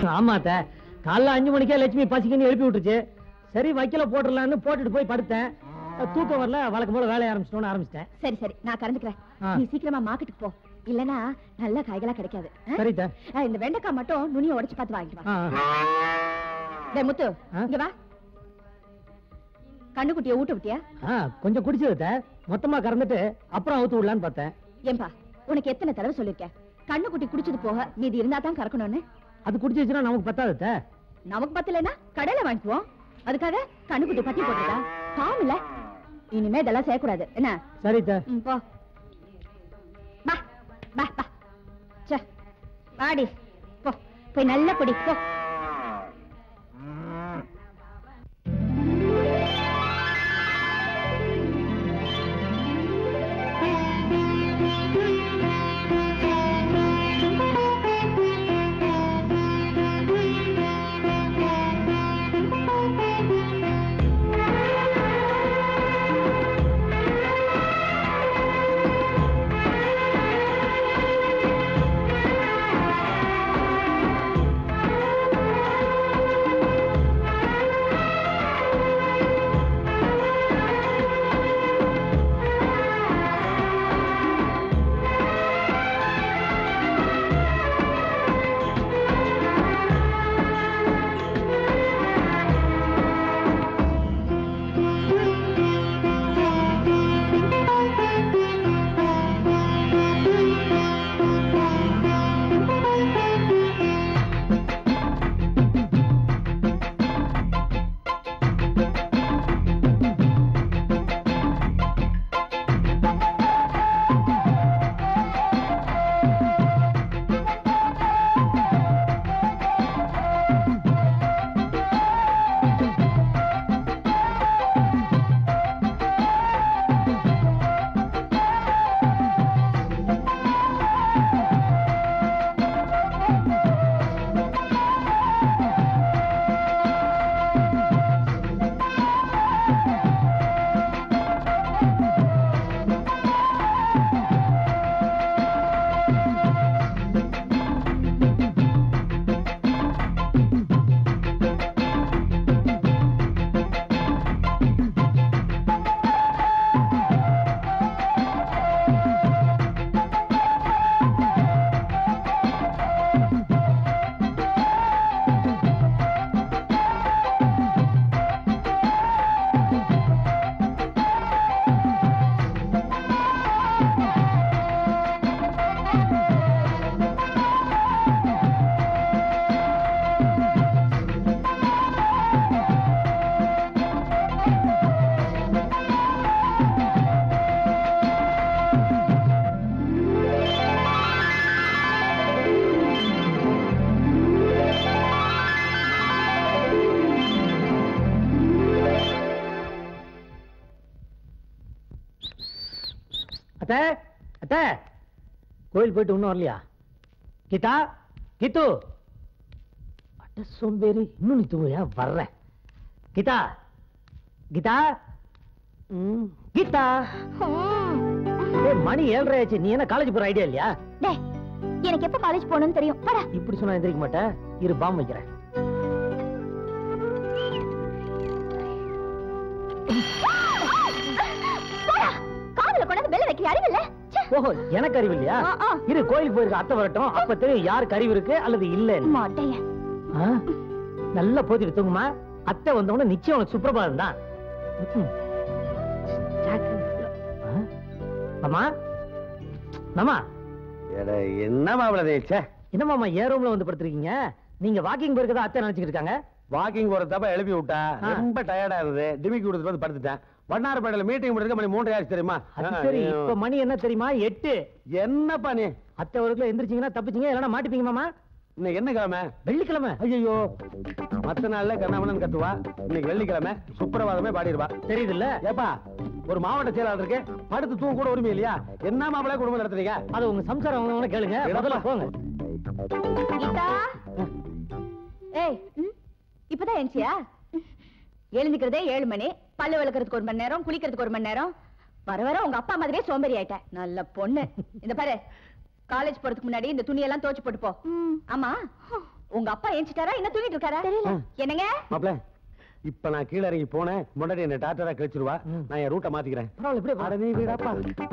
ஆமா அத்தை காலைல அஞ்சு மணிக்கே லட்சுமி பசிக்குன்னு எழுப்பி விட்டுருச்சு சரி வைக்கல போட்டுடலான்னு போட்டுட்டு போய் படுத்தேன் தூக்கம் வரல வழக்கம் போல வேலைய ஆரம்பிச்சிட்டோன்னு ஆரம்பிச்சிட்டேன் சரி சரி நான் கறந்துக்கிறேன் ஆ. நீ சீக்கிரமா மார்க்கெட்டுக்கு போ இல்லனா நல்ல காய்களா கிடைக்காது ஆ? சரி அத்தை. ஆ, இந்த வெண்டைக்காய் மட்டும் நுனியை உடைச்சு பார்த்து வாங்கிட்டு வா ஆ, ஆ. டேய் முத்து ஆ? இங்க வா கண்ணுக்குட்டிய ஊட்ட விட்டியா ஆ, கொஞ்சம் குடிச்சது அத்தை. மொத்தமா கறந்துட்டு அப்புறம் அவுத்து விடலான்னு பார்த்தேன் ஏம்பா உனக்கு எத்தனை தடவை சொல்லிருக்கேன் கண்ணுக்குட்டி குடிச்சது போக மீதி இருந்தா தான் கறக்கணும்னு அது குடிச்சிச்சுன்னா நமக்கு பத்தாது அத்தை. நமக்கு பத்தலைன்னா கடையில வாங்கிக்குவோம் அதுக்காக கண்ணுக்குட்டி பத்தி போட்டுதா பாவம் இல்ல இனிமே இதெல்லாம் செய்யக்கூடாது என்ன சரி அத்தை. ம், போ பா பா பா சே வாடி போ போய் நல்லா குடி போ அத்தை அத்தை கோயில் போயிட்டு இன்னும் வரலையா கீதா கீத்து அட்ட சோம்பேறி இன்னும் நீ தூங்குறியா வர்றேன் கீதா கீதா ம், கீதா ஏய் மணி ஏழரை ஆச்சு நீ என்ன காலேஜ் போற ஐடியா இல்லையா டேய் எனக்கு எப்ப காலேஜ் போகணும்னு தெரியும் போடா இப்படி சொன்னா எந்திரிக்க மாட்டேன் இரு பாம் வைக்கிறேன் போடா காதுல கொண்டாந்து பெல்ல வைக்கிற அறிவு இல்ல ச்சே. ஓஹோ எனக்கு அறிவு இல்லையா ஆ, ஆ. இரு கோயிலுக்கு போயிருக்க அத்தை வரட்டும் அப்ப தெரியும் யாருக்கு அறிவு இருக்கு அல்லது இல்லன்னு மாட்டைய ஆ? நல்லா போத்திட்டு தூங்குமா அத்தை வந்தவொடனே நிச்சயம் உனக்கு சுப்பிரபாதம் தான் ம்ம். ஆ? மாமா மாமா என்ன மாப்பிள தேய்ச்ச என்ன மாமா ஏன் ரூம்ல வந்து படுத்திருக்கீங்க நீங்க வாக்கிங் போயிருக்கதா அத்தை நினைச்சிட்டு இருக்காங்க வாக்கிங் போற தப்ப எழுப்பி விட்டா ஆ. ரொம்ப டயர்டா இருந்தது டிமிக்கி கொடுத்துட்டு வந்து படுத்துட்டேன் வண்ணாரப்பேட்டையில மீட்டிங் முடிக்க மணி மூன்றரை ஆச்சு தெரியுமா அது சரி இப்ப மணி என்ன தெரியுமா எட்டு என்னப்பா நீ அத்தை வரக்குள்ள எந்திரிச்சீங்கன்னா தப்பிச்சீங்க இல்லைன்னா மாட்டிப்பீங்க மாமா இன்னைக்கு என்ன கிழமை வெள்ளிக்கிழமை ஐயோ மத்த நாள்ல கண்ணாமணன் கத்துவா இன்னைக்கு வெள்ளிக்கிழமை சுப்பிரபாதமே பாடிடுவா தெரியுது இல்ல ஏப்பா ஒரு மாவட்ட செயலாளர் இருக்கு படுத்து தூங்க கூட உரிமை இல்லையா என்ன மாப்பிள குடும்பம் நடத்துறீங்க அது உங்க சம்சாரம் அவங்க அவங்க கேளுங்க முதல்ல போங்க கீதா ஏய் இப்பதான் எந்திச்சியா எழுந்துக்கிறதே ஏழு மணி பல்லு விளக்குறதுக்கு ஒரு மணி நேரம் குளிக்கிறதுக்கு ஒரு மணி நேரம் வர வர உங்க அப்பா மாதிரியே சோம்பேறி ஆயிட்ட நல்ல பொண்ணு இந்த பாரு காலேஜ் போறதுக்கு முன்னாடி இந்த துணியெல்லாம் துவைச்சு போட்டு போ ஆமா உங்க அப்பா ஏஞ்சிட்டாரா என்ன தூங்கிட்டு இருக்காரா தெரியல என்னங்க மாப்ள இப்ப நான் கீழ இறங்கி போனேன் முன்னாடி என்ன டாக்டரா கழிச்சிருவா ம். நான் என் ரூட்டை மாத்திக்கிறேன் பரவாயில்ல இப்படியே அட போ. நீ வீடாப்பா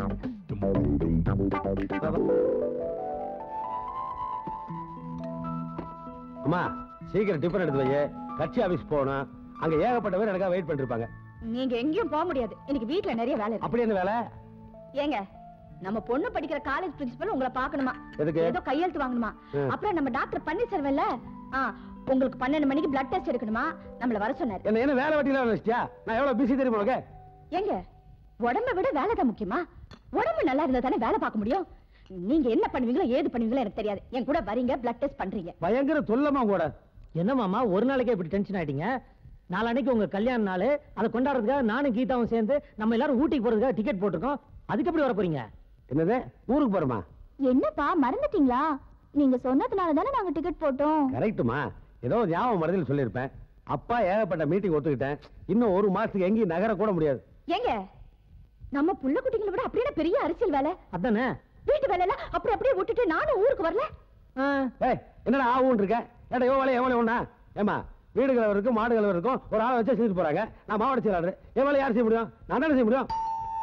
அம்மா சீக்கிரம் டிஃபன் எடுத்து வை கட்சி ஆபீஸ் போகணும் அங்க ஏகப்பட்ட பேர் எனக்காக வெயிட் பண்ணிருப்பாங்க நீங்க எங்கேயும் போக முடியாது இன்னைக்கு வீட்ல நிறைய வேலை இருக்கு அப்படி என்ன வேலை ஏங்க நம்ம பொண்ணு படிக்கிற காலேஜ் பிரின்சிபல் உங்களை பார்க்கணுமா எதுக்கு? ஏதோ கையெழுத்து வாங்கணுமா ம். அப்புறம் நம்ம டாக்டர் பன்னீர்செல்வம்ல ஆ உங்களுக்கு பன்னெண்டு மணிக்கு பிளட் டெஸ்ட் எடுக்கணுமா நம்மள வர சொன்னாரு என்ன என்ன வேலை வெட்டியில நினைச்சியா நான் எவ்வளவு பிஸி தெரியுமா உனக்கு ஏங்க உடம்ப விட வேலை தான் முக்கியமா உடம்பு நல்லா இருந்தா தானே வேலை பார்க்க முடியும் நீங்க என்ன பண்ணுவீங்களோ ஏது பண்ணுவீங்களோ எனக்கு தெரியாது என் கூட வரீங்க பிளட் டெஸ்ட் பண்றீங்க பயங்கர தொல்லமா கூட என்ன மாமா ஒரு நாளைக்கே இப்படி டென்ஷன் ஆயிட்டீங்க நாளான்னைக்கு உங்க கல்யாண நாள் அதை கொண்டாடுறதுக்காக நானும் கீதாவும் சேர்ந்து நம்ம எல்லாரும் ஊட்டிக்கு போறதுக்காக டிக்கெட் போட்டிருக்கோம் அதுக்கு எப்படி வர போறீங்க என்னது ஊருக்கு போறோமா என்னப்பா மறந்துட்டீங்களா நீங்க சொன்னதுனால தானே நாங்க டிக்கெட் போட்டோம் கரெக்ட்டுமா ஏதோ ஒரு ஞாபகம் மறதியில் சொல்லியிருப்பேன் அப்பா ஏகப்பட்ட மீட்டிங் ஒத்துக்கிட்டேன் இன்னும் ஒரு மாசத்துக்கு எங்கேயும் நகர கூட முடியாது ஏங்க நம்ம புள்ள குட்டிகளை விட அப்படியே பெரிய அரசியல் வேலை அதானே வீட்டு வேலை எல்லாம் அப்படி அப்படியே விட்டுட்டு நானும் ஊருக்கு வரல ஆ, ஏய் என்னடா ஆகும் இருக்க ஏடா எவ்வளோ வேலையை எவ்வளோ ஒண்ணா ஏமா வீடு கலவர் இருக்கும் மாடு கலவர் இருக்கும் ஒரு ஆளை வச்சு செஞ்சுட்டு போறாங்க நான் மாவட்ட செயலாளர் என் வேலை யார் செய்ய முடியும் நான் தானே செய்ய முடியும்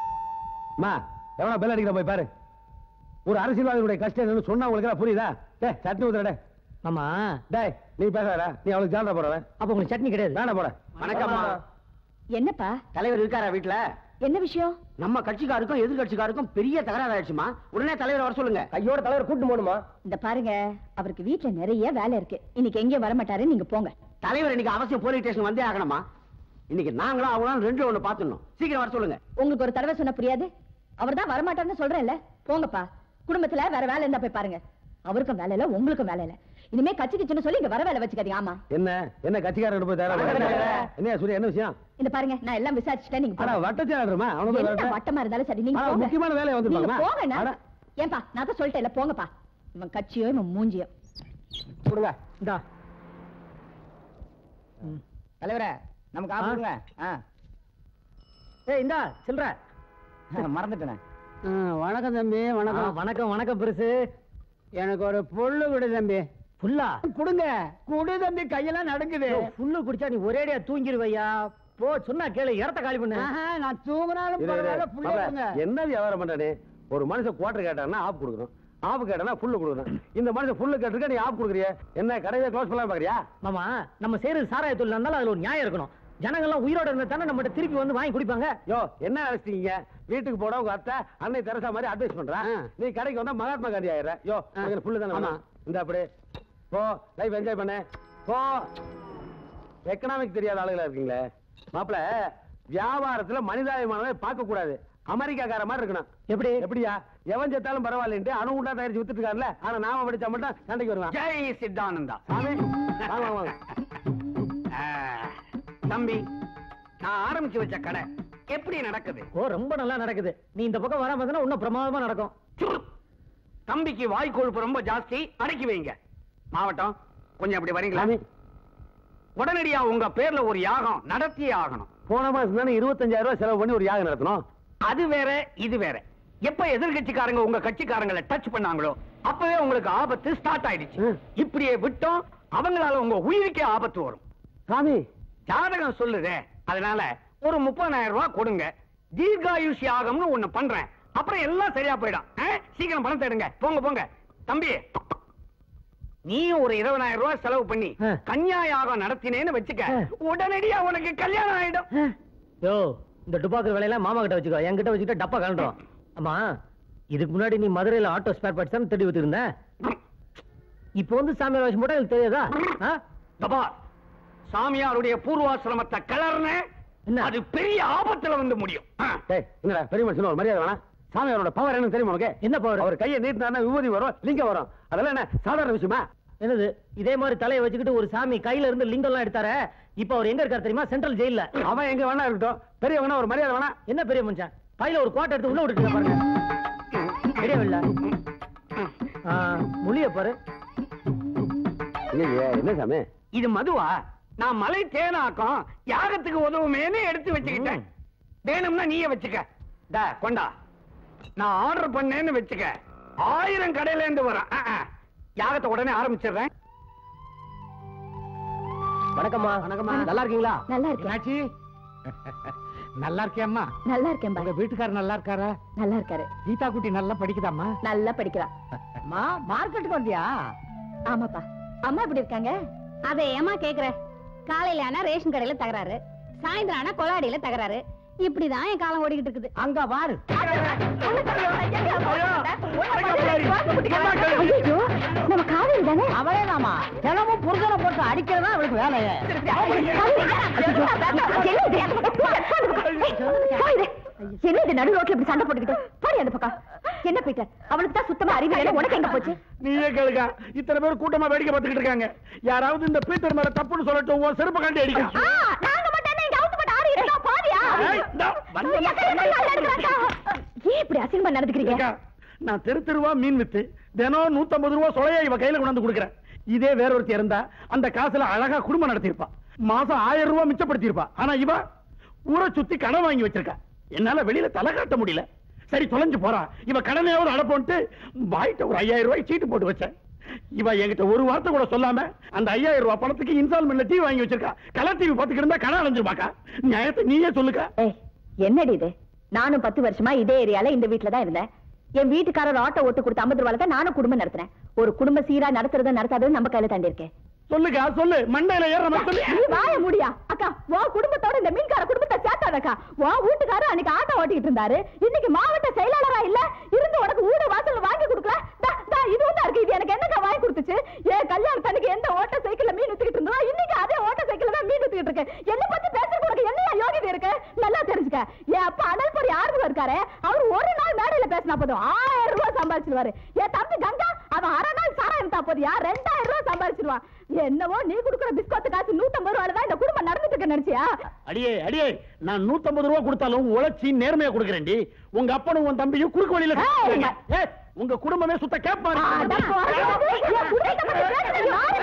அம்மா எவ்வளோ பெல் அடிக்கிற போய் பாரு ஒரு அரசியல்வாதியுடைய கஷ்டம் என்னன்னு சொன்னா உங்களுக்கு எல்லாம் புரியுதா டேய் சட்னி ஊத்துறடே மாமா டேய் நீ பேசாத நீ அவளுக்கு ஜாலரா போறவன் அப்ப உங்களுக்கு சட்னி கிடையாது வேணா போட வணக்கம்மா என்னப்பா தலைவர் இருக்காரா வீட்ல என்ன விஷயம் நம்ம கட்சிக்காருக்கும் எதிர்கட்சிக்காருக்கும் பெரிய தகராறு ஆயிடுச்சுமா உடனே தலைவர் வர சொல்லுங்க கையோட தலைவர் கூட்டு போகணுமா இந்த பாருங்க அவருக்கு வீட்ல நிறைய வேலை இருக்கு இன்னைக்கு எங்கேயும் வர மாட்டாரு நீங்க போங்க தலைவர் இன்னைக்கு அவசியம் போலீஸ் ஸ்டேஷன் வந்தே ஆகணுமா இன்னைக்கு நாங்களும் அவங்களும் ரெண்டு ஒண்ணு பாத்துடணும் சீக்கிரம் வர சொல்லுங்க உங்களுக்கு ஒரு தடவை சொன்ன புரியாது அவர் தான் வரமாட்டாருன்னு சொல்றேன்ல போங்கப்பா குடும்பத்துல வேற வேலை இருந்தா போய் பாருங்க அவருக்கும் வேலை இல்ல உங்களுக்கும் வேலை இல்ல இனிமே கட்சி கிச்சுன்னு சொல்லி இங்க வர வேலை வச்சுக்காதீங்க ஆமா என்ன என்ன கட்சிக்காரன் போய் தயாரா என்ன சூரிய என்ன விஷயம் இந்த பாருங்க நான் எல்லாம் விசாரிச்சுட்டேன் நீங்க அட போங்க. வட்ட செயலாளருமா அவனுக்கு போய் என்ன வரட்டும். வட்டமா இருந்தாலும் சரி நீங்க ஆனா, போங்க. முக்கியமான வேலையை நீங்க வந்திருப்பாங்கம்மா. போங்கண்ணா அட. ஏன்பா நான் தான் சொல்லிட்டேன்ல போங்கப்பா இவன் கட்சியோ இவன் மூஞ்சியோ கொடுங்க இந்தா தலைவரே நமக்கு ஆ? கொடுங்க ஏய் இந்தா சில்ற மறந்துட்டேன் வணக்கம் தம்பி ஆ, வணக்கம் வணக்கம் பெருசு எனக்கு ஒரு பொண்ணு விடு தம்பி ஃபுல்லா கொடுங்க குடு தம்பி கையெல்லாம் நடக்குது ஃபுல்லு குடிச்சா நீ ஒரேடியா தூங்கிடுவையா போ சொன்னா கேளு இடத்த காலி பண்ணு நான் தூங்கினாலும் என்ன வியாபாரம் பண்றானே ஒரு மனுஷன் குவார்டர் கேட்டான்னா ஆப் கொடுக்கணும் ஆப் கேட்டானா ஃபுல்லு கொடுக்கணும் இந்த மனுஷன் ஃபுல்லு கேட்டிருக்க நீ ஆப் கொடுக்குறிய என்ன கடையை க்ளோஸ் பண்ணலாம் பாக்குறியா மாமா நம்ம செய்யறது சாராய தொழில் இருந்தாலும் அதுல ஒரு நியாயம் இருக்கணும் ஜனங்கள்லாம் உயிரோட இருந்தா தானே நம்மகிட்ட திருப்பி வந்து வாங்கி குடிப்பாங்க யோ என்ன நினைச்சிட்டீங்க வீட்டுக்கு போட உங்க அத்தை அன்னை தெரசா மாதிரி அட்வைஸ் பண்றேன் நீ கடைக்கு வந்தா மகாத்மா காந்தி ஆயிடுற யோ உங்களுக்கு ஃபுல்லு தானே வேணும் இந்த அப்படி போ லைஃப் என்ஜாய் பண்ணு போ எக்கனாமிக் தெரியாத ஆளுகளா இருக்கீங்களே மாப்பிள வியாபாரத்துல மனிதாபிமானமே பார்க்க கூடாது அமெரிக்காக்கார மாதிரி இருக்கணும் எப்படி எப்படியா எவன் செத்தாலும் பரவாயில்லன்ட்டு அணு உண்டா தயாரிச்சு வித்துட்டு இருக்காருல்ல ஆனா நாம படிச்சா மட்டும் சண்டைக்கு வருவான் ஜெய் சித்தானந்தா சாமி வாங்க வாங்க, வாங்க ஆ, தம்பி நான் ஆரம்பிச்சு வச்ச கடை எப்படி நடக்குது ஓ ரொம்ப நல்லா நடக்குது நீ இந்த பக்கம் வராம இருந்தா இன்னும் பிரமாதமா நடக்கும் சுரு. தம்பிக்கு வாய் கொழுப்பு ரொம்ப ஜாஸ்தி அடக்கி வைங்க மாவட்டம் கொஞ்சம் அப்படி வரீங்களா சாமி உடனடியா உங்க பேர்ல ஒரு யாகம் நடத்தியே ஆகணும் போன மாசம் தானே இருபத்தஞ்சாயிரம் ரூபாய் செலவு பண்ணி ஒரு யாகம் நடத்தணும் அது வேற இது வேற எப்ப எதிர்கட்சிக்காரங்க உங்க கட்சிக்காரங்களை டச் பண்ணாங்களோ அப்பவே உங்களுக்கு ஆபத்து ஸ்டார்ட் ஆயிடுச்சு ம். இப்படியே விட்டோம் அவங்களால உங்க உயிருக்கே ஆபத்து வரும் சாமி ஜாதகம் சொல்லுதே அதனால ஒரு முப்பதாயிரம் ரூபாய் கொடுங்க தீர்காயுஷ் யாகம்னு ஒண்ணு பண்றேன் அப்புறம் எல்லாம் சரியா போயிடும் ஆ? சீக்கிரம் பணத்தை எடுங்க போங்க போங்க தம்பி நீ ஒரு இருபதாயிரம் ரூபாய் செலவு பண்ணி ஆ. கன்யா யாகம் நடத்தினேன்னு வச்சுக்க ஆ. உடனடியா உனக்கு கல்யாணம் ஆயிடும் யோ இந்த டுபாக்கு வேலையெல்லாம் மாமா கிட்ட வச்சுக்கோ என்கிட்ட வச்சுக்கிட்ட டப்பா கலண்டுரும் ஆமா இதுக்கு முன்னாடி நீ மதுரையில ஆட்டோ ஸ்பேர் பார்ட்ஸ் தான் தேடி வச்சிருந்த இப்போ வந்து சாமியார் வேஷம் போட்டா எனக்கு தெரியாதா ஆ? தபா சாமியாருடைய பூர்வாசிரமத்தை கலர்ன என்ன? அது பெரிய ஆபத்துல வந்து முடியும் ஆ. டேய் என்னடா பெரிய மனுஷன் ஒரு மரியாதை வேணாம் சாமி அவரோட பவர் என்னன்னு தெரியுமா உனக்கு என்ன பவர் அவர் கையை நீட்டினா விபூதி வரும் லிங்கம் வரும் அதெல்லாம் என்ன சாதாரண விஷயமா என்னது இதே மாதிரி தலையை வச்சுக்கிட்டு ஒரு சாமி கையில இருந்து லிங்கம் எல்லாம் எடுத்தாரு இப்போ அவர் எங்க இருக்காரு தெரியுமா சென்ட்ரல் ஜெயில்ல அவன் எங்க வேணா இருக்கட்டும் பெரியவனா ஒரு மரியாதை வேணா என்ன பெரிய மனுஷன் பையில ஒரு கோட்டை எடுத்து உள்ள விட்டுட்டு பாருங்க தெரியவில்ல மொழிய பாரு ஐயே என்ன சாமி இது மதுவா நான் மலை தேனாக்கம் யாகத்துக்கு உதவுமேன்னு எடுத்து வச்சுக்கிட்டேன் வேணும்னா நீயே வச்சுக்க டா கொண்டா நான் ஆர்டர் பண்ணேன்னு வச்சுக்க ஆயிரம் கடையில இருந்து வரேன் ஆ, ஆ. யாகத்தை உடனே ஆரம்பிச்சிடுறேன் வணக்கம்மா வணக்கம்மா நல்லா இருக்கீங்களா நல்லா இருக்கேன் என்னாச்சு நல்லா இருக்கேம்மா நல்லா இருக்கேன் உங்க வீட்டுக்காரர் நல்லா இருக்காரா நல்லா இருக்காரு கீதா குட்டி நல்லா படிக்குதாம்மா நல்லா படிக்கிறா அம்மா மார்க்கெட்டுக்கு வந்தியா ஆமாப்பா அம்மா எப்படி இருக்காங்க அதை ஏமா கேக்குற காலையில ஆனா ரேஷன் கடையில தகராறு சாயந்தரம் ஆனா கொலாடியில தகராறு இப்படிதான் என் காலம் ஓடிக்கிட்டு இருக்குது அங்க பாரு ஐயோ, நம்ம காதல் தானே அவளேதாம்மா தினமும் புருஷனை போட்டு அடிக்கிறதா அவளுக்கு வேலையே என்ன இது நடு ரோட்ல இப்படி சண்டை போட்டுக்கிட்டு போடி அந்த பக்கம் என்ன பீட்டர் அவளுக்கு தான் சுத்தமா அறிவு இல்லை உனக்கு எங்க போச்சு நீயே கேளுங்க இத்தனை பேர் கூட்டமா வேடிக்கை பார்த்துக்கிட்டு இருக்காங்க யாராவது இந்த பீட்டர் மேல தப்புன்னு சொல்லட்டும் உன் செருப்பு கட்டி அடிக்க ஆ, நாங்க மட்டும் என்ன இங்க அவுத்து போட்டு ஆடி இருக்கோம் பாதியா ஏய், இந்தா, வந்து, ஐயா, கையில கை கால் எடுக்கிறாக்கா. ஏன் இப்படி அசிங்கமா நடந்துக்கிறீங்க ஏக்கா, நான் தெரு தெருவா மீன் வித்து தினம் நூத்தம்பது ரூபா சொலையா இவ கையில கொண்டாந்து கொடுக்குறேன் இதே வேற ஒருத்தி இருந்தா அந்த காசுல அழகா குடும்பம் நடத்திருப்பா மாசம் ஆயிரம் ரூபாய் மிச்சப்படுத்தியிருப்பா ஆனா இவ ஊரை சுத்தி கடன் வாங்கி வச்சிருக்கா என்னால வெளியில தலை காட்ட முடியல சரி தொலைஞ்சு போறா இவ கடனையாவது அடப்போன்ட்டு வாய்ட்ட ஒரு ஐயாயிரம் ரூபாய் சீட்டு போட்டு வச்சேன் இவ என்கிட்ட ஒரு வார்த்தை கூட சொல்லாம அந்த ஐயாயிரம் ரூபாய் பணத்துக்கு இன்ஸ்டால்மெண்ட்ல டிவி வாங்கி வச்சிருக்கா கலர் டிவி பாத்துக்கிட்டு இருந்தா கடன் அடைஞ்சிருப்பாக்கா நியாயத்தை நீயே சொல்லுக்கா ஏய் என்னடி இது நானும் பத்து வருஷமா இதே ஏரியால இந்த வீட்ல தான் இருந்தேன் என் வீட்டுக்காரர் ஆட்டோ ஓட்டு கொடுத்த ஐம்பது ரூபாய்ல தான் நானும் குடும்பம் நடத்துறேன் ஒரு குடும்ப சீரா நடத்துறது நடத்தாதது நம்ம கையில தாண்டி இருக்கேன் சொல்லுக்கா சொல்லு மண்டையில ஏற மாதிரி சொல்லு நீ வாய முடியா அக்கா உன் குடும்பத்தோட இந்த மீன்கார குடும்பத்தை சேர்த்தாதக்கா உன் வீட்டுக்காரர் அன்னைக்கு ஆட்டோ ஓட்டிட்டு இருந்தாரு இன்னைக்கு மாவட்ட செயலாளரா இல்ல இருந்து உனக்கு ஊட வாசல் வாங்கி கொடுக்கல தா, தா, இதுவும் தான் இருக்கு இது எனக்கு என்னக்கா வாங்கி கொடுத்துச்சு ஏன் கல்யாணத்தன்னைக்கு எந்த ஓட்ட சைக்கிள்ல மீன் வித்துக்கிட்டு இருந்தோ இன்னைக்கு அதே ஓட்ட சைக்கிள்ல தான் மீன் வித்துக்கிட்டு இருக்கு என்ன பத்தி பேசுறது உனக்கு என்ன யோகிதை இருக்கு நல்லா தெரிஞ்சுக்க என் அப்பா அனல் பொடி ஆறுதல் இருக்காரு அவர் ஒரு நாள் மேடையில பேசினா போதும் ஆயிரம் ரூபாய் சம்பாதிச்சிருவாரு என் தம்பி கங்கா அவன் அரை நாள் சாராயம் இருந்தா போதியா ரெண்டாயிரம் ரூபாய் சம்பாதிச்சிருவான் என்னவோ நீ குடுக்குற பிஸ்கோத்து காசு நூத்தம்பது ரூபாயில தான் இந்த குடும்பம் நடந்துட்டு இருக்கு நினைச்சியா அடியே அடியே நான் 150 ரூபா கொடுத்தாலும் உழைச்சி நேர்மையா கொடுக்கறேன்டி உங்க அப்பனும் உன் தம்பியும் குறுக்கு வழியில ஏய், சுத்துறாங்க. ஏய், உங்க குடும்பமே சுத்த கேப்பாரு அட போடா. என் புள்ளைகிட்ட மட்டும் பேசுறது யாரு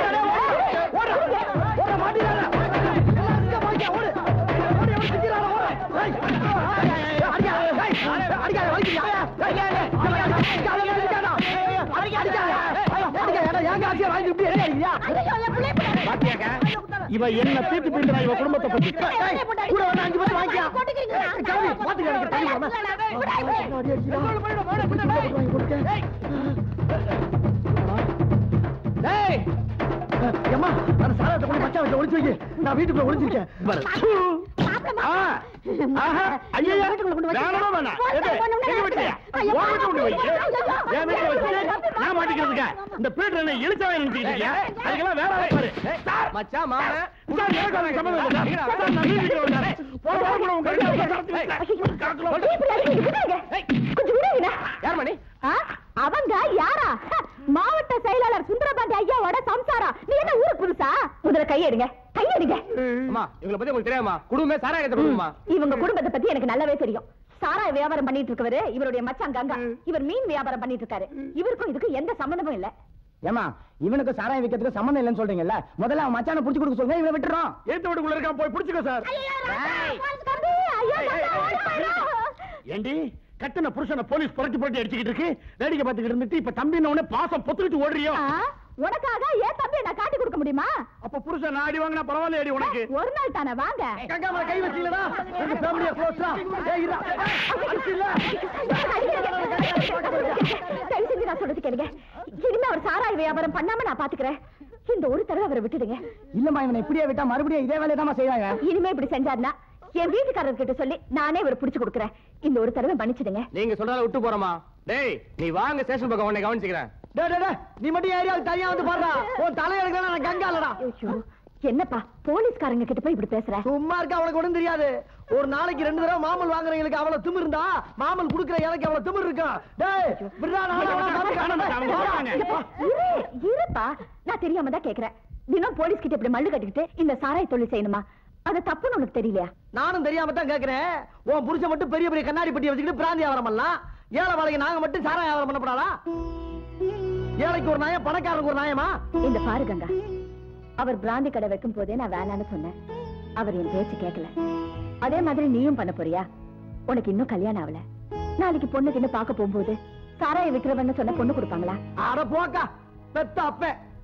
பாத்தியாக்கா? இவ என்ன தீட்டு பீட்டுறா இவ குடும்பத்தை பத்தி கூட வந்து அஞ்சு பத்து வாங்கிக்கா கிளம்பி, பாத்துக்க, எனக்கு தெரியும். டேய் அம்மா அந்த சாராயத்தை கொண்டு மச்சான் வீட்டுல ஒளிச்சு வைக்க நான் வீட்டுக்குள்ள ஒளிச்சிருக்கேன் ஆ, ஆஹா, ஐயையா, வேணாமா வேணாம்? எது? எங்க வீட்டுலயா? உன் வீட்டுல கொண்டு வை. என் வீட்டுல வச்சுட்டு நான் மாட்டிக்கிறதுக்கா? இந்த பீட்டர் என்ன இழுச்சவன் நினைச்சுக்கிட்டு இருக்கியா? அதுக்கெல்லாம் வேற ஆளை பாரு. சார், மச்சான் மாமன் சார், எனக்கு அதுக்கு சம்மந்தம் இல்லை சார். சார், நான் வீட்டுக்கு வந்தேன். போன வாரம் கூட உங்க கையில ஒரு கடத்தி வச்சேன். காட்டுல கொஞ்சம் விடுங்க யார் மணி ஆ? அவங்க யாரா ஹ, மாவட்ட செயலாளர் சுந்தரபாண்டி ஐயாவோட சம்சாரா நீ என்ன ஊருக்கு புதுசா முதல்ல கையெடுங்க கையெடுங்க அம்மா இவங்களை பத்தி உங்களுக்கு தெரியாமா குடும்பமே சாராயத்தை கொடுக்குமா இவங்க குடும்பத்தை பத்தி எனக்கு நல்லாவே தெரியும் சாராய வியாபாரம் பண்ணிட்டு இருக்கவரு இவருடைய மச்சான் கங்கா இவர் மீன் வியாபாரம் பண்ணிட்டு இருக்காரு இவருக்கும் இதுக்கு எந்த சம்பந்தமும் இல்ல ஏமா இவனுக்கு சாராயம் வைக்கிறதுக்கு சம்மந்தம் இல்லைன்னு சொல்றீங்கல்ல முதல்ல அவன் மச்சானை புடிச்சு கொடுக்க சொல்லுங்க இவனை விட்டுறோம் ஏத்து வீட்டுக்குள்ள இருக்கான் போய் பிடிச்சுக்கோ சார் தம்பி, ஐயோ, கங்கா, ஓடி வாடா. ஏண்டி கட்டின புருஷனை போலீஸ் புரட்டி புரட்டி அடிச்சுக்கிட்டு இருக்கு வேடிக்கை பார்த்துக்கிட்டு இருந்துட்டு இப்ப தம்பி உடனே பாசம் பொத்துக்கிட்டு ஓடுறியோ ஆ, உனக்காக ஏன் தம்பி நான் காட்டி கொடுக்க முடியுமா அப்ப புருஷன் நான் அடி வாங்கினா பரவாயில்ல அடி உனக்கு ஒரு நாள் தானே வாங்க கங்கா மேல கை வச்சீங்களா உங்க ஃபேமிலியா க்ளோஸ்டா ஏய் இரா தயவு செஞ்சு நான் சொல்றது கேளுங்க இனிமே அவர் சாராய வியாபாரம் பண்ணாம நான் பாத்துக்கிறேன் இந்த ஒரு தடவை அவரை விட்டுடுங்க இல்லம்மா இவனை இப்படியே விட்டா மறுபடியும் இதே வேலையை தான் செய்வாங்க இனிமே இப்படி செஞ்சாருன்னா என் வீட்டுக்காரர் கிட்ட சொல்லி நானே இவரை புடிச்சு கொடுக்குறேன் இந்த ஒரு தடவை மன்னிச்சிடுங்க நீங்க சொல்றத விட்டு போறோமா டேய் நீ வாங்க ஸ்டேஷன் பக்கம் உன்னை கவனிச்சுக்கிறேன் டேய் டேய் டேய் நீ மட்டும் ஏரியாவுக்கு தனியா வந்து பாடுறா உன் தலை எடுக்கலாம் நான் கங்கா இல்லடா ஐயோ, என்னப்பா போலீஸ்காரங்க கிட்ட போய் இப்படி பேசுற சும்மா இருக்க அவனுக்கு ஒண்ணும் தெரியாது ஒரு நாளைக்கு ரெண்டு தடவை மாமல் வாங்குறவங்களுக்கு அவ்வளவு திமிர் இருந்தா மாமல் குடுக்குற எனக்கு அவ்வளவு திமிர் இருக்கும் டேய் விட்றா நான் அவனை பார்த்துக்கிறேன். வாங்க. இரு, இருப்பா நான் தெரியாம தான் கேக்குறேன் தினம் போலீஸ் கிட்ட இப்படி மல்லு கட்டிக்கிட்டு இந்த சாராய தொழில் செய்யணுமா அது தப்புன்னு உனக்கு தெரியலையா நானும் தெரியாம தான் கேக்குறேன் உன் புருஷன் மட்டும் பெரிய பெரிய கண்ணாடி பெட்டியை வச்சுக்கிட்டு பிராந்தி வியாபாரம் பண்ணலாம் ஏழை வேலைக்கு நாங்க மட்டும் சாராய வியாபாரம் பண்ணப்படாதா ஏழைக்கு ஒரு நாயம் பணக்காரனுக்கு ஒரு நாயமா இந்த பாரு கங்கா அவர் பிராந்தி கடை வைக்கும் போதே நான் வேணான்னு சொன்னேன் அவர் என் பேச்சு கேட்கல அதே மாதிரி நீயும் பண்ண போறியா உனக்கு இன்னும் கல்யாணம் ஆகல நாளைக்கு பொண்ணுக்கு இன்னும் பார்க்க போகும்போது சாராய விக்கிறவன்னு சொன்ன பொண்ணு கொடுப்பாங்களா அட போக்கா பெத்த அப்ப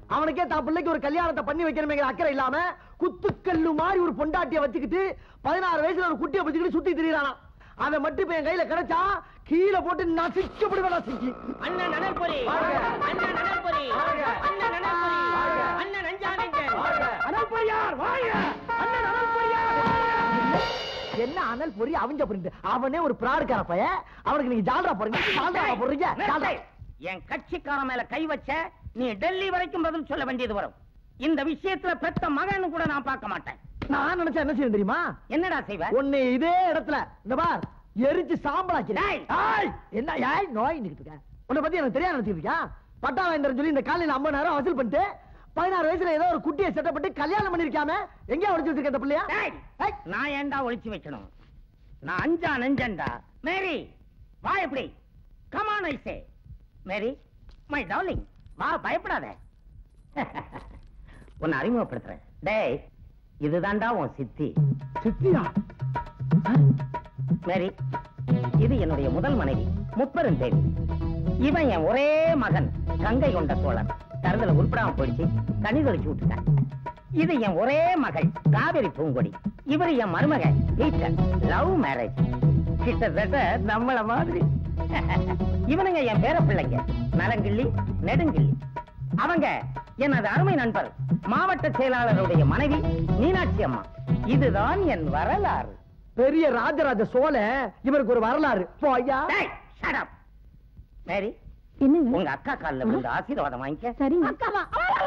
அவனுக்கே தான் பிள்ளைக்கு ஒரு கல்யாணத்தை பண்ணி வைக்கணுமேங்கிற அக்கறை இல்லாம குத்துக்கல்லு மாதிரி ஒரு பொண்டாட்டிய வச்சுக்கிட்டு பதினாறு வயசுல ஒரு குட்டியை வச்சுக்கிட்டு சுத்தி திரியறானா அதை மட்டும் இப்ப என் கையில கிடைச்சா கீழே போட்டு நசிக்கப்படுவேன் நசிக்கி அண்ணன் நனல்பொரி அண்ணன் நனல்பொரி அண்ணன் நனல்பொரி அண்ணன் நஞ்சா நெஞ்சன் அனல்பொரியார் வாங்க அண்ணன் அனல்பொரியார் வாங்க என்ன அனல் பொறி அவிஞ்ச பொறிண்டு அவனே ஒரு பிராடுக்கார பைய அவனுக்கு நீங்க ஜால்ரா போறீங்க ஜால்ரா போடுறீங்க ஜால்ரா என் கட்சிக்காரன் மேல கை வச்ச நீ டெல்லி வரைக்கும் பதில் சொல்ல வேண்டியது வரும் இந்த விஷயத்துல பெத்த மகன் கூட நான் பார்க்க மாட்டேன் நான் நினைச்சா என்ன செய்ய தெரியுமா என்னடா செய்வ உன்னை இதே இடத்துல இந்த பார் எரிச்சு சாம்பலாக்கிறேன் டேய். ஏய், என்ன ஏய் நோய் நிக்கிட்டு இருக்க உன்னை பத்தி எனக்கு தெரியாது நினைச்சிட்டு இருக்கியா பட்டா வாங்கிட்டு சொல்லி இந்த காலையில ஐம்பதாயிரம் வசூல் பண்ணிட்டு பதினாறு வயசுல ஏதோ ஒரு குட்டியை செட்டப் பண்ணி கல்யாணம் பண்ணிருக்காம எங்கேயா ஒளிச்சு வச்சிருக்க இந்த பிள்ளையா டேய், ஏய், நான் ஏன்டா ஒளிச்சு வைக்கணும் நான் அஞ்சா நெஞ்சண்டா மேரி வா எப்படி கமான் ஐசே மேரி மை டார்லிங் வா பயப்படாத உன்னை அறிமுகப்படுத்துறேன் டேய் இதுதான்டா உன் சித்தி சித்தியா மேரி இது என்னுடைய முதல் மனைவி முப்பெரும் தேவி இவன் என் ஒரே மகன் கங்கை கொண்ட சோழன் கருதல உருப்படாம போயிடுச்சு தண்ணி தெளிச்சு விட்டுட்டேன் இது என் ஒரே மகள் காவிரி பூங்கொடி இவர் என் மருமக பீட்டர் லவ் மேரேஜ் கிட்டத்தட்ட நம்மள மாதிரி இவனுங்க என் பேர பிள்ளைங்க நலங்கிள்ளி நெடுங்கிள்ளி அவங்க எனது அருமை நண்பர் மாவட்ட செயலாளருடைய மனைவி மீனாட்சி அம்மா இதுதான் என் வரலாறு பெரிய ராஜராஜ சோழ இவருக்கு ஒரு வரலாறு போய்யா டேய், shut up. மேரி என்னங்க உங்க அக்கா கால்ல விழுந்து ஆசீர்வாதம் வாங்கிக்க சரிங்க அக்காவா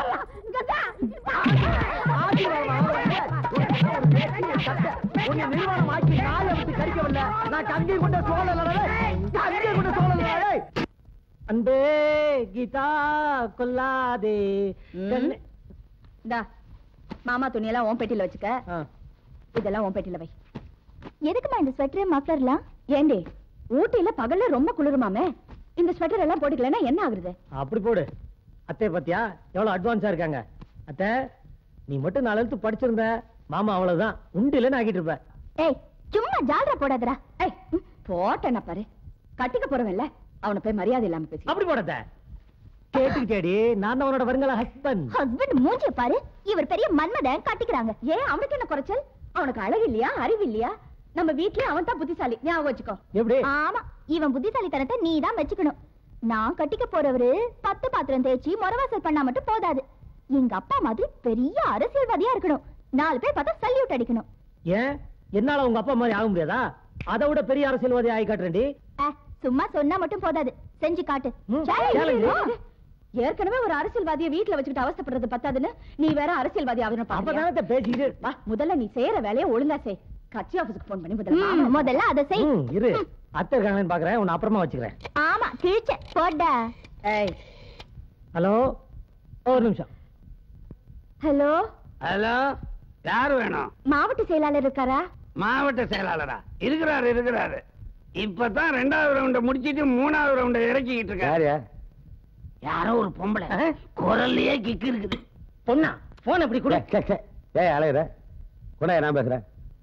உன்னை நிர்வாணம் ஆக்கி நாளை விட்டு கடிக்கவில்லை நான் கங்கை கொண்ட சோழல் கங்கை கொண்ட சோழல் அன்பே கீதா கொல்லாதே ம். இந்தா மாமா துணியெல்லாம் உன் பெட்டியில வச்சுக்க ஆ. இதெல்லாம் உன் பெட்டியில வை எதுக்குமா இந்த ஸ்வெட்டர் மஃப்ளர்லாம் ஏண்டி ஊட்டியில பகல்ல ரொம்ப குளிருமாமே இந்த ஸ்வெட்டர் எல்லாம் போட்டுக்கலன்னா என்ன ஆகுறது அப்படி போடு அத்தை பத்தியா எவ்வளவு அட்வான்ஸா இருக்காங்க அத்தை நீ மட்டும் நாலு எழுத்து படிச்சிருந்த மாமா அவ்வளவுதான் உண்டு இல்லைன்னு ஆக்கிட்டு இருப்ப ஏய் சும்மா ஜால்ரா போடாதடா ஏய் ம், போட்டேன்னா பாரு கட்டிக்க போறவன்ல அவனை போய் மரியாதை இல்லாம பேசி அப்படி போடத்த கேட்டுக்கிட்டேடி நான் தான் உன்னோட வருங்கால ஹஸ்பண்ட் ஹஸ்பண்ட் மூஞ்சிய பாரு இவர் பெரிய மன்மதன் கட்டிக்கிறாங்க ஏன் அவனுக்கு என்ன குறைச்சல் அவனுக்கு அழகு இல்லையா அறிவு இல்லையா நம்ம வீட்லயே அவன் தான் புத்திசாலி ஞாபகம் வச்சுக்கோ எப்படி ஆமா இவன் புத்திசாலித்தனத்தை நீ தான் வச்சுக்கணும் நான் கட்டிக்க போறவரு பத்து பாத்திரம் தேய்ச்சி முறவாசல் பண்ணா மட்டும் போதாது எங்க அப்பா மாதிரி பெரிய அரசியல்வாதியா இருக்கணும் நாலு பேர் பார்த்தா சல்யூட் அடிக்கணும் ஏன் என்னால உங்க அப்பா மாதிரி ஆக முடியாதா அதை விட பெரிய அரசியல்வாதி ஆகி காட்டுறேன்டி அஹ், சும்மா சொன்னா மட்டும் போதாது செஞ்சு காட்டு ம், சரி, கேளுங்க. இரு. ஏற்கனவே ஒரு அரசியல்வாதியை வீட்ல வச்சுக்கிட்டு அவஸ்தைப்படுறது பத்தாதுன்னு நீ வேற அரசியல்வாதி ஆகணும் பாக்குறியா? அப்பதானே பேசிக்கிட்டு வா முதல்ல நீ செய்யற வேலையை ஒழுங்கா செய் கட்சி ஆபீஸ்க்கு போன் பண்ணி முதல்ல ம், மாமா- முதல்ல அதை செய் ம், இரு அத்தை இருக்காங்கன்னு பாக்குறேன் உன்னை அப்புறமா வச்சுக்கிறேன் ஆமா கிழிச்ச போடா ஏய் ஹலோ ஒரு நிமிஷம் ஹலோ ஹலோ யார் வேணும் மாவட்ட செயலாளர் இருக்காரா மாவட்ட செயலாளரா இருக்கிறாரு இருக்கிறாரு இப்பதான் ரெண்டாவது ரவுண்ட முடிச்சிட்டு மூணாவது ரவுண்ட இறக்கிக்கிட்டு இருக்காரு யாரு யாரோ ஒரு பொம்பளை குரல்லையே கிக்கு இருக்குது பொண்ணா போன் எப்படி கூட ஏய் அலையிற கூட நான் பேசுறேன்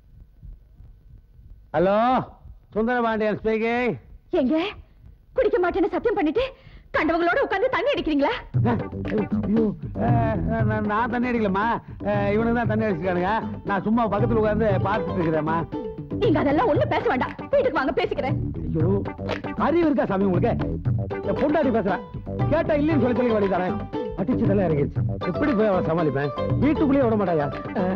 ஹலோ சுந்தரபாண்டியன் ஸ்பீக்கிங் எங்க குடிக்க மாட்டேன்னு சத்தியம் பண்ணிட்டு கண்டவங்களோட உட்கார்ந்து தண்ணி அடிக்கிறீங்களா நான் தண்ணி அடிக்கலம்மா இவனுக்கு தான் தண்ணி அடிச்சிருக்கானுங்க நான் சும்மா பக்கத்துல உட்கார்ந்து பார்த்துட்டு இருக்கிறேம்மா நீங்க அதெல்லாம் ஒண்ணும் பேச வேண்டாம் வீட்டுக்கு வாங்க பேசிக்கிறேன் ஐயோ அறிவு இருக்கா சாமி உங்களுக்கு என் பொண்டாடி பேசுறேன் கேட்டா இல்லைன்னு சொல்லி சொல்லி வழி தரேன் அடிச்சதெல்லாம் இறங்கிடுச்சு எப்படி போய் அவன் சமாளிப்பேன் வீட்டுக்குள்ளேயே விட மாட்டாயா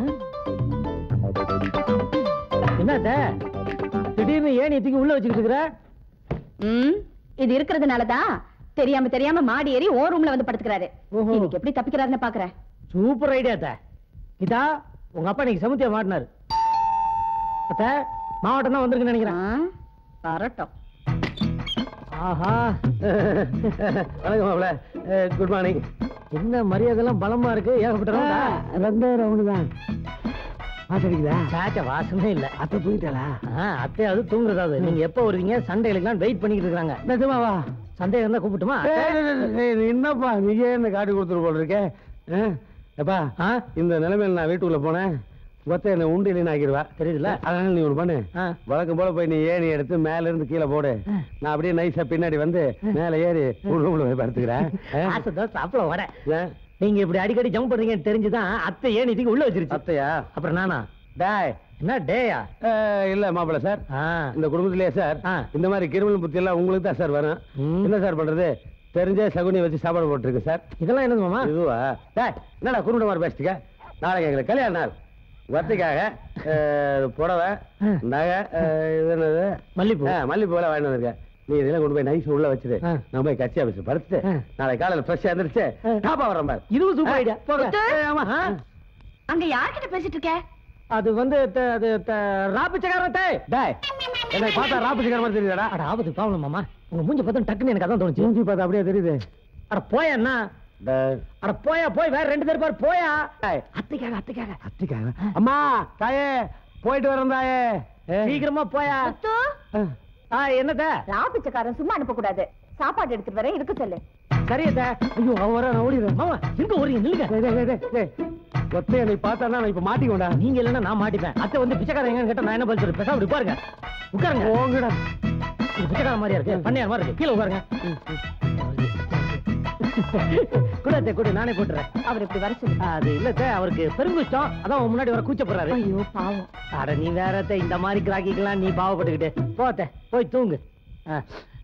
என்னத்த திடீர்னு ஏன் தூக்கி உள்ள வச்சுக்கிட்டு இருக்கிற ம் இது இருக்கிறதுனாலதான் தெரியாம தெரியாம மாடி ஏறி ஓ ரூம்ல வந்து படுத்துக்கிறாரு ஓஹோ. இன்னைக்கு எப்படி தப்பிக்கிறாருன்னு பாக்குறேன் சூப்பர் ஐடியா அத்த இதா உங்க அப்பா இன்னைக்கு சமுத்தியம் மாட்டினாரு அத்த மாவட்டம் தான் வந்திருக்குன்னு நினைக்கிறேன் ஆ, வரட்டும் ஆஹா வணக்கம் மாப்பிள குட் மார்னிங் என்ன மரியாதை எல்லாம் பலமா இருக்கு ஏகப்பட்ட ரெண்டாயிரம் ரவுண்டு தான் பாத்துறீங்களா சாச்ச வாசமே இல்ல அத்தை தூங்கிட்டாளா ஆ, அத்தையாவது தூங்குறதாவது நீங்க எப்ப வருவீங்க சண்டைகளுக்கெல்லாம் வெயிட் பண்ணிக்கிட்டு இருக்காங்க நிஜமாவா சந்தேகம் இருந்தா கூப்பிட்டுமா ஏய், ஏய், ஏய், ஏய், நீ என்னப்பா நீயே என்ன காட்டி கொடுத்துட்டு போல இருக்கே ஆ? எப்பா ஆ? இந்த நிலைமையில நான் வீட்டுக்குள்ள போனேன் மொத்த என்ன உண்டு இல்லைன்னு ஆக்கிடுவா தெரியுதுல அதனால நீ ஒண்ணு பண்ணு ஆ. வழக்கம் போல போய் நீ ஏணி எடுத்து மேல இருந்து கீழே போடு நான் அப்படியே நைஸா பின்னாடி வந்து மேல ஏறி ஒரு ரூம்ல போய் படுத்துக்கிறேன் ஆ? ஆசை சாப்பிட வர ஏன்? நீங்க இப்படி அடிக்கடி ஜம்ப் பண்றீங்கன்னு தெரிஞ்சுதான் அத்தை ஏன் இதுக்கு உள்ள வச்சிருச்சு அத்தையா அப்புறம் நானா டேய் என்ன டேயா அஹ், இல்ல மாப்பிள்ள சார் ஆ இந்த குடும்பத்திலேயே சார் ஆ. இந்த மாதிரி கிரிமினல் புத்தி எல்லாம் உங்களுக்கு தான் சார் வரும் ம். என்ன சார் பண்றது தெரிஞ்சே சகுனி வச்சு சாப்பாடு போட்டுருக்கு சார் இதெல்லாம் என்னது மாமா இதுவா டேய் என்னடா குருட மாதிரி பேசிட்டுக்க நாளைக்கு எங்களுக்கு கல்யாண நாள் வர்த்திக்காக அஹ், புடவை ஆ. நகை அஹ், இது என்னது மல்லிப்பூ ஆ, மல்லிப்பூ எல்லாம் வாங்கிட்டு வந்திருக்கேன் நீ இதெல்லாம் கொண்டு போய் நைஸ் உள்ள வச்சுட்டு ஆ. நான் போய் கட்சி ஆபீஸ்ல படுத்துட்டு ஆ. நாளைக்கு காலையில ஃப்ரெஷ்ஷா எந்திரிச்சு ஆ. டாப்பா வரேன் பாரு இதுவும் சூப்பர் ஐடியா போங்க முத்து? ஏய், ஆமா ஆ. அங்க யார்கிட்ட பேசிட்டு இருக்க அது வந்து த- அது ராபிச்சகாரத்தை டேய் என்னை பார்த்தா ராப்பிச்சுக்கிற மாதிரி தெரியுதாடா அட ஆபத்து பாவம் மாமா உங்க மூஞ்ச பார்த்தா டக்குன்னு எனக்கு அதான் தோணுச்சு மூஞ்சி பார்த்தா அப்படியே தெரியுது அட போயா அண்ணா டேய். அட போயா போய் வேற ரெண்டு பேர் பாரு போயா டேய். அத்தைக்காக அத்தைக்காக அத்திக்காக அம்மா தாயே போயிட்டு வரேன் தாயே ஏ. சீக்கிரமா போயா முத்து ஆ. ஆ என்னத்த ராபிச்சக்காரன் சும்மா அனுப்ப கூடாது சாப்பாடு எடுத்துட்டு வரேன் இருக்க சொல்லு சரியத்த ஐயோ அவ வர நான் ஓடிடுறேன் மாமா எங்க ஓடுறீங்க நில்லுங்க டேய், டேய், டேய், டேய். ஒத்தைய நீ பார்த்தா நான் இப்ப மாட்டிக்கோண்டா நீங்க இல்லைன்னா நான் மாட்டிப்பேன் அத்தை வந்து பிச்சைக்காரன் எங்கன்னு கேட்டா நான் என்ன பதில் சொல்றேன் பேசாம இப்படி உட்காருங்க உட்காருங்க போங்கடா இது பிச்சைக்காரன் மாதிரியா இருக்கு பண்ணையார் மாதிரி இருக்கு கீழே உட்காருங்க கூட அத்தை கூட நானே போட்டுறேன் அவர் இப்படி வர சொல்லு அது இல்ல அத்தை, அவருக்கு பெருங்குஷ்டம் அதான் உன் முன்னாடி வர கூச்சப்படுறாரு ஐயோ பாவம் அட நீ வேற அத்தை, இந்த மாதிரி கிராக்கிக்கெல்லாம் நீ பாவப்பட்டுக்கிட்டு போத்த போய் தூங்கு ஆ.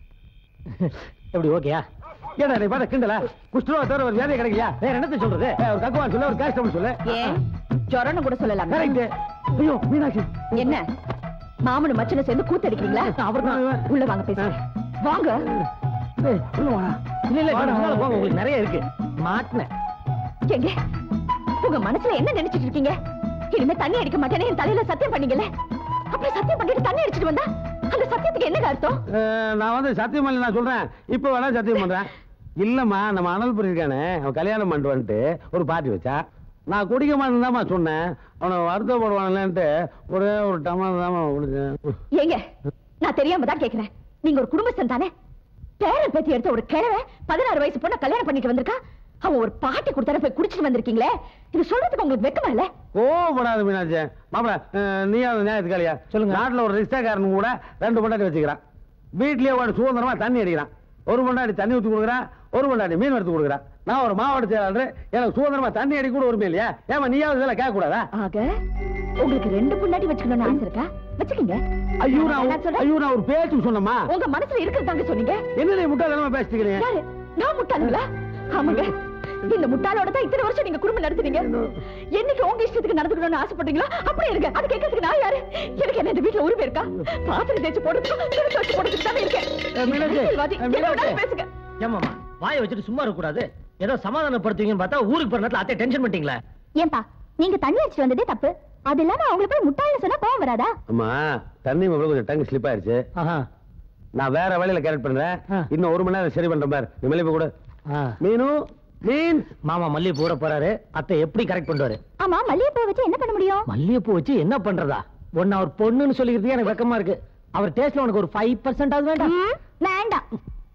எப்படி ஓகேயா ஏடா நீ பார்த்தா கிண்டலா குஷ்டரோ தவிர ஒரு வேலையை கிடைக்கலையா வேற என்னத்த சொல்றது ஏய், ஒரு கக்குவான் சொல்லு ஒரு காஸ்டபிள் சொல்லு ஏன் ஜொரன்னு கூட சொல்லலாம் கரெக்ட் ஐயோ மீனாட்சி என்ன மாமனு மச்சனை சேர்ந்து கூத்தடிக்கிறீங்களா அவர்தான். உள்ள வாங்க பேசுறேன் வாங்க ஏய், உள்ள வாடா. இல்ல இல்ல வாடா, நீங்க முன்னால வாடா. போங்க உங்களுக்கு நிறைய இருக்கு மாட்டினேன் எங்க உங்க மனசுல என்ன நினைச்சிட்டு இருக்கீங்க இனிமே தண்ணி அடிக்க மாட்டேன்னு என் தலையில சத்தியம் பண்ணீங்கல்ல அப்படி சத்தியம் பண்ணிட்டு தண்ணி அடிச்சிட்டு வந்தா அந்த சத்தியத்துக்கு என்ன அர்த்தம் அஹ், நான் வந்து சத்தியம் பண்ணி நான் சொல்றேன் இப்ப வேணா சத்தியம் பண்றேன் இல்லம்மா நம்ம அனல்புரி இருக்கானே அவன் கல்யாணம் பண்ணிட்டு வந்துட்டு ஒரு பார்ட்டி வச்சா நான் குடிக்க மாட்டேன்தாம்மா சொன்னேன் அவனை வருத்தப்படுவான்லன்ட்டு ஒரே ஒரு டமால் தாம்மா குடிச்சேன் ஏங்க நான் தெரியாம தான் கேக்குறேன் நீங்க ஒரு குடும்பஸ்தன் தானே பேரன் பேத்தி எடுத்த ஒரு கிழவை பதினாறு வயசு பொண்ண கல்யாணம் பண்ணிட்டு வந்திருக்கா அவன் ஒரு பாட்டி கொடுத்தாரு போய் குடிச்சிட்டு வந்திருக்கீங்களே இது சொல்றதுக்கு உங்களுக்கு வெக்கமா இல்ல கோவப்படாத மீனாட்சி மாப்பிள நீ அது நியாயத்துக்காளியா சொல்லுங்க. நாட்டுல ஒரு ரிக்ஷாக்காரன் கூட ரெண்டு பொண்டாட்டி வச்சுக்கிறான் வீட்லயே ஒரு சுதந்திரமா தண்ணி அடிக்கிறான் ஒரு பொண்டாட்டி தண்ணி ஊத்தி கொடுக்குறான் ஒரு பொண்டாட்டி மீன் எடுத்து கொடுக்குறான் நான் ஒரு மாவட்ட செயலாளர் எனக்கு சுதந்திரமா தண்ணி அடிக்க கூட உரிமை இல்லையா ஏமா நீயாவது இதெல்லாம் கேட்க கூடாதா ஆக உங்களுக்கு ரெண்டு பொண்டாட்டி வச்சுக்கணும்னு ஆசை இருக்கா வச்சுக்கீங்க ஐயோ நான் நான் சொல்றேன். ஐயோ நான் ஒரு பேச்சுக்கு சொன்னமா உங்க மனசுல இருக்கிறதாங்க சொன்னீங்க என்ன நீ முட்டாளமா பேசிக்கிறீங்க யாரு நான் முட்டாளுங்களா ஆமாங்க இந்த முட்டாளோட தான் இத்தனை வருஷம் நீங்க குடும்பம் நடத்துறீங்க என்னைக்கு உங்க இஷ்டத்துக்கு நடந்துக்கணும்னு ஆசைப்படுறீங்களோ அப்படியே இருங்க அது கேட்கறதுக்கு நான் யாரு எனக்கு என்ன இந்த வீட்டுல உரிமை இருக்கா பாத்திரம் தேய்ச்சி போடுறதுக்கு துணி துவைச்சு போடுறதுக்கு தானே இருக்கேன் ஏ, மீனாட்சி, அரசியல்வாதி, ஏ, என்ன மீனாட்சி. வேணாலும் பேசுங்க ஏமாமா வாயை வச்சுட்டு சும்மா இருக்க கூடாது ஏதோ சமாதானப்படுத்துவீங்கன்னு பார்த்தா ஊருக்கு போற நேரத்துல அத்தை டென்ஷன் பண்ணிட்டீங்களா ஏன்பா நீங்க தண்ணி அடிச்சிட்டு வந்ததே தப்பு அது இல்லாம அவங்கள போய் முட்டாள்னு சொன்னா கோவம் வராதா அம்மா தண்ணி மாப்பிள கொஞ்சம் டங்கு ஸ்லிப் ஆயிருச்சு ஆஹா நான் வேற வழியில கரெக்ட் பண்றேன் ஆ. இன்னும் ஒரு மணி நேரம் சரி பண்றேன் பாரு நீ மல்லிப்பூ கூட ஆ. மீனு மீன் மாமா மல்லிகைப்பூ போட போறாரு அத்தை எப்படி கரெக்ட் பண்ணுவாரு ஆமா மல்லிகைப்பூ வச்சு என்ன பண்ண முடியும் மல்லிகைப்பூ வச்சு என்ன பண்றதா ஒன்னு அவர் பொண்ணுன்னு சொல்லிக்கிறதுக்கு எனக்கு வெக்கமா இருக்கு அவர் டேஸ்ட்ல உனக்கு ஒரு ஃபைவ் பர்சன்ட் ஆகுது வேண்டாம் ம், வேண்டாம்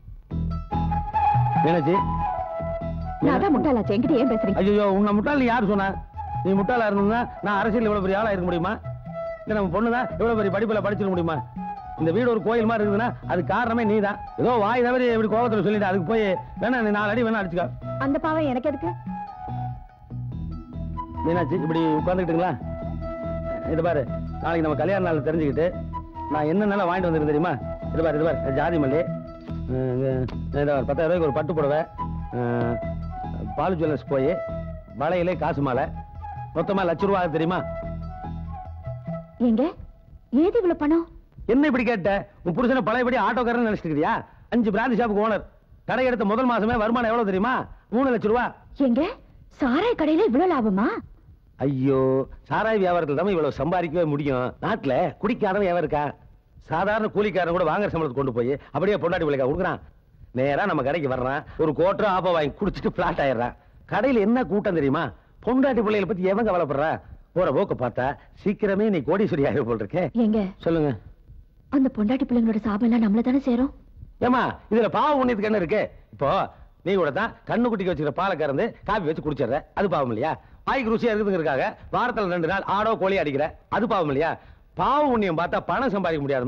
மீனாட்சி நான் தான் முட்டாளாச்சு என்கிட்ட ஏன் பேசுறீங்க ஐயோ உன்னை முட்டாள் நீ யார் சொன்னா நீ முட்டாளா இருந்தா நான் அரசியல் இவ்வளவு பெரிய ஆளா இருக்க முடியுமா இல்ல நம்ம பொண்ணுதான் இவ்வளவு பெரிய படிப்புல படிச்சிட முடியுமா இந்த வீடு ஒரு கோயில் மாதிரி இருக்குதுன்னா அது காரணமே நீதான் ஏதோ வாய் தவிர இப்படி கோபத்துல சொல்லிட்டு அதுக்கு போய் வேணா நீ நாலு அடி வேணா அடிச்சுக்க அந்த பாவம் எனக்கு எதுக்கு மீனாட்சி இப்படி உட்காந்துக்கிட்டுங்களா இது பாரு நாளைக்கு நம்ம கல்யாண நாள் தெரிஞ்சுக்கிட்டு நான் என்னென்ன வாங்கிட்டு வந்திருக்கேன் தெரியுமா இது பாரு இது பாரு ஜாதி மல்லி அஹ் இது இது பாரு, பத்தாயிரம் ரூபாய்க்கு ஒரு பட்டு புடவை அஹ் பாலு ஜுவல்லர்ஸ் போய் வளையலே காசு மாலை மொத்தமா லட்ச ரூபா ஆகுது தெரியுமா எங்க ஏது இவ்வளவு பணம் என்ன இப்படி கேட்ட உன் புருஷனை பழையபடி ஆட்டோக்காரன் நினைச்சிருக்கியா அஞ்சு பிராந்தி ஷாப்புக்கு ஓனர் கடை எடுத்த முதல் மாசமே வருமானம் எவ்வளவு தெரியுமா மூணு லட்ச ரூபா எங்க சாராய் கடையில இவ்வளவு லாபமா ஐயோ சாராய் வியாபாரத்துல தான் இவ்வளவு சம்பாதிக்கவே முடியும் நாட்டுல குடிக்காரன் எவன் இருக்கா சாதாரண கூலிக்காரன் கூட வாங்குற சம்பளத்தை கொண்டு போய் அப்படியே பொண்டாட்டி பிள்ளைக்கா கொடுக்குறான் நேரா நம்ம கடைக்கு வர்றான் ஒரு கோட்டர் ஆப்பா வாங்கி குடிச்சிட்டு பிளாட் ஆயிடுறான் கடையில என்ன கூட்டம் தெரியுமா பொண்டாட்டி பிள்ளைகளை பத்தி எவன் கவலைப்படுறா போற போக்க பார்த்தா சீக்கிரமே நீ கோடீஸ்வரி ஆகிற போல் இருக்கே எங்க சொல்லுங்க அந்த பொண்டாட்டி பிள்ளைங்களோட சாபம் எல்லாம் நம்மள தானே சேரும் ஏமா இதுல பாவம் புண்ணியத்துக்கு என்ன இருக்கு இப்போ நீ கூட தான் கண்ணு குட்டிக்கு வச்சுக்கிற பாலை கறந்து காப்பி வச்சு குடிச்சிடுற அது பாவம் இல்லையா வாய்க்கு ருசியா இருக்குதுங்கிறதுக்காக வாரத்துல ரெண்டு நாள் ஆடோ கோழி அடிக்கிற அது பாவம் இல்லையா பாவம் புண்ணியம் பார்த்தா பணம் சம்பாதிக்க முடியாதுமா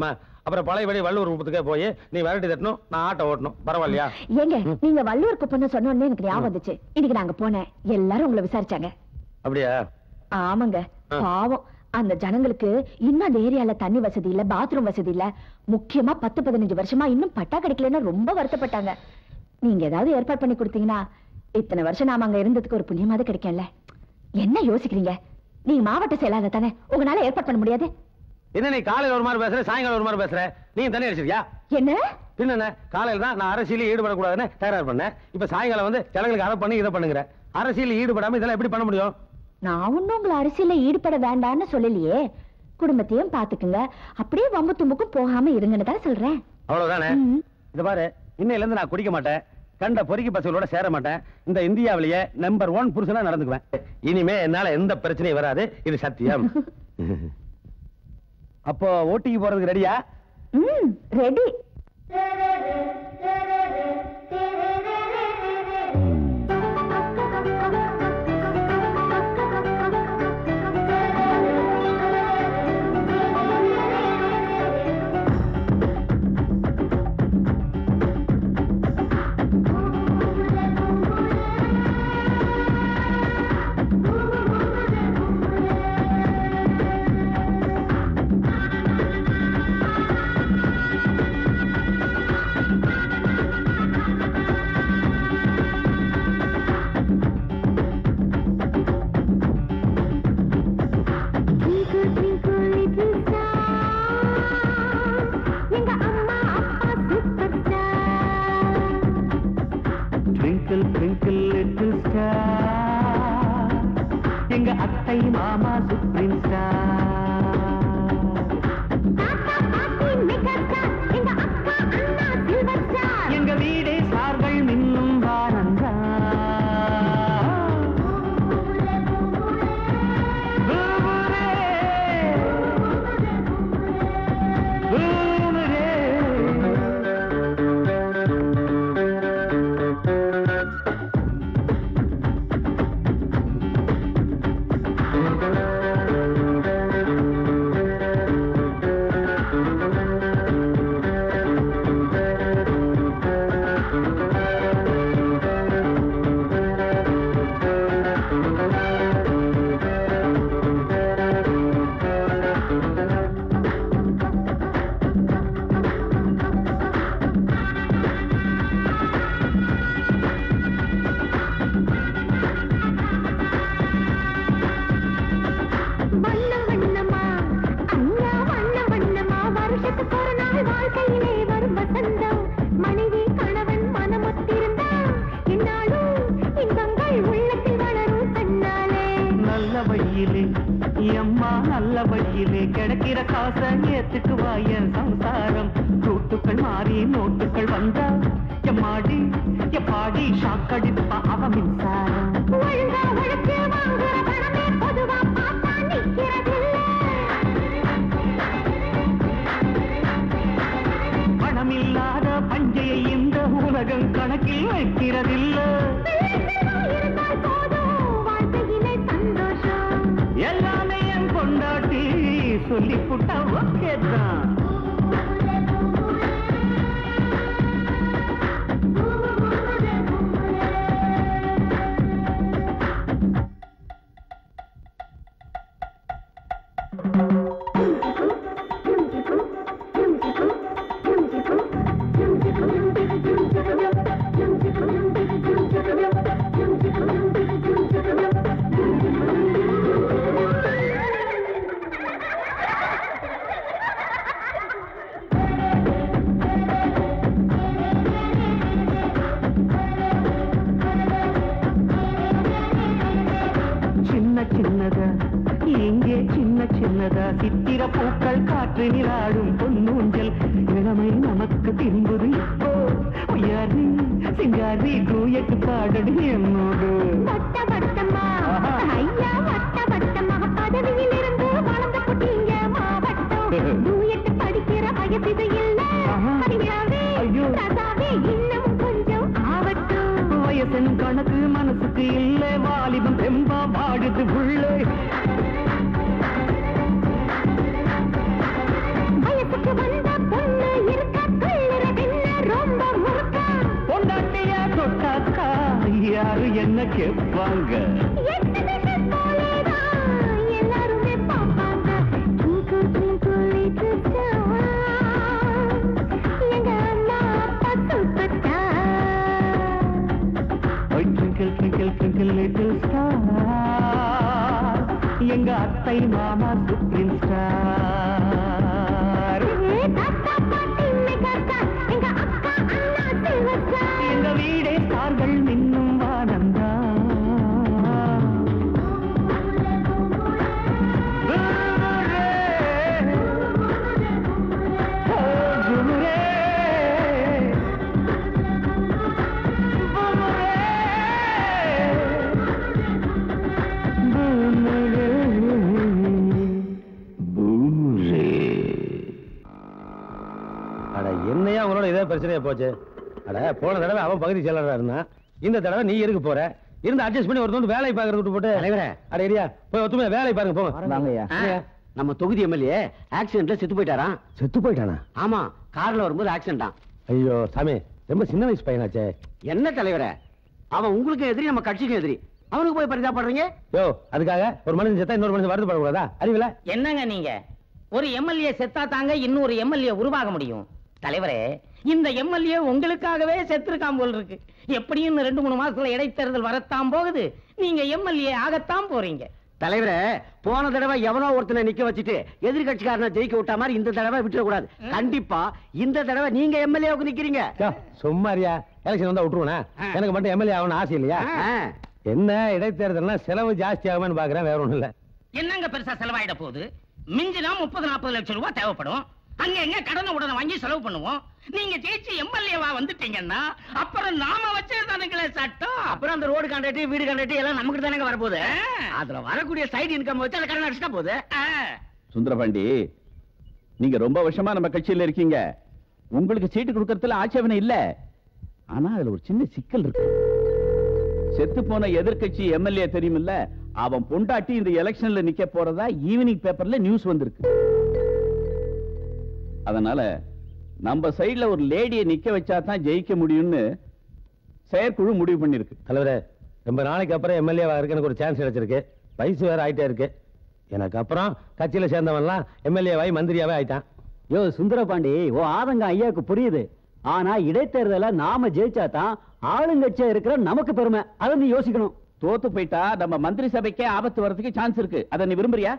அப்புறம் பழையபடி வள்ளூர் குப்பத்துக்கே போய் நீ விரட்டி தட்டணும் நான் ஆட்டோ ஓட்டணும் பரவாயில்லையா ஏங்க நீங்க வள்ளுவர் குப்பன்னு சொன்ன உடனே எனக்கு ஞாபகம் வந்துச்சு இன்னைக்கு நாங்க போனேன் எல்லாரும் உங்களை விசாரிச்சாங்க அப்படியா ஆமாங்க ஆ. பாவம் அந்த ஜனங்களுக்கு இன்னும் அந்த ஏரியால தண்ணி வசதி இல்ல பாத்ரூம் வசதி இல்ல முக்கியமா பத்து பதினஞ்சு வருஷமா இன்னும் பட்டா கிடைக்கலன்னா ரொம்ப வருத்தப்பட்டாங்க நீங்க ஏதாவது ஏற்பாடு பண்ணி கொடுத்தீங்கன்னா இத்தனை வருஷம் நாம அங்க இருந்ததுக்கு ஒரு புண்ணியமாவது கிடைக்கும்ல என்ன யோசிக்கிறீங்க நீங்க மாவட்ட செயலாளர் தானே உங்களால ஏற்பாடு பண்ண முடியாது என்ன நீ காலையில ஒரு மாதிரி பேசுற சாயங்காலம் ஒரு மாதிரி பேசுற நீ தண்ணி அடிச்சிருக்கியா என்ன பின்ன என்ன காலையில தான் நான் அரசியலில் ஈடுபடக்கூடாதுன்னு தயார் பண்ணேன் இப்ப சாயங்காலம் வந்து ஜனங்களுக்கு அதை பண்ணி இதை பண்ணுங்கிற அரசியல் ஈடுபடாம இதெல்லாம் எப்படி பண்ண முடியும் நான் ஒண்ணும் உங்களை அரசியல்ல ஈடுபட வேண்டாம்னு சொல்லலையே குடும்பத்தையும் பாத்துக்குங்க அப்படியே வம்பு தும்புக்கும் போகாம இருங்கன்னு தான் சொல்றேன் அவ்வளவுதானே ம். இந்த பாரு இன்னையில இருந்து நான் குடிக்க மாட்டேன் கண்ட பொறுக்கி பசங்களோட சேர மாட்டேன் இந்த இந்தியாவிலேயே நம்பர் ஒன் புருஷனா நடந்துக்குவேன் இனிமே என்னால எந்த பிரச்சனையும் வராது இது சத்தியம் அப்போ ஓட்டிக்கு போறதுக்கு ரெடியா ம் ready twinkle twinkle little star எங்க அத்தை மாமா சுப்ரீம் ஸ்டார் எங்க வீடே சார்கள் மின்னும் வானந்தா வண்ணம் வண்ணமா அண்ணா வண்ண வண்ணமா வருஷத்துக்கு ஒரு நாள் வாழ்க்கையிலே வரும் வசந்தம் மனைவி கணவன் மனமொத்திருந்தா என்னாலும் இன்பங்கள் உள்ளத்தில் வளரும் தன்னாலே நல்ல வழியிலே எம்மா நல்ல வழியிலே கிடைக்கிற காசை ஏத்துக்குவா என் சம்சாரம் ரூட்டுக்கள் மாறி நோட்டுக்கள் வந்தா எம்மாடி எப்பாடி ஷாக்கடிப்பா அவ மின்சாரம் ஒழுங்கா உழைச்சு வாங்குற பணமே பொதுவா பார்த்தா நிக்கிறதில்லை பணமில்லாத பஞ்சையை இந்த உலகம் கணக்கில் வைக்கிறதில்லை இருந்தால் போதும் வாழ்க்கையிலே சந்தோஷம் எல்லாமே என் கொண்டாட்டி சொல்லி புட்டா ஓகே தான் சின்ன சின்னதா இங்கே சின்ன சின்னதா சித்திர பூக்கள் காற்றினில் ஆடும் பொன்னூஞ்சல் இளமை நமக்கு தின்புது இப்போ உயாரி சிங்காரி டூயட்டு பாடடி என்னோடு வட்ட வட்டமா ஐயா வட்ட வட்டமா பதவியில் இருந்து வளர்ந்த குட்டிங்க மாவட்டம் டூயட் படிக்கிற வயசு இது இல்ல ஆஹா. அறியாவே ஐயோ. ரசாவே இன்னும் கொஞ்சம் ஆவட்டும் வயசன் கணக்கு மனசுக்கு இல்ல வாலிபம் தெம்பா பாடுது உள்ளே வயசுக்கு வந்த யாரு என்ன கேட்பாங்க எக்ஸிபிஷன் போலேதான் எல்லாருமே பார்ப்பாங்க ட்விங்கிள் ட்விங்கிள் லிட்டில் ஸ்டார் எங்க அண்ணா அப்பா super twinkle twinkle twinkle little star எங்க அத்தை மாமா சுப்ரீம் ஸ்டார் தாத்தா பாட்டி மெகா ஸ்டார் எங்க அக்கா அண்ணா சில்வர் ஸ்டார் எங்க வீடே ஸ்டார்கள் மின்னும் வானந்தா அட என்னையா உங்களோட இதே பிரச்சனையா போச்சு அட போன தடவை அவன் பகுதி செயலரா இருந்தான் இந்த தடவை நீ எதுக்கு போற இருந்து அட்ஜஸ்ட் பண்ணி ஒரு வேலை பார்க்கறது விட்டு போட்டு தலைவரே. அட ஏரியா போய் ஒத்துமையா வேலை பாருங்க போங்க வாங்கய்யா. ஏய்யா, நம்ம தொகுதி எம்எல்ஏ ஆக்சிடென்ட்ல செத்து போயிட்டாராம் செத்து போயிட்டானா ஆமா கார்ல வரும்போது ஆக்சிடென்டா ஐயோ சாமி ரொம்ப சின்ன வயசு பையனாச்சே என்ன தலைவரே அவன் உங்களுக்கு எதிரி நம்ம கட்சிக்கும் எதிரி அவனுக்கு போய் பரிதாபப்படுறீங்க யோ அதுக்காக ஒரு மனுஷன் செத்தா இன்னொரு மனுஷன் வருத்தப்படக்கூடாதா அறிவில என்னங்க நீங்க ஒரு எம்எல்ஏ செத்தா தாங்க இன்னொரு எம்எல்ஏ உருவாக முடியும் தலைவரே இந்த எம்எல்ஏ உங்களுக்காகவே செத்துருக்கான் போல் இருக்கு எப்படியும் இன்னும் ரெண்டு மூணு மாசத்துல இடைத்தேர்தல் வரத்தான் போகுது நீங்க எம்எல்ஏ ஆகத்தான் போறீங்க தலைவரே போன தடவை எவனோ ஒருத்தனை நிக்க வச்சுட்டு எதிர்கட்சிக்காரனை ஜெயிக்க விட்ட மாதிரி இந்த தடவை விட்டுறக்கூடாது கண்டிப்பா இந்த தடவை நீங்க எம்எல்ஏவுக்கு நிக்கிறீங்க யோ, சும்மாரியா எலெக்ஷன் வந்தா விட்டுருவனா எனக்கு மட்டும் எம்எல்ஏ ஆகணும் ஆசை இல்லையா ஆ. என்ன இடைத்தேர்தல்னா செலவு ஜாஸ்தி ஆகுமான்னு பாக்குறேன் வேற ஒண்ணும் இல்ல என்னங்க பெருசா செலவாயிட போகுது மிஞ்சினா முப்பது நாற்பது லட்சம் ரூபாய் தேவைப்படும் அங்க எங்க கடனை உடனே வாங்கி செலவு பண்ணுவோம் நீங்க ஜெயிச்சு எம்எல்ஏவா வந்துட்டீங்கன்னா அப்புறம் நாம வச்சிருந்தானுங்களே சட்டம் அப்புறம் அந்த ரோடு கான்ட்ராக்ட் வீடு கான்ட்ராக்ட் எல்லாம் நமக்கு தானே வரப்போகுது ஆ. அதுல வரக்கூடிய சைடு இன்கம் வச்சு அந்த கடன் அடிச்சுட்டா போகுது ஆ. சுந்தரபாண்டி நீங்க ரொம்ப வருஷமா நம்ம கட்சியில இருக்கீங்க உங்களுக்கு சீட்டு கொடுக்கறதுல ஆட்சேபனை இல்ல ஆனா அதுல ஒரு சின்ன சிக்கல் இருக்கு செத்து போன எதிர்க்கட்சி எம்எல்ஏ தெரியுமில்ல அவன் பொண்டாட்டி இந்த எலெக்ஷன்ல நிக்க போறதா ஈவினிங் பேப்பர்ல நியூஸ் வந்திருக்கு அதனால நம்ம சைடுல ஒரு லேடியை நிக்க வச்சா தான் ஜெயிக்க முடியும்னு செயற்குழு முடிவு பண்ணிருக்கு தலைவரே ரொம்ப நாளைக்கு அப்புறம் எம்எல்ஏ ஆகிறதுக்கு எனக்கு ஒரு சான்ஸ் கிடைச்சிருக்கு வயசு வேற ஆயிட்டே இருக்கு எனக்கு அப்புறம் கட்சியில சேர்ந்தவன்லாம் எம்எல்ஏவாய் மந்திரியாவே ஆயிட்டான் யோ சுந்தரபாண்டி ஓ ஆதங்க ஐயாவுக்கு புரியுது ஆனா இடைத்தேர்தல நாம ஜெயிச்சா தான் ஆளுங்கட்சியா இருக்கிற நமக்கு பெருமை அதை நீ யோசிக்கணும் தோத்து போயிட்டா நம்ம மந்திரி சபைக்கே ஆபத்து வரதுக்கு சான்ஸ் இருக்கு அதை நீ விரும்புறியா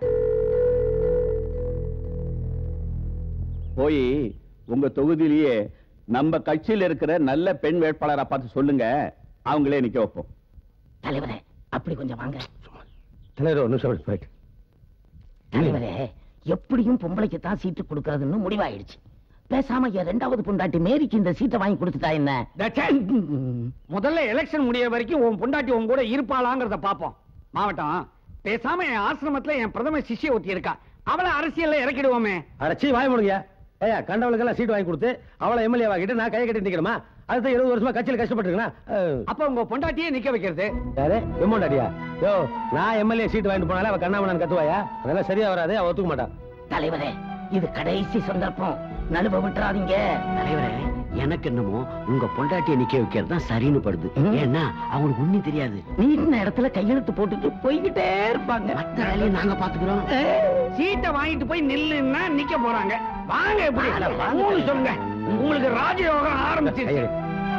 போய் உங்க தொகுதியிலேயே நம்ம கட்சியில இருக்கிற நல்ல பெண் வேட்பாளரை பார்த்து சொல்லுங்க அவங்களே நிக்க வைப்போம் தலைவரே அப்படி கொஞ்சம் வாங்க தலைவர் ஒரு நிமிஷம் அப்படி போயிட்டு தலைவரே எப்படியும் பொம்பளைக்கு தான் சீட்டு கொடுக்கறதுன்னு முடிவாயிடுச்சு பேசாம என் ரெண்டாவது பொண்டாட்டி மேரிக்கு இந்த சீட்டை வாங்கி கொடுத்துட்டா என்ன தட்சன். முதல்ல எலெக்ஷன் முடிய வரைக்கும் உன் பொண்டாட்டி உன் கூட இருப்பாளாங்கிறத பாப்போம் மாவட்டம் பேசாம என் ஆசிரமத்துல என் பிரதம சிஷ்ய ஒத்தி இருக்கா அவளை அரசியல்ல இறக்கிடுவோமே அரைச்சி வாய முடியா ஏயா கண்டவளுக்கெல்லாம் சீட் வாங்கி கொடுத்து அவளை எம்எல்ஏ ஆகிட்டு நான் கையை கட்டி நிக்கணுமா அதுதான் எழுபது வருஷமா கட்சியில் கஷ்டப்பட்டுருக்கேன் அப்ப உங்க பொண்டாட்டியே நிக்க வைக்கிறது யாரு எம்மோண்டாடியா யோ நான் எம்எல்ஏ சீட் வாங்கிட்டு போனாலே அவ கண்ணாமணன் கத்துவாயா அதெல்லாம் சரியா வராது அவ ஒத்துக்க மாட்டான் தலைவரே இது கடைசி சந்தர்ப்பம் நழுவ விட்டுறாதீங்க தலைவரே எனக்கு என்னமோ உங்க பொண்டாட்டியை நிக்க வைக்கிறது தான் சரின்னு படுது ஏன்னா அவங்களுக்கு ஒண்ணும் தெரியாது நீட்டின இடத்துல கையெழுத்து போட்டுட்டு போய்கிட்டே இருப்பாங்க மத்த வேலையை நாங்க பாத்துக்கிறோம் சீட்டை வாங்கிட்டு போய் நில்லுன்னா நிக்க போறாங்க வாங்க எப்படி வாங்க, வாங்க. ஊரு சொல்லுங்க உங்களுக்கு ராஜயோகம் ஆரம்பிச்சிருச்சு கையெழு.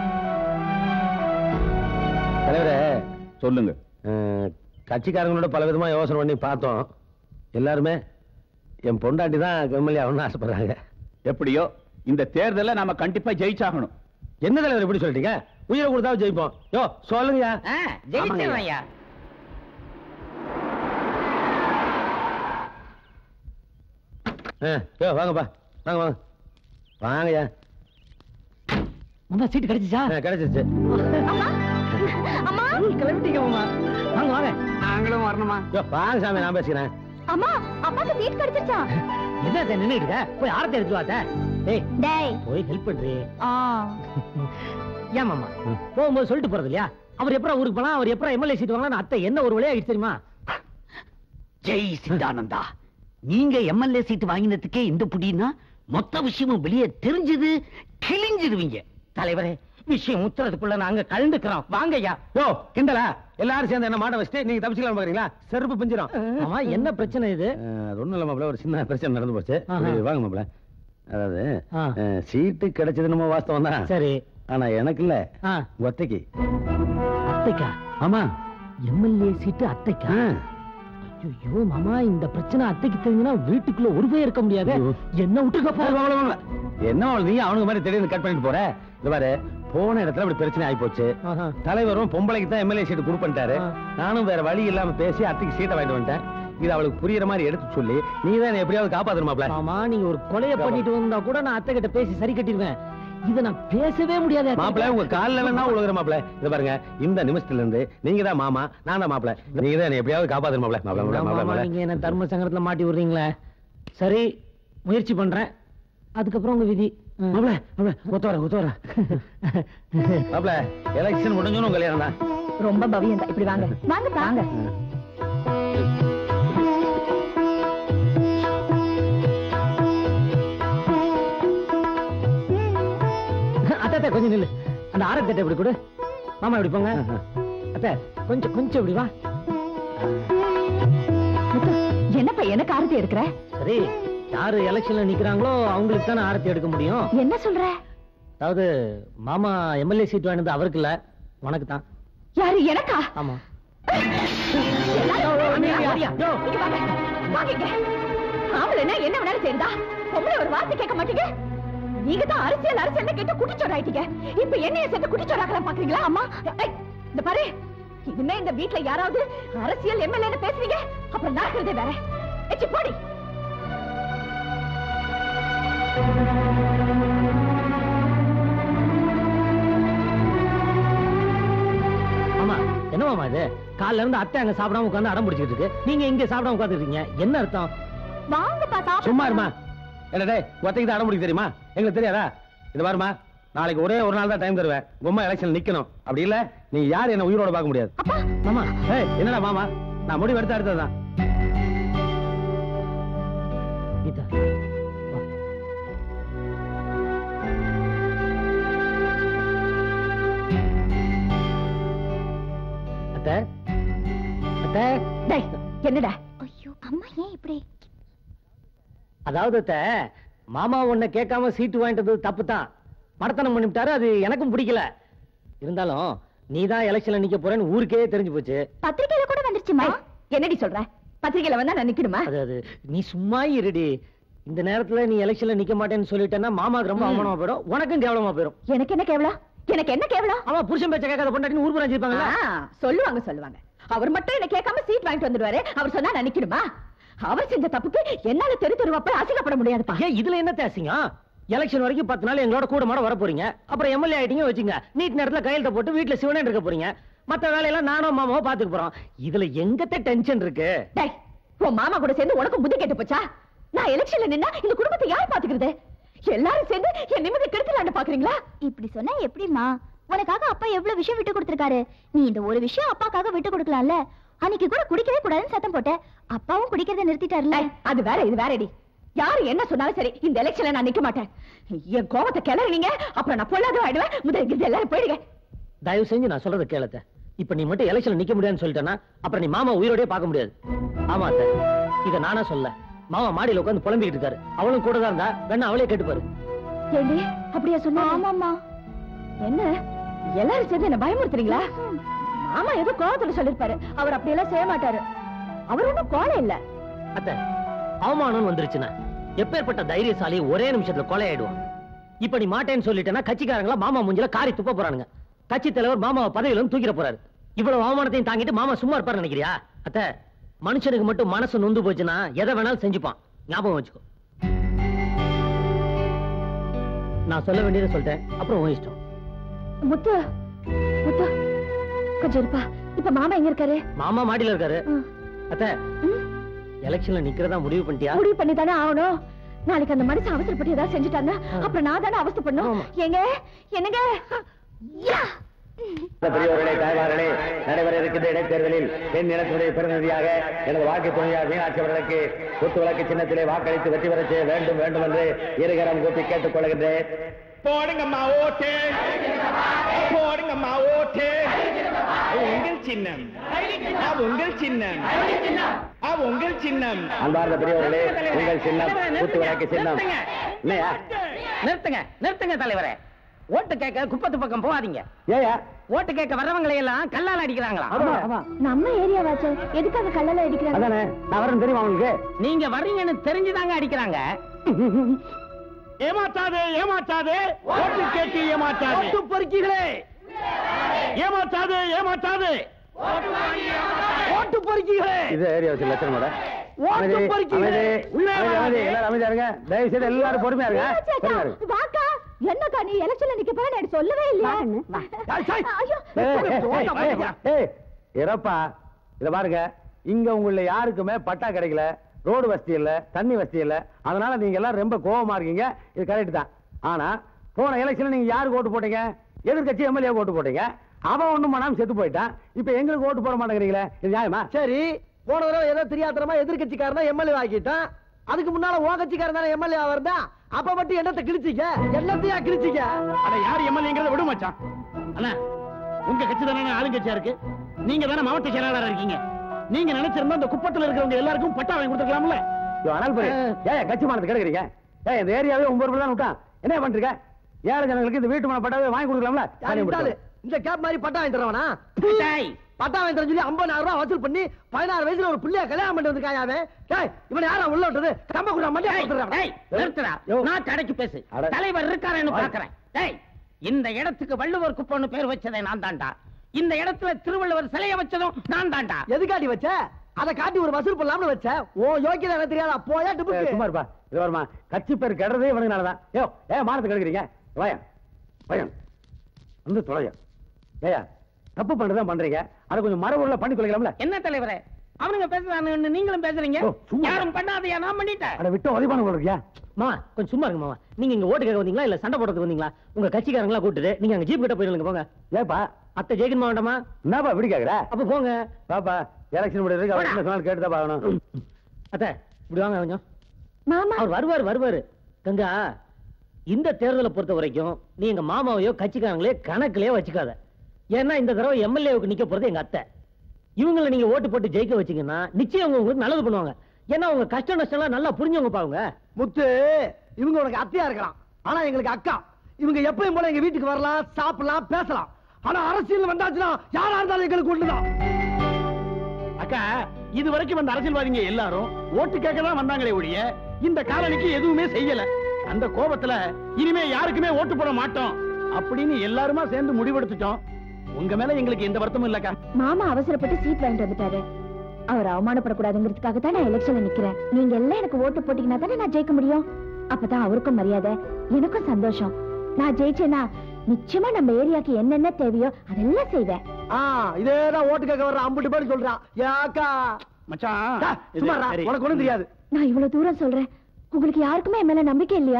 தலைவரே சொல்லுங்க அஹ், கட்சிக்காரங்களோட பல விதமா யோசனை பண்ணி பார்த்தோம் எல்லாருமே என் பொண்டாட்டி தான் எம்எல்ஏ ஆகணும்னு ஆசைப்படுறாங்க எப்படியோ இந்த தேர்தலை நாம கண்டிப்பா ஜெயிச்சாகணும் என்ன தலைவர் இப்படி சொல்லிட்டீங்க உயிரை கொடுத்தாலும் ஜெயிப்போம் யோ சொல்லுங்க ஆ, ஜெயிச்சிடுறோம் ஐயா யோ வாங்கப்பா வாங்க வாங்க வாங்கய்யா மாமா சீட்டு கிடைச்சிச்சா ஆ, கிடைச்சிருச்சு அம்மா கிளம்பிட்டீங்க மாமா வாங்க வாங்க நாங்களும் வரணுமா யோ வாங்க சாமி நான் பேசுகிறேன் அம்மா அப்பாக்கு சீட் கிடைச்சிருச்சா என்ன அத்தை நின்னுட்டு இருக்க? போய் ஆரத்தை எடுத்து வாத்த ஏய் டேய் போய் ஹெல்ப் பண்றி ஆ ஏன் மாமா போகும்போது சொல்லிட்டு போறது இல்லையா அவர் எப்பறம் ஊருக்கு போலாம் அவர் எப்பறம் எம்எல்ஏ சீட் வாங்கலாம் அத்தை என்ன ஒரு வழியா ஆயிடுச்சு தெரியுமா ஜெய் சித்தானந்தா நீங்க எம்எல்ஏ சீட் வாங்கினதுக்கே இந்த புடின்னா மொத்த விஷயமும் வெளியே தெரிஞ்சது கிழிஞ்சிருவீங்க தலைவரே விஷயம் முத்துறதுக்குள்ள நாங்க கலந்துக்கிறோம் வாங்கய்யா யோ கிண்டலா எல்லாரும் சேர்ந்து என்ன மாட்ட வச்சுட்டு நீங்க தப்பிச்சுக்கலாம் பாக்குறீங்களா செருப்பு பிஞ்சிரும் ஆமா என்ன பிரச்சனை இது அஹ், அது ஒண்ணும் இல்ல மாப்பிள ஒரு சின்ன பிரச்சனை நடந்து போச்சு ஆஹா. இப்படி வாங்க மாப்பிள அதாவது ஆ. அஹ், சீட்டு கிடைச்சது நம்ம வாஸ்தவம் தான் சரி ஆனா எனக்கு இல்ல ஆ, ஒத்தைக்கு அத்தைக்கா ஆமா எம்எல்ஏ சீட்டு அத்தைக்கா ஆ. ஐயோ மாமா இந்த பிரச்சனை அத்தைக்கு தெரிஞ்சுனா வீட்டுக்குள்ள ஒரு பேர் இருக்க முடியாது ஐயோ. என்ன விட்டுக்க மாப்பிள, மாப்பிள, மாப்பிள. என்ன மாப்பிள, நீ அவனுக்கு மாதிரி திடீர்னு கட் பண்ணிட்டு போற இது பாரு போன இடத்துல அப்படி பிரச்சனை ஆகி போச்சு ஆஹா. தலைவரும் பொம்பளைக்கு தான் எம்எல்ஏ சீட்டு கொடுப்பேன்ட்டாரு ஆ. நானும் வேற வழி இல்லாம பேசி அத்தைக்கு சீட்டை வாங்கிட்டு வந்துட்டேன் இது அவளுக்கு புரியுற மாதிரி எடுத்து சொல்லி நீ தான் என்னை எப்படியாவது காப்பாத்தணுமாப்ல மாமா நீங்க ஒரு கொலைய பண்ணிட்டு வந்தா கூட நான் அத்தை கிட்ட பேசி சரி கட்டிடுவேன் இத நான் பேசவே முடியாது அத்தை மாப்பிள கிட்ட. உங்க கால்ல வேணா உழுகுற மாப்பிள இது பாருங்க இந்த நிமிஷத்துல இருந்து நீங்க தான் மாமா நான் தான் மாப்பிள நீங்க தான் என்னை எப்படியாவது காப்பாத்தணும் மாப்பிள மாப்பிள என்ன மாப்பிள மாமா மாப்பிள நீங்க என்ன தர்ம சங்கடத்துல மாட்டி விடுறீங்களே சரி முயற்சி பண்றேன் அதுக்கப்புறம் உங்க விதி ம். மாப்பிள மாப்பிள ஒத்த வர ஒத்த வர மாப்பிள எலெக்ஷன் முடிஞ்சோன்னு உங்க கல்யாணம் தான் ரொம்ப பவியம் தான் இப்படி வாங்க வாங்க வாங்க அத்தை அத்தை, கொஞ்சம் நில்லு அந்த ஆரத்தட்டை இப்படி கொடு மாமா இப்படி போங்க அத்தை கொஞ்சம் கொஞ்சம் இப்படி வா முத்து, என்னப்பா எனக்கு ஆரத்தி எடுக்கிற சரி யாரு எலெக்ஷன்ல நிக்கிறாங்களோ அவங்களுக்கு தானே ஆரத்தி எடுக்க முடியும் என்ன சொல்ற அதாவது மாமா எம்எல்ஏ சீட் வாங்கினது அவருக்கு இல்ல உனக்கு தான் யாரு எனக்கா ஆமா எல்லாரும் நீ யார்? வாங்க. யோ. இங்க வாங்க. வாங்க இங்க. ஆம்பளைன்னா என்ன வேணாலும் செய்யுதா பொம்பளை ஒரு வார்த்தை கேட்க மாட்டீங்க நீங்க தான் அரசியல் அரசியல் கேட்டு குட்டிச்சோர் ஆயிட்டீங்க இப்ப என்னைய சேர்த்து குட்டிச்சோர் ஆக்கலாம் பாக்குறீங்களா அம்மா ஏய், இந்த பாரு இனிமே இந்த வீட்ல யாராவது அரசியல் எம்எல்ஏ பேசுறீங்க அப்புறம் நடக்கிறதே வேற எச்சி போடி ஆமா என்ன மாமா இது காலைல இருந்து அத்தை அங்க சாப்பிடாம உட்கார்ந்து அடம் பிடிச்சிட்டு இருக்கு நீங்க இங்க சாப்பிடாம உட்கார்ந்து இருக்கீங்க என்ன அர்த்தம் வாங்கப்பா சாப்பிட சும்மா இருமா என்ன டேய் ஒத்தைக்கு தான் அடம் பிடிக்க தெரியுமா எங்களுக்கு தெரியாதா இது பாருமா நாளைக்கு ஒரே ஒரு நாள் தான் டைம் தருவேன் உமா எலெக்ஷன் நிக்கணும் அப்படி இல்ல நீ யார் என்ன உயிரோட பார்க்க முடியாது அப்பா மாமா ஏய் என்னடா மாமா நான் முடிவு எடுத்து அடுத்ததுதான் கீதா வா. அத்தை அத்தை டேய் என்னடா ஐயோ அம்மா ஏன் இப்படி அதாவது அத்தை மாமா உன்னை கேட்காம சீட்டு வாங்கிட்டது தப்பு தான் மடத்தனம் பண்ணிவிட்டாரு அது எனக்கும் பிடிக்கல இருந்தாலும் நீ தான் எலெக்ஷன்ல நிக்க போறேன்னு ஊருக்கே தெரிஞ்சு போச்சு பத்திரிக்கையில கூட வந்துருச்சுமா ஏய், என்னடி சொல்ற பத்திரிக்கையில வந்தா நான் நிக்கணுமா அது அது நீ சும்மா இருடி இந்த நேரத்துல நீ எலெக்ஷன்ல நிக்க மாட்டேன்னு சொல்லிட்டேன்னா மாமாக்கு ரொம்ப ம். அவமானமா போயிடும் உனக்கும் கேவலமா போயிடும் எனக்கு என்ன கேவலம் எனக்கு என்ன கேவலம் அவன் புருஷன் பேச்ச கேட்காத பொண்டாட்டின்னு ஊர் புரிஞ்சிருப்பாங்கல்ல ஆ, சொல்லுவாங்க சொல்லுவாங்க அவர் மட்டும் என்ன கேட்காம சீட் வாங்கிட்டு வந்துடுவாரு அவர் சொன்னா நான் நிக்கணுமா அவர் செஞ்ச தப்புக்கு என்னால தெரு தெருவா போய் அசிங்கப்பட முடியாதுப்பா ஏன் இதுல என்ன தேசிங்கம் எலெக்ஷன் வரைக்கும் பத்து நாள் எங்களோட கூட மாட வர போறீங்க அப்புறம் எம்எல்ஏ ஆயிட்டீங்க வச்சுங்க நீட் நேரத்துல கையெழுத்த போட்டு வீட்டுல சிவனே இருக்க போறீங்க மத்த வேலையெல்லாம் நானும் மாமாவோ பாத்துக்க போறோம் இதுல எங்கத்த டென்ஷன் இருக்கு டேய் உன் மாமா கூட சேர்ந்து உனக்கும் புத்தி கேட்டு போச்சா நான் எலெக்ஷன்ல நின்னா இந்த குடும்பத்தை யார் பாத்துக்கிறது எல்லாரும் சேர்ந்து என் நிம்மதி கெடுக்கலான்னு பாக்குறீங்களா இப்படி சொன்னா எப்படிம்மா உனக்காக அப்பா எவ்வளவு விஷயம் விட்டு கொடுத்திருக்காரு நீ இந்த ஒரு விஷயம் அப்பாக்காக விட்டு கொடுக்கலாம்ல அன்னைக்கு கூட குடிக்கவே கூடாதுன்னு சத்தம் போட்ட அப்பாவும் குடிக்கிறத நிறுத்திட்டாருல டேய், அது வேற இது வேறடி யாரு என்ன சொன்னாலும் சரி இந்த எலெக்ஷன்ல நான் நிக்க மாட்டேன் என் கோவத்தை கிளறினீங்க அப்புறம் நான் பொல்லாத ஆயிடுவேன் முதல் இது எல்லாரும் போயிடுங்க தயவு செஞ்சு நான் சொல்றத கேளத்த இப்ப நீ மட்டும் எலெக்ஷன்ல நிக்க முடியாதுன்னு சொல்லிட்டேன்னா அப்புறம் நீ மாமா உயிரோடய பார்க்க முடியாது ஆமா அத்தை இத நானா சொல்ல மாமா மாடியில உட்கார்ந்து புலம்பிக்கிட்டு இருக்காரு அவளும் கூட தான் இருந்தா வேணா அவளே கேட்டுப்பாரு ஏண்டி அப்படியா சொன்ன ஆமாம்மா என்ன எல்லாரும் சேர்ந்து என்ன பயமுறுத்துறீங்களா மாமா ஏதோ கோவத்துல சொல்லிருப்பாரு அவர் அப்படியெல்லாம் செய்ய மாட்டாரு அவர் ஒண்ணும் கோலம் இல்ல அத்தை அவமானம் வந்துருச்சுன்னா எப்பேற்பட்ட தைரியசாலி ஒரே நிமிஷத்துல கொலை ஆயிடுவான் இப்ப நீ மாட்டேன்னு சொல்லிட்டேன்னா கட்சிக்காரங்களா மாமா மூஞ்சில காரி துப்ப போறானுங்க கட்சி தலைவர் மாமாவை பதவியில இருந்து தூக்கிட போறாரு இவ்வளவு அவமானத்தையும் தாங்கிட்டு மாமா சும்மா இருப்பாரு நினைக்கிறியா அத்தை மனுஷனுக்கு மட்டும் மனசு நொந்து போச்சுன்னா எதை வேணாலும் செஞ்சுப்பான் ஞாபகம் வச்சுக்கோ நான் சொல்ல வேண்டியதை சொல்லிட்டேன் அப்புறம் உன் இஷ்டம் முத்து முத்து கொஞ்சம் இருப்பா இப்ப மாமா எங்க இருக்காரு மாமா மாடியில இருக்காரு ம். அத்தை ம். எலெக்ஷன்ல நிக்கிறதா முடிவு பண்ணிட்டியா முடிவு பண்ணி தானே ஆகணும் நாளைக்கு அந்த மனுஷன் அவசரப்பட்டு ஏதாவது செஞ்சுட்டாங்க அப்புறம் நான் தானே அவசரப்படணும் ஆமா. எங்க என்னங்க யா! பெரியவர்களே தாய்மார்களே நடைபெற இருக்கின்ற இடைத்தேர்தலில் பெண் இனத்துடைய பிரதிநிதியாக எனது வாக்கு துணையார் மீனாட்சி அவர்களுக்கு குத்து விளக்கு சின்னத்திலே வாக்களித்து வெற்றி பெறச் செய்ய வேண்டும் வேண்டும் என்று இருகரம் கூப்பி கேட்டுக் கொள்கின்றேன் போடுங்கம்மா ஓட்டு போடுங்கம்மா ஓட்டு உங்கள் சின்னம் ஆ, உங்கள் சின்னம் ஆ, உங்கள் சின்னம் அன்பார்ந்த பெரியவர்களே உங்கள் சின்னம் கூத்து விளக்கு சின்னம் இல்லையா நிறுத்துங்க நிறுத்துங்க தலைவரே ஓட்டு கேட்க குப்பத்து பக்கம் போகாதீங்க ஏயா ஓட்டு கேட்க வர்றவங்களை எல்லாம் கல்லால் அடிக்கிறாங்களா ஆமா ஆமா நம்ம ஏரியாவாச்சே எதுக்காக கல்லல அடிக்கிறாங்க அதானே நான் வரேன் தெரியுமா உங்களுக்கு நீங்க வர்றீங்கன்னு தெரிஞ்சுதாங்க அடிக்கிறாங்க ஏமாற்றாதே ஏமாற்றாதே ஓட்டு கேட்டு ஏமாற்றாதே ஓட்டு பொறுக்கிகளே ஏமாற்றாதே ஏமாற்றாதே ஓட்டு பொறுக்கிகளே இது ஏரியா வச்சு லட்சணமோட ஓட்டு பொறுக்கிகளே உள்ளே எல்லாரும் அமைதியா இருங்க தயவு செய்து எல்லாரும் பொறுமையா இருங்க பொறுமையா இருங்க வாக்கா என்னக்கா நீ எலெக்ஷன்ல நிக்க போற எனக்கு சொல்லவே இல்லையா ஐயோ ஏய், ஏய், ஏய், ஏய், ஏய், இறப்பா இத பாருங்க இங்க உங்கள யாருக்குமே பட்டா கிடைக்கல ரோடு வசதி இல்ல தண்ணி வசதி இல்ல அதனால நீங்க எல்லாம் ரொம்ப கோவமா இருக்கீங்க இது கரெக்ட் தான் ஆனா போன எலெக்ஷன்ல நீங்க யாருக்கு ஓட்டு போட்டீங்க எதிர்க்கட்சி எம்எல்ஏ ஓட்டு போட்டீங்க அவன் ஒண்ணும் பண்ணாம செத்து போயிட்டான் இப்ப எங்களுக்கு ஓட்டு போட மாட்டேங்கிறீங்களே இது நியாயமா சரி போன தடவை ஏதோ தெரியாதனமா எதிர்கட்சிக்காரனா எம்எல்ஏ ஆக்கிட்டான் அதுக்கு முன்னால ஓ கட்சிக்காரன் தானே எம்எல்ஏ ஆவறதா அப்ப மட்டும் என்னத்தை கிழிச்சிக்க என்னத்தையா கிழிச்சிக்க அட யார் எம்எல்ஏங்கிறத விடு மச்சான் அண்ணா உங்க கட்சி தானே ஆளுங்கட்சியா இருக்கு நீங்க தானே மாவட்ட செயலாளரா இருக்கீங்க நீங்க நினைச்சிருந்தா இந்த குப்பத்துல இருக்கிறவங்க எல்லாருக்கும் பட்டா வாங்கி கொடுத்துக்கலாம்ல ஆனால் ஏன் கட்சி மானத்தை கிடைக்கிறீங்க ஏன் இந்த ஏரியாவே உங்க ஊர்ல தான் விட்டான் என்ன பண்றீங்க ஏழை ஜனங்களுக்கு இந்த வீட்டு மன பட்டாவே வாங்கி கொடுக்கலாம்ல யார் இந்த ஆளு? இந்த கேப் மாதிரி பட்டா வாங்கி தரவனா டேய், பட்டா வாங்கி தரேன் சொல்லி 50000 ரூபாய் வசூல் பண்ணி பதினாறு வயசுல ஒரு பிள்ளைய கல்யாணம் பண்ணிட்டு வந்திருக்கான் அவன் டேய் இவன் யாரா உள்ள விட்டது கம்ப குடா மண்டியா டேய், கொடுத்துறான் டேய், நிறுத்துடா. யோ. நான் கடைக்கு பேசு அட. தலைவர் இருக்காரன்னு பாக்குறேன் டேய் இந்த இடத்துக்கு வள்ளுவர் குப்பம்னு பேர் வச்சதே நான் தான்டா இந்த இடத்துல திருவள்ளுவர் சிலைய வச்சதும் நான் தான்டா எதுக்காட்டி வச்ச அத காட்டி ஒரு வசூல் பண்ணலாம்னு வச்ச ஓ யோக்கியதை எனக்கு தெரியாதா போயா ஏய், டிப்புக்கு சும்மா இருப்பா இது வருமா கட்சி பேர் கெடுறதே இவனுங்கனாலதான் ஏ ஏன் மானத்தை கெடுக்கிறீங்க வாயா பயம் வந்து தொலையா ஏயா தப்பு பண்றதுதான் பண்றீங்க அதை கொஞ்சம் மரபுள்ள பண்ணி கொள்ளைக்கலாம்ல என்ன தலைவரே அவனுங்க பேசுறானுன்னு நீங்களும் பேசுறீங்க ஓ, சும்மா. யாரும் பண்ணாதயா நான் பண்ணிட்டேன் அட விட்டு உதவி பண்ண இருக்கியா மாமா கொஞ்சம் சும்மா இருங்க மாமா நீங்க இங்க ஓட்டு கேட்க வந்தீங்களா இல்ல சண்டை போடுறதுக்கு வந்தீங்களா உங்க கட்சிக்காரங்களா கூட்டிட்டு நீங்க அங்க ஜீப் கிட்ட போயிருங்க போங்க ஏப்பா அத்தை ஜெயிக்கணுமா வேண்டாமா என்னப்பா இப்படி கேக்குற அப்ப போங்க பாப்பா எலெக்ஷன் முடியறதுக்கு அவர் என்ன சொன்னாலும் கேட்டுதான் பார்க்கணும் அத்தை இப்படி வாங்க கொஞ்சம் மாமா அவர் வருவார் வருவாரு கங்கா இந்த தேர்தலை பொறுத்த வரைக்கும் நீ எங்க மாமாவையோ கட்சிக்காரங்களே கணக்குலயே வச்சுக்காத ஏன்னா இந்த தடவை எம்எல்ஏவுக்கு நிக்க போறது எங்க அத்தை இவங்களை நீங்க ஓட்டு போட்டு ஜெயிக்க வச்சீங்கன்னா நிச்சயம் அவங்க உங்களுக்கு நல்லது பண்ணுவாங்க ஏன்னா உங்க கஷ்ட நஷ்டம் எல்லாம் நல்லா புரிஞ்சவங்க பாருங்க முத்து இவங்க உனக்கு அத்தையா இருக்கலாம் ஆனா எங்களுக்கு அக்கா இவங்க எப்பயும் போல எங்க வீட்டுக்கு வரலாம் சாப்பிடலாம் பேசலாம் ஆனா அரசியல் வந்தாச்சுன்னா யாரா இருந்தாலும் எங்களுக்கு ஒண்ணுதான் அக்கா இது வரைக்கும் வந்த அரசியல்வாதிங்க எல்லாரும் ஓட்டு கேட்க தான் வந்தாங்களே ஒழிய இந்த காலனிக்கு எதுவுமே செய்யல அந்த கோபத்துல இனிமே யாருக்குமே ஓட்டு போட மாட்டோம் அப்படின்னு எல்லாருமா சேர்ந்து முடிவெடுத்துட்டோம் உங்க மேல எங்களுக்கு எந்த வருத்தமும் இல்லக்கா மாமா அவசரப்பட்டு சீட் வாங்கிட்டு வந்துட்டாரு அவர் அவமானப்படக்கூடாதுங்கிறதுக்காக தான் நான் எலெக்ஷன்ல நிக்கிறேன் நீங்க எல்லாம் எனக்கு ஓட்டு போட்டீங்கன்னா தானே நான் ஜெயிக்க முடியும் அப்பதான் அவருக்கும் மரியாதை எனக்கும் சந்தோஷம் நான் ஜெயிச்சேன்னா நிச்சயமா நம்ம ஏரியாக்கு என்னென்ன தேவையோ அதெல்லாம் செய்வேன் ஆ இதேதான் ஓட்டு கேட்க வர்ற அம்புட்டு பேர் சொல்றான் யாக்கா மச்சான் டா, இது சும்மா இருடா, சரி. உனக்கு ஒண்ணும் தெரியாது நான் இவ்வளவு தூரம் சொல்றேன் உங்களுக்கு யாருக்குமே என் மேல நம்பிக்கை இல்லையா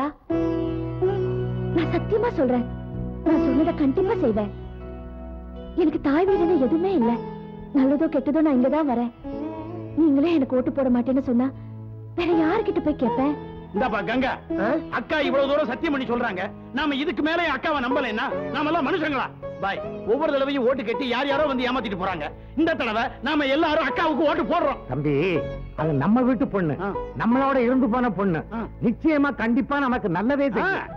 நான் சத்தியமா சொல்றேன் நான் சொன்னதை கண்டிப்பா செய்வேன் எனக்கு தாய் வீடுன்னு எதுவுமே இல்ல நல்லதோ கெட்டதோ நான் இங்கதான் வரேன் நீங்களே எனக்கு ஓட்டு போட மாட்டேன்னு சொன்னா வேற யாருக்கிட்ட போய் கேட்பேன் இந்தாப்பா கங்கா அக்கா இவ்வளவு தூரம் சத்தியம் பண்ணி சொல்றாங்க நாம இதுக்கு மேல என் அக்காவை நம்பலைன்னா நாம எல்லாம் மனுஷங்களா பாய் ஒவ்வொரு தடவையும் ஓட்டு கட்டி யார் யாரோ வந்து ஏமாத்திட்டு போறாங்க இந்த தடவை நாம எல்லாரும் அக்காவுக்கு ஓட்டு போடுறோம் தம்பி அது நம்ம வீட்டு பொண்ணு ஆ. நம்மளோட இருந்து போன பொண்ணு ஆ. நிச்சயமா கண்டிப்பா நமக்கு நல்லதே ஆ. தெரியும்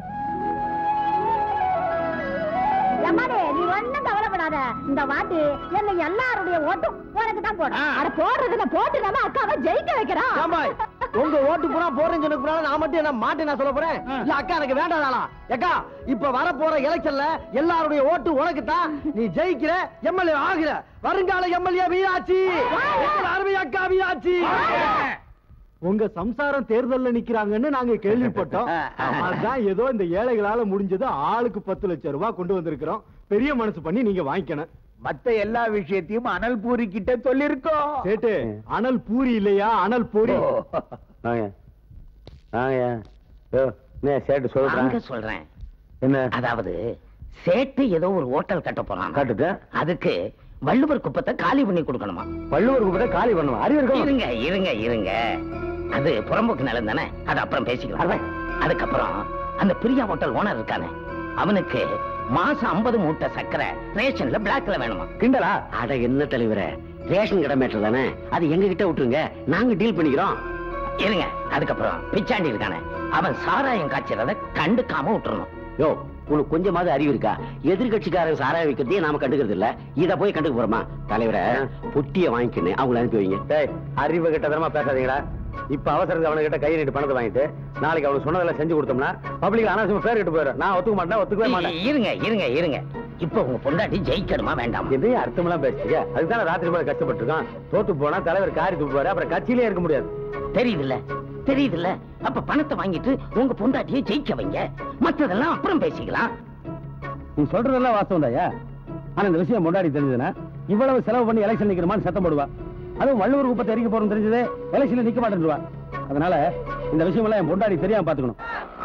எம்மாடி நீ ஒண்ணும் கவலைப்படாத இந்த வாட்டி என்ன எல்லாருடைய ஓட்டும் உனக்கு தான் போடும் ஆ. அட போடுறதுல போட்டு நம்ம அக்காவை ஜெயிக்க வைக்கிறோம் ஏம்பாய், உங்க ஓட்டு பூரா போறேன்னு சொன்ன பிறகு நான் மட்டும் என்ன மாட்டேன் நான் சொல்ல போறேன் ஆ. இல்ல அக்கா எனக்கு வேண்டாதாளா அக்கா இப்ப வர போற எலெக்ஷன்ல எல்லாருடைய ஓட்டு உனக்கு தான் நீ ஜெயிக்கிற எம்எல்ஏ ஆகிற வருங்கால எம்எல்ஏ வீராட்சி எங்கள் அருமை அக்கா வீராட்சி உங்க சம்சாரம் தேர்தல்ல நிக்கிறாங்கன்னு நாங்க கேள்விப்பட்டோம் அதான் ஏதோ இந்த ஏழைகளால முடிஞ்சது ஆளுக்கு பத்து லட்சம் ரூபாய் கொண்டு வந்திருக்கிறோம் பெரிய மனசு பண்ணி நீங்க வாங்கிக்கணும் மத்த எல்லா விஷயத்தையும் அனல் பூரி கிட்ட சொல்லிருக்கோம் சேட்டு அனல் பூரி இல்லையா அனல் பூரி வாங்க வாங்க யோ, என்ன சேட்டு சொல்றேன் அங்க சொல்றேன் என்ன அதாவது சேட்டு ஏதோ ஒரு ஹோட்டல் கட்ட போறான் காட்டுட்டு அதுக்கு வள்ளுவர் குப்பத்தை காலி பண்ணி கொடுக்கணுமா வள்ளுவர் கூப்பிட்ட காலி பண்ணுவோம் அறிவு இருக்கும் இருங்க இருங்க இருங்க அது புறம்போக்கு நிலம் தானே அது அப்புறம் பேசிக்கலாம் அதுக்கப்புறம் அந்த பிரியா ஹோட்டல் ஓனர் இருக்கானே அவனுக்கு மாசம் 50 மூட்டை சக்கரை ரேஷன்ல பிளாக்ல வேணுமா கிண்டலா அட என்ன தலைவரே ரேஷன் கடை மேட்டர் தானே அது எங்க கிட்ட விட்டுருங்க நாங்க டீல் பண்ணிக்கிறோம் இருங்க அதுக்கப்புறம் பிச்சாண்டி இருக்கானே அவன் சாராயம் காய்ச்சறத கண்டுக்காம விட்டுறணும் யோ உனக்கு கொஞ்சமாவது அறிவு இருக்கா எதிர்கட்சிக்காரன் சாராய வைக்கிறதையே நாம கண்டுக்கிறது இல்ல இத போய் கண்டுக்க போறோமா தலைவரை பொட்டிய வாங்கிக்கின்னு அவங்கள அனுப்பி வைங்க டேய் அறிவு கிட்ட பேசாதீங்கடா இப்ப அவசரத்துக்கு அவன கிட்ட கை நீட்டு பணத்தை வாங்கிட்டு நாளைக்கு அவனுக்கு சொன்னதெல்லாம் செஞ்சு கொடுத்தோம்னா பப்ளிக் அனாவசியமா பேர் கெட்டு போயிடும் நான் ஒத்துக்க மாட்டேன் ஒத்துக்கவே மாட்டேன் இருங்க இருங்க இருங்க இப்ப உங்க பொண்டாட்டி ஜெயிக்கணுமா வேண்டாமா எதையும் அர்த்தமெல்லாம் பேசுறீங்க அதுதான் ராத்திரி மேல கஷ்டப்பட்டிருக்கான் தோத்து போனா தலைவர் காரி துப்புவாரு அப்புறம் கட்சியிலே இருக்க முடியாது தெரியுதுல்ல தெரியுதுல்ல அப்ப பணத்தை வாங்கிட்டு உங்க பொண்டாட்டியை ஜெயிக்க வைங்க மத்ததெல்லாம் அப்புறம் பேசிக்கலாம் நீ சொல்றதெல்லாம் வாஸ்தவம் தாயா ஆனா இந்த விஷயம் முன்னாடி தெரிஞ்சதுன்னா இவ்வளவு செலவு பண்ணி எலெக்ஷன் நிக்கிறமான்னு சத்தம் போடுவா அதுவும் வள்ளுவர் குப்பத்தை எரிக்க போறோம் தெரிஞ்சது எலெக்ஷன்ல நிக்க மாட்டேன்டுவா அதனால இந்த விஷயம் எல்லாம் என் பொண்டாடி தெரியாம பாத்துக்கணும்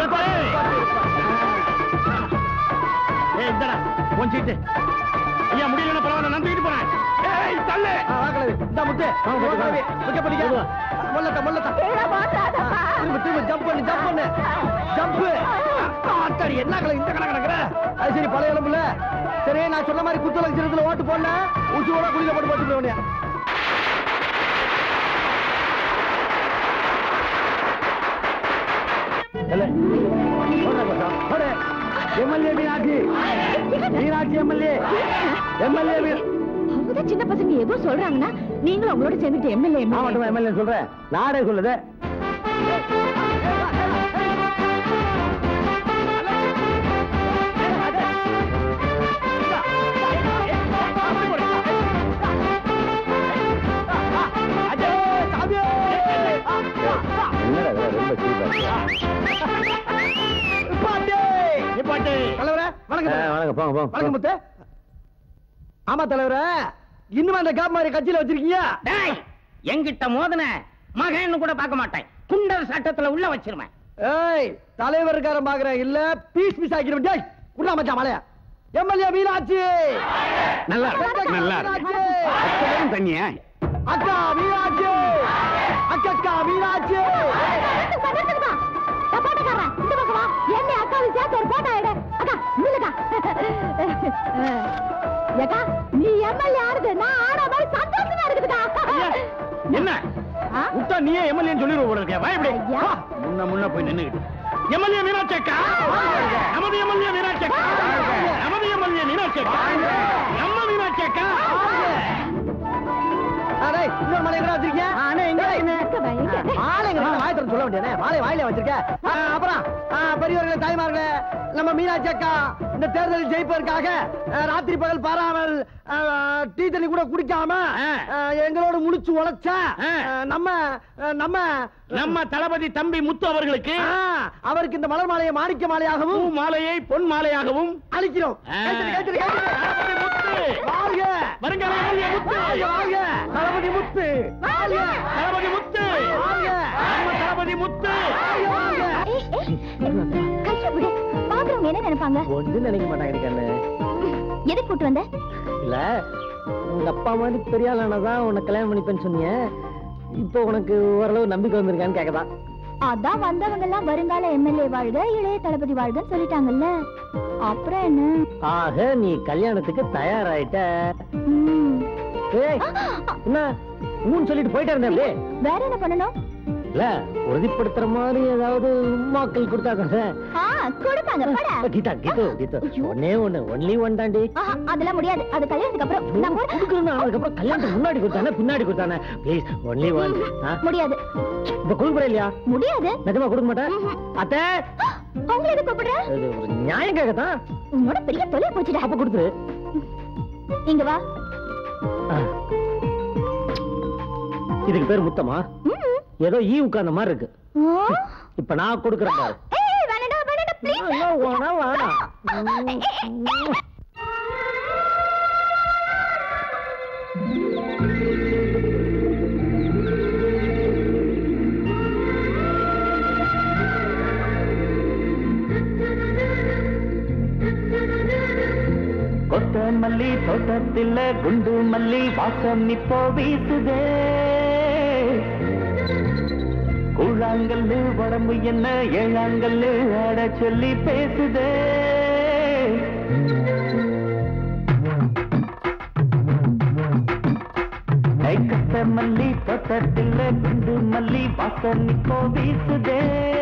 ஏய் இந்தடா உன் சீட்டு ஐயா முடியலன்னா பரவாயில்ல நான் தூக்கிட்டு போறேன் ஏய் தள்ளு இந்த முத்து முக்கிய பண்ணிக்க முள்ளத்த முள்ளத்த திரும்ப திரும்ப ஜம்ப் பண்ணு ஜம்ப் பண்ணு ஜம்ப் ஆத்தாடி என்ன கலை இந்த கணக்கு நடக்கிற அது சரி பழைய எலும்புல சரி நான் சொன்ன மாதிரி குத்து லட்சணத்துல ஓட்டு போடல உச்சியோட குடியில போட்டு போட்டு போய் MLA Meenakshi Meenakshi MLA MLA அவங்கதான் சின்ன பசங்க ஏதோ சொல்றாங்கன்னா நீங்களும் அவங்களோட சேர்ந்துட்டு எம்எல்ஏ நான் மட்டும் எம்எல்ஏ சொல்றேன் நாடே சொல்லுது என்னடா ரொம்ப நிப்பாட்டு தலைவரே வணக்கம் வணக்கம் போங்க போங்க வணக்கம் முத்து ஆமா தலைவரே இன்னும் அந்த கேப் மாதிரி கட்சியில வச்சிருக்கீங்க டேய் எங்கிட்ட மோதன மகன்னு கூட பார்க்க மாட்டேன் குண்டர் சட்டத்துல உள்ள வச்சிருவேன் ஏய் தலைவர்காரன் பாக்குறேன் இல்ல பீஸ் பீஸ் ஆக்கிடுவேன் டேய் குண்டா மச்சான் மலையா எம்எல்ஏ மீனாட்சி நல்லா இருக்கு, நல்லா இருக்கு. அக்கறையும் தண்ணியா அக்கா மீனாட்சி அக்கா மீனாட்சி நீ எம்எல்ஏ ஆறுது நான் ஆனா மாதிரி சந்தோஷமா இருக்குதுக்கா என்ன விட்டா நீயே எம்எல்ஏ சொல்லிடுவோம் போல இருக்கியா வா இப்படி ஐயா. வா. முன்ன முன்ன போய் நின்னுகிட்டு எம்எல்ஏ மீனாட்சி அக்கா நமது எம்எல்ஏ மீனாட்சி அக்கா நமது எம்எல்ஏ மீனாட்சி அக்கா நம்ம மீனாட்சி அக்கா டேய் இன்னொரு மலை எங்கடா வச்சிருக்கீங்க அண்ணா, எங்க டேய், அக்கா, எங்க? மாலை எங்க வாய் திறந்து சொல்ல வேண்டியதே மாலை வாயில வச்சிருக்க ஆ, அப்புறம் ஆ, பெரியவர்களே தாய்மார்களே நம்ம மீனாட்சி அக்கா இந்த தேர்தலில் ஜெயிப்பதற்காக ஆ, ராத்திரி பகல் பாராமல் ஆ, டீ தண்ணி கூட குடிக்காம ஆ, எங்களோடு முடிச்சு உழைச்ச ஆ. ஆ, நம்ம ஆ, நம்ம நம்ம தளபதி தம்பி முத்து அவர்களுக்கு ஆ, அவருக்கு இந்த மலர் மாலையை மாணிக்க பூ மாலையாகவும் மாலையை பொன் மாலையாகவும் அளிக்கிறோம் ஆ. கைத்தறி, கைத்தறி, கைத்தறி. தளபதி முத்து வாழ்க வருங்கால எம்எல்ஏ முத்து வாழ்க, வாழ்க. தளபதி முத்து வாழ்க தளபதி முத்து வாழ்க நம்ம தளபதி முத்து வாழ்க ஏய், ஏய், கையை விடு. பாக்குறவங்க என்ன நினைப்பாங்க ஒன்றும் நினைக்க மாட்டாங்க கண்ணு எதுக்கு கூட்டு வந்த இல்ல உங்க அப்பா மாதிரி பெரிய ஆளானதான் உன்னை கல்யாணம் பண்ணிப்பேன்னு சொன்னீங்க இப்போ உனக்கு ஓரளவு நம்பிக்கை வந்திருக்கான்னு கேட்கதான் அதான் வந்தவங்க எல்லாம் வருங்கால எம்எல்ஏ வாழ்க இளைய தளபதி வாழ்கன்னு சொல்லிட்டாங்கல்ல அப்புறம் என்ன ஆக நீ கல்யாணத்துக்கு தயாராயிட்ட ம். ஏய், என்ன ஊன்னு சொல்லிட்டு போயிட்டே இருந்தேன் அப்படியே வேற என்ன பண்ணணும் இல்ல உறுதிப்படுத்துற மாதிரி ஏதாவது உமாக்கள் கொடுத்தாங்க ஆ கொடுப்பாங்க போடா. கீதா கீது கீது ஐயோ. ஒன்னே ஒண்ணு ஒன்லி ஒன் தாண்டி ஆஹா, அதெல்லாம் முடியாது அது கல்யாணத்துக்கு அப்புறம் நான் போறேன். கொடுக்கணும் அதுக்கப்புறம் கல்யாணத்துக்கு முன்னாடி கொடுத்தானே பின்னாடி கொடுத்தானே ப்ளீஸ் ஒன்லி ஒன் முடியாது இப்ப கொடுக்குற இல்லையா முடியாது நிஜமா கொடுக்க மாட்டேன் அத்தை அவங்க எதுக்கு கூப்பிடுற இது ஒரு நியாயம் கேட்கத்தான் உன்னோட பெரிய தொலை போச்சுடா அப்ப கொடுத்துரு இங்க வா ஆ. இதுக்கு பேர் முத்தமா ம். ஏதோ ஈ உட்கார்ந்த மாதிரி இருக்கு ஆ. இப்ப நான் கொடுக்குறேன் பாரு ஏய், வேணாம்டா, வேணாம்டா, please. ஐயோ, வேணாம், வேணாம். ஏய், ஏய், ஏய். கொத்த மல்லி தோட்டத்தில் குண்டு மல்லி வாசம் இப்போ வீசுதே கூழாங்கல்லு உடம்பு என்ன ஏழாங்கல்லு ஆட சொல்லி பேசுதே கத்த மல்லி தொட்டத்தில் குண்டு மல்லி வாசல் இப்போ வீசுதே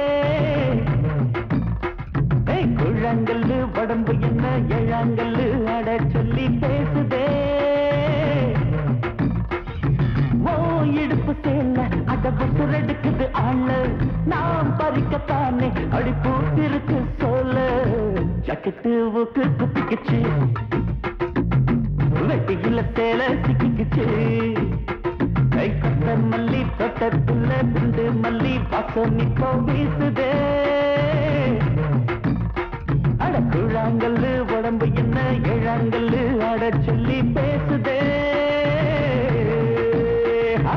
ஏய், குழங்கல்லு உடம்பு என்ன எழாங்கல்லு அட சொல்லி பேசுதே ஓ இடுப்பு சேல அடப்பு சுரடுக்குது ஆள நாம் பறிக்கத்தானே அடி பூத்திருக்கு சோல ஜக்கெட்டு ஊக்கு குத்திக்குச்சு வெட்டியில சேல சிக்கிக்குச்சு கை கட்ட மல்லி தொட்டத்துல குண்டு மல்லி வாசம் இப்போ வீசுதே அட குழாங்கல்லு உடம்பு என்ன ஏழாங்கல்லு அட சொல்லி பேசுதே ஆ.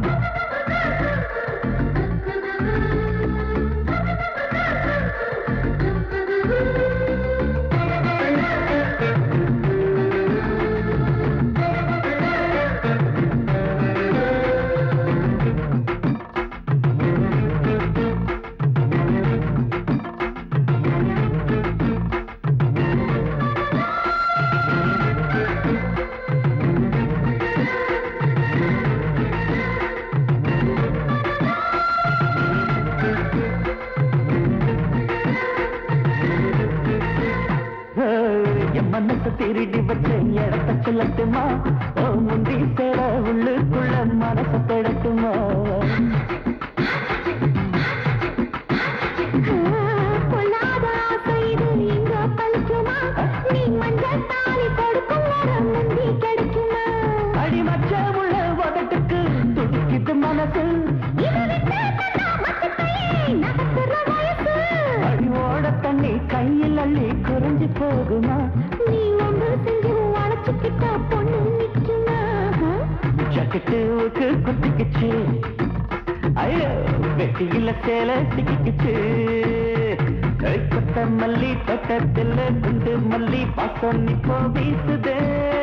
என் மனசு திருடி வச்ச இடத்த சொல்லட்டுமா ஓ முந்தி சேர உள்ளுக்குள்ள மனசு தேடட்டுமா பொல்லாத ஆசை இது இங்க பலிக்குமா நீ மஞ்சள் தாலி கொடுக்கும் வரம் முந்தி கிடைக்குமா அடி மச்ச உள்ள உதட்டுக்கு துடிக்குது மனசு இது விட்டு தந்தா மச்சத்தையே நகர்த்துற வயசு அடி ஓட தண்ணி கையில் அள்ளி குறைஞ்சு போகுமா நீ ஒன்று செஞ்சு அழைச்சுக்கிட்ட பொண்ணு நிக்குமா ஜக்கெட்டுக்கு குத்திக்குச்சு ஐயோ வெட்டியில சேல சிக்கிக்குச்சு கை கொத்த மல்லி தொட்டத்தில் குண்டு மல்லி பாசம் இப்போ வீசுதே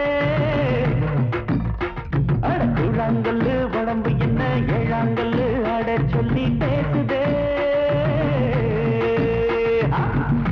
அட குழாங்கல்லு உடம்பு என்ன ஏழாங்கல்லு அட சொல்லி பேசுதே ஆ.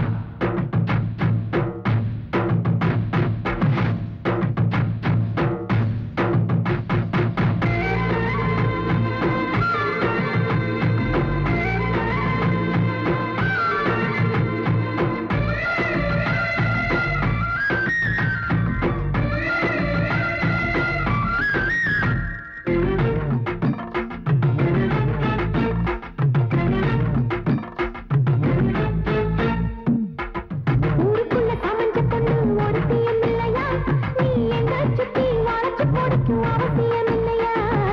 ஊருக்குள்ள சமைஞ்ச பொண்ணு ஒருத்தியும் இல்லையா நீ எங்க சுத்தி வளைச்சு போடிக்கும் அவசியம் இல்லையா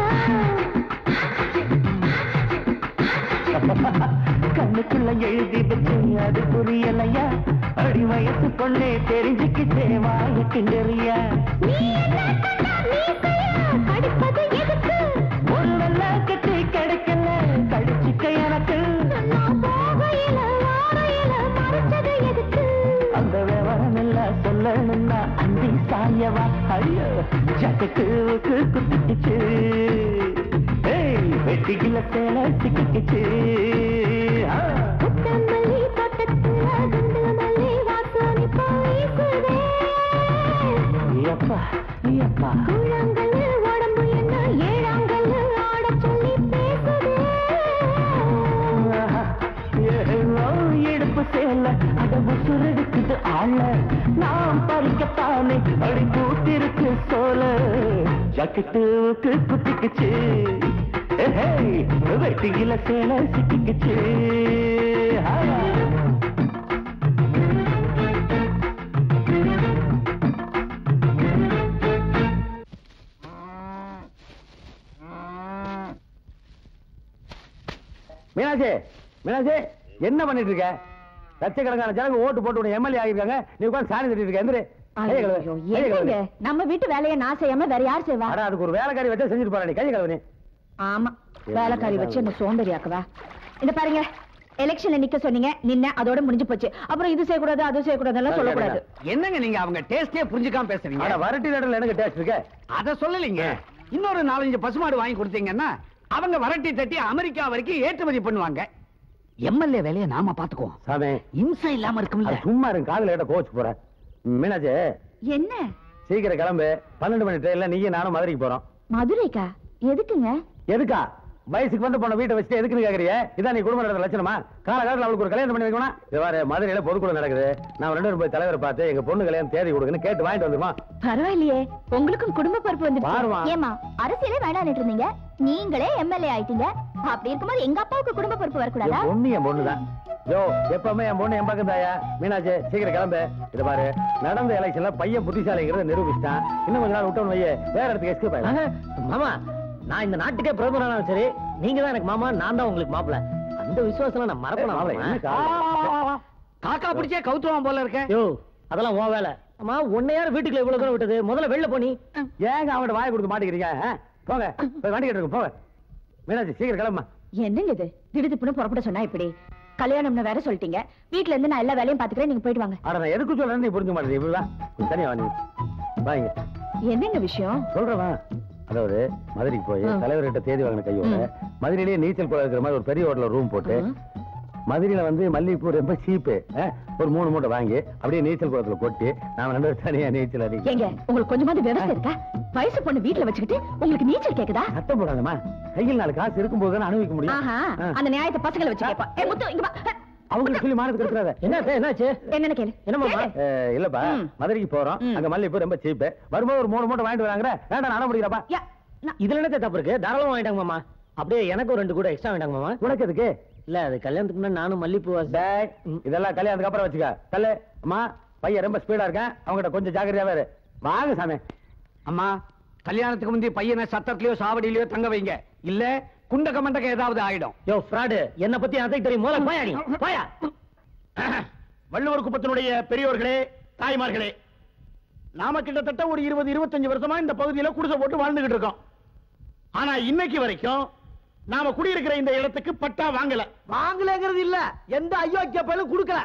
கண்ணுக்குள்ள எழுதி வச்சு அது புரியலையா அடி வயசு பொண்ணே தெரிஞ்சுக்கிட்டே வாய கிண்டறியா நீ என்ன கண்டா மீசையா கடிப்பது எதுக்கு ஒரு நல்ல கட்டி கிடைக்கல கடிச்சுக்க எனக்கு நான் போகையில வாரையில மறைச்சது எதுக்கு அந்த விவரம் எல்லாம் சொல்லணும்னா அந்தி சாயவா ஐயோ ஜக்கெட்டுக்கு குத்திக்குச்சு ஏய் வெட்டிக்கில சேல சிக்கிக்குச்சு ஆ. புத்தமல்லி தோட்டத்துல குண்டு மல்லி வாசம் இப்போ வீசுதே எப்பா எப்பா கூழாங்கல் உடம்பு என்ன ஏழாங்கல் ஆட சொல்லி பேசுதே ஏதோ இடுப்பு சேல அடவு சுரடுக்குது ஆள நாம் பறிக்கத்தானே அடி கூட்டிருக்கு சோல ஜக்கெட்டுக்கு குத்திக்குச்சு ஏஹேய், வெட்டியில சேல சிக்கிக்குச்சு ஆ. மீனாட்சி மீனாட்சி என்ன பண்ணிட்டு இருக்க லட்சக்கணக்கான ஜனங்க ஓட்டு போட்டு உன்னை எம்எல்ஏ ஆகிருக்காங்க நீ உட்கார்ந்து சாணி தட்டிட்டு இருக்க எந்திரு கையை கழுவு, ஐயோ, கையை கழுவு. என்னங்க நம்ம வீட்டு வேலையை நான் செய்யாம வேற யார் செய்வா அட அதுக்கு ஒரு வேலைக்காரி வச்சா செஞ்சுட்டு போறா நீ கையை கழுவு நீ ஆமா வேலைக்காரி வச்சு என்ன சோம்பேறியாக்குவா இந்த பாருங்க எலெக்ஷன்ல நிக்க சொன்னீங்க நின்ன அதோட முடிஞ்சு போச்சு அப்புறம் இது செய்யக்கூடாது அது செய்யக்கூடாதுன்னு சொல்லக்கூடாது என்னங்க நீங்க அவங்க டேஸ்டே புரிஞ்சுக்காம பேசுறீங்க அட வரட்டி லெட்டர்ல எனக்கு டேஸ்ட் இருக்க அத சொல்லலைங்க இன்னொரு நாலஞ்சு பசுமாடு வாங்கி கொடுத்தீங்கன்னா அவங்க வரட்டி தட்டி அமெரிக்கா வரைக்கும் ஏற்றுமதி பண்ணுவாங்க எம்எல்ஏ வேலையை நாம பாத்துக்குவோம் சாமி இம்சை இல்லாம இருக்கும்ல அது சும்மா இருக்கு காதுல கேட்ட கோச்சு போறேன் மீனாட்சி என்ன சீக்கிரம் கிளம்பு பன்னெண்டு மணி ட்ரெயின்ல நீயும் நானும் மதுரைக்கு போறோம் மதுரைக்கா எதுக்குங்க எதுக்கா வயசுக்கு வந்து போன வீட்டை வச்சுட்டு எதுக்குன்னு கேக்குறியே இதான் நீ குடும்ப நடத்த லட்சணமா காலகாலத்துல அவளுக்கு ஒரு கல்யாணம் பண்ணி வைக்கணும் இது பாரு மதுரையில பொதுக்குழு நடக்குது நான் ரெண்டு பேரும் போய் தலைவரை பார்த்து எங்க பொண்ணு கல்யாணம் தேதி கொடுக்குன்னு கேட்டு வாங்கிட்டு வந்துருமா பரவாயில்லையே உங்களுக்கும் குடும்ப பொறுப்பு பாரும்மா. வந்து ஏமா அரசியலே வேணான்னு இருந்தீங்க நீங்களே எம்எல்ஏ ஆயிட்டீங்க அப்படி இருக்கும்போது எங்க அப்பாவுக்கு குடும்ப பொறுப்பு வரக்கூடாதா என் பொண்ணு என் பொண்ணு தான் யோ எப்பவுமே என் பொண்ணு என் பக்கம் தாயா மீனாட்சி சீக்கிரம் கிளம்பு இது பாரு நடந்த எலெக்ஷன்ல பையன் புத்திசாலிங்கிறத நிரூபிச்சிட்டான் இன்னும் கொஞ்ச நாள் விட்டோம் வையே வேற இடத்துக்கு எஸ்கேப் ஆயிடும் மாமா நான் இந்த நாட்டுக்கே பிரதமர் ஆனாலும் சரி நீங்க தான் எனக்கு மாமா நான் தான் உங்களுக்கு மாப்பிள அந்த விசுவாசம் நான் மறக்கணும் மாப்பிளை, என்ன காரணம்? காக்கா பிடிச்சே கவுத்துவான் போல இருக்க யோ அதெல்லாம் உன் வேலை அம்மா உன்னை யார் வீட்டுக்குள்ள இவ்வளவு தூரம் விட்டது முதல்ல வெளில போனி ஏங்க அவங்கள்ட்ட வாய் கொடுக்க மாட்டேங்கிறீங்க ஆ? போங்க போய் வண்டி கேட்டு போங்க மீனாட்சி சீக்கிரம் கிளம்புமா என்னங்க இது திடுதிப்புன்னு புறப்பட சொன்னா இப்படி கல்யாணம்னு வேற சொல்லிட்டீங்க வீட்ல இருந்து நான் எல்லா வேலையும் பாத்துக்கிறேன் நீங்க போயிட்டு வாங்க அட நான் எதுக்கு சொல்றேன்னு நீ புரிஞ்சுக்க மாட்டேங்க இப்படிதான் கொஞ்சம் தனியா வா நீ வாங்க என்னங்க விஷயம் சொல்றவா அதாவது மதுரைக்கு போய் தலைவர்கிட்ட தேதி வாங்கின கையோட மதுரையிலேயே நீச்சல் குளம் இருக்கிற மாதிரி ஒரு பெரிய ஹோட்டல்ல ரூம் போட்டு மதுரையில வந்து மல்லிகைப்பூ ரொம்ப சீப்பு ஒரு மூணு மூட்டை வாங்கி அப்படியே நீச்சல் குளத்துல கொட்டி நாம ரெண்டு பேரும் தனியா நீச்சல் அடி ஏங்க உங்களுக்கு கொஞ்சமாவது விவசாயம் இருக்கா வயசு பொண்ணு வீட்ல வச்சுக்கிட்டு உங்களுக்கு நீச்சல் கேக்குதா சத்தம் போடாதம்மா கையில் நாலு காசு இருக்கும்போது தானே அனுபவிக்க முடியும் ஆஹா ஆ. அந்த நியாயத்தை பசங்களை வச்சு கேப்பா ஏ முத்து இங்க வா அவங்களுக்கு சொல்லி மானத்துக்கு இருக்கிறாத என்ன என்னாச்சு என்னன்னு கேளு என்னம்மா கேளு. இல்லப்பா ம். மதுரைக்கு போறோம் ம். அங்க மல்லிகைப்பூ ரொம்ப சீப்பு வரும்போது ஒரு மூணு மூட்டை வாங்கிட்டு வராங்க வேண்டாம் நட முடிக்கிறப்பா யா, நான்- இதுல என்ன தப்பு இருக்கு தாராளமா வாங்கிட்டாங்க மாமா அப்படியே எனக்கு ஒரு ரெண்டு கூட எக்ஸ்ட்ரா வாங்கிட்டாங்க மாமா உனக்கு எதுக்கு இல்ல அது கல்யாணத்துக்கு முன்னாடி நானும் மல்லிப்பூ டேய், இதெல்லாம் கல்யாணத்துக்கு அப்புறம் வச்சுக்க தள்ளு அம்மா பையன் ரொம்ப ஸ்பீடா இருக்கேன் அவங்ககிட்ட கொஞ்சம் ஜாக்கிரதையாவே இரு வாங்க சாமி அம்மா கல்யாணத்துக்கு முந்தைய பையனை சத்தத்திலயோ சாவடியிலயோ தங்க வைங்க இல்ல குண்டக்க மண்டக்க ஏதாவது ஆயிடும் யோ ஃப்ராடு என்ன பத்தி எனக்கு தெரியும் முதல்ல போயா நீ போயா வள்ளுவர் குப்பத்தினுடைய பெரியோர்களே தாய்மார்களே நாம கிட்டத்தட்ட ஒரு இருபது இருபத்தஞ்சு வருஷமா இந்த பகுதியில குடிசை போட்டு வாழ்ந்துகிட்டு இருக்கோம் ஆனா இன்னைக்கு வரைக்கும் நாம குடியிருக்கிற இந்த இடத்துக்கு பட்டா வாங்கல வாங்கலைங்கிறது இல்ல எந்த ஐயோக்கிய பயிலும் கொடுக்கல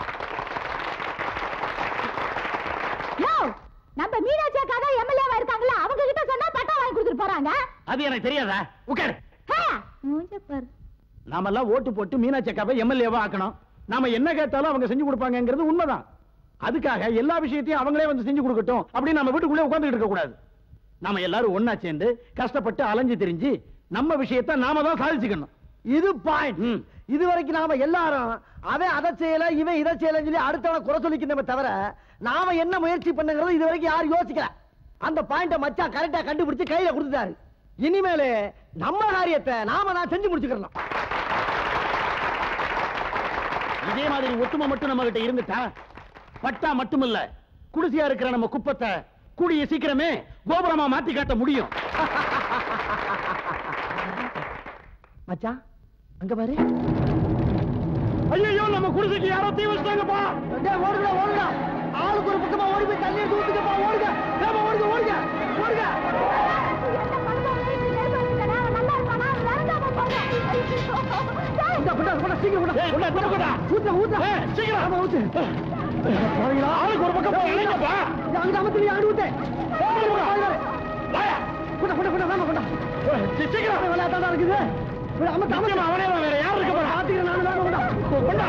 யோ நம்ம மீனாட்சி அக்கா தான் எம்எல்ஏவா இருக்காங்களா அவங்க கிட்ட சொன்னா பட்டா வாங்கி கொடுத்துட்டு போறாங்க அது எனக்கு தெரியாதா உட்காரு ஹே, மூஞ்ச பாரு நாமெல்லாம் ஓட்டு போட்டு மீனாட்சி அக்காவை எம்எல்ஏவா ஆக்கணும் நாம என்ன கேட்டாலும் அவங்க செஞ்சு கொடுப்பாங்கங்கிறது உண்மைதான் அதுக்காக எல்லா விஷயத்தையும் அவங்களே வந்து செஞ்சு கொடுக்கட்டும் அப்படின்னு நம்ம வீட்டுக்குள்ளே உட்கார்ந்துட்டு இருக்க கூடாது நாம எல்லாரும் ஒண்ணா சேர்ந்து கஷ்டப்பட்டு அலைஞ்சு திரிஞ்சு நம்ம விஷயத்தை நாம தான் சாதிச்சுக்கணும் இது பாயிண்ட் ம். இது வரைக்கும் நாம எல்லாரும் அவன் அதை செய்யல இவன் இதை செய்யலன்னு சொல்லி அடுத்தவனை குறை சொல்லிக்கிறோமே தவிர நாம என்ன முயற்சி பண்ணுங்கிறது இது வரைக்கும் யாரும் யோசிக்கல அந்த பாயிண்ட மச்சான் கரெக்டா கண்டுபிடிச்சு கையில கொடுத்துட்டாரு இனிமேலு நம்ம காரியத்தை நாம தான் செஞ்சு முடிச்சுக்கிறோம் இதே மாதிரி ஒத்துமை மட்டும் நம்ம கிட்ட இருந்துட்டா பட்டா மட்டுமில்ல குடிசையா இருக்கிற நம்ம குப்பத்தை கூடிய சீக்கிரமே கோபுரமா மாத்தி காட்ட முடியும் மச்சான் அங்க பாரு ஐயோ நம்ம குடிசைக்கு யாரோ தீ வச்சிட்டாங்கப்பா டேய், ஓடுடா ஓடுடா ஆளுக்கு ஒரு பக்கமா ஓடி போய் தண்ணி எடுத்து ஊத்துக்கப்பா ஓடுங்க ஏமா ஓடுங்க ஓடுங்க ஓடுங்க இந்தா, கொண்டா, கொண்டா, சீக்கிரம் கொண்டா. ஏய், கொண்டா, கொண்டா, கொண்டா. ஊத்து, ஊத்து. ஏய், சீக்கிரம். ஆமா, ஊத்து. பாவிங்களா, ஆளுக்கு ஒரு பக்கம் போய் இணைங்கப்பா. இது அங்கிட்டு அமர்த்தி, அங்கிட்டு ஊத்து. வாயா. கொண்டா, கொண்டா, கொண்டா, வாமா, கொண்டா. ஏய், சீ- சீக்கிரம். விளையாட்டா தான் இருக்குது. விடு, அமர்த்து, அமர்த்து. நிச்சயமா அவனே தான், வேற யார் இருக்க போறா? பாத்துக்கிறேன் நானு, வாங்க, கொண்டா. கொண்டா.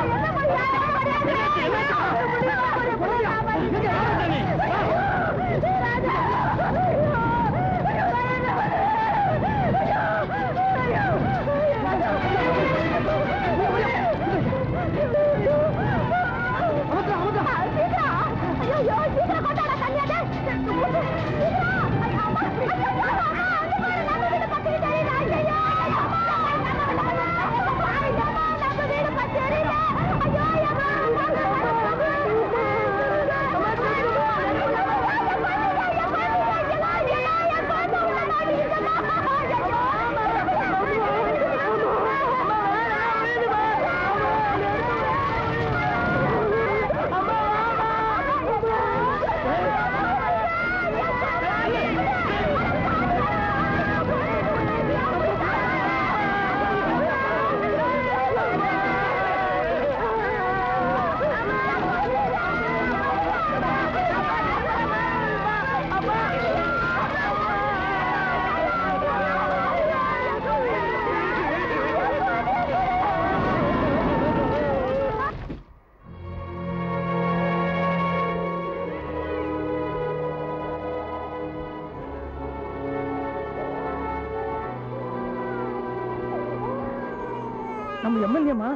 அமர்த்து, அமர்த்து. ஐயோ நம்ம எம்எல்ஏமா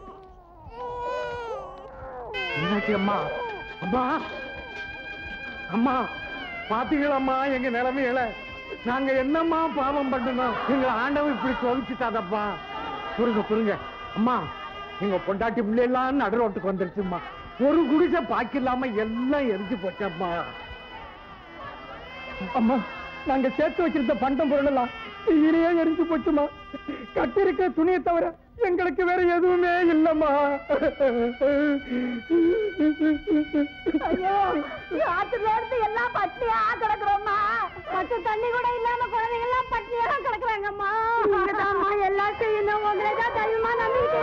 என்னாச்சு அம்மா அம்மா அம்மா பாத்தீங்களாம்மா எங்க நிலைமையில நாங்க என்னம்மா பாவம் பண்ணணும் எங்க ஆண்டவன் இப்படி சோதிச்சுட்டாதப்பா புரிங்க புரிங்க அம்மா எங்க பொண்டாட்டி பிள்ளைலாம் நடு ரோட்டுக்கு வந்துருச்சும்மா ஒரு குடிசை பாக்கில்லாம எல்லாம் எரிஞ்சு போச்சம்மா அம்மா நாங்க சேர்த்து வச்சிருந்த பண்டம் பொருள் எல்லாம் தீயிலேயே எரிஞ்சு போச்சுமா கட்டி இருக்கிற துணியை தவிர எங்களுக்கு வேற எதுவுமே இல்லம்மா ஐயோ ஆத்துல இருந்து எல்லாம் பட்டியா கிடக்குறோம்மா பச்சை தண்ணி கூட இல்லாம குழந்தைங்க எல்லாம் பட்டியா கிடக்குறாங்கம்மா நீங்கதாம்மா எல்லாம் செய்யணும் உங்களை தான் தைரியமா நம்பிட்டு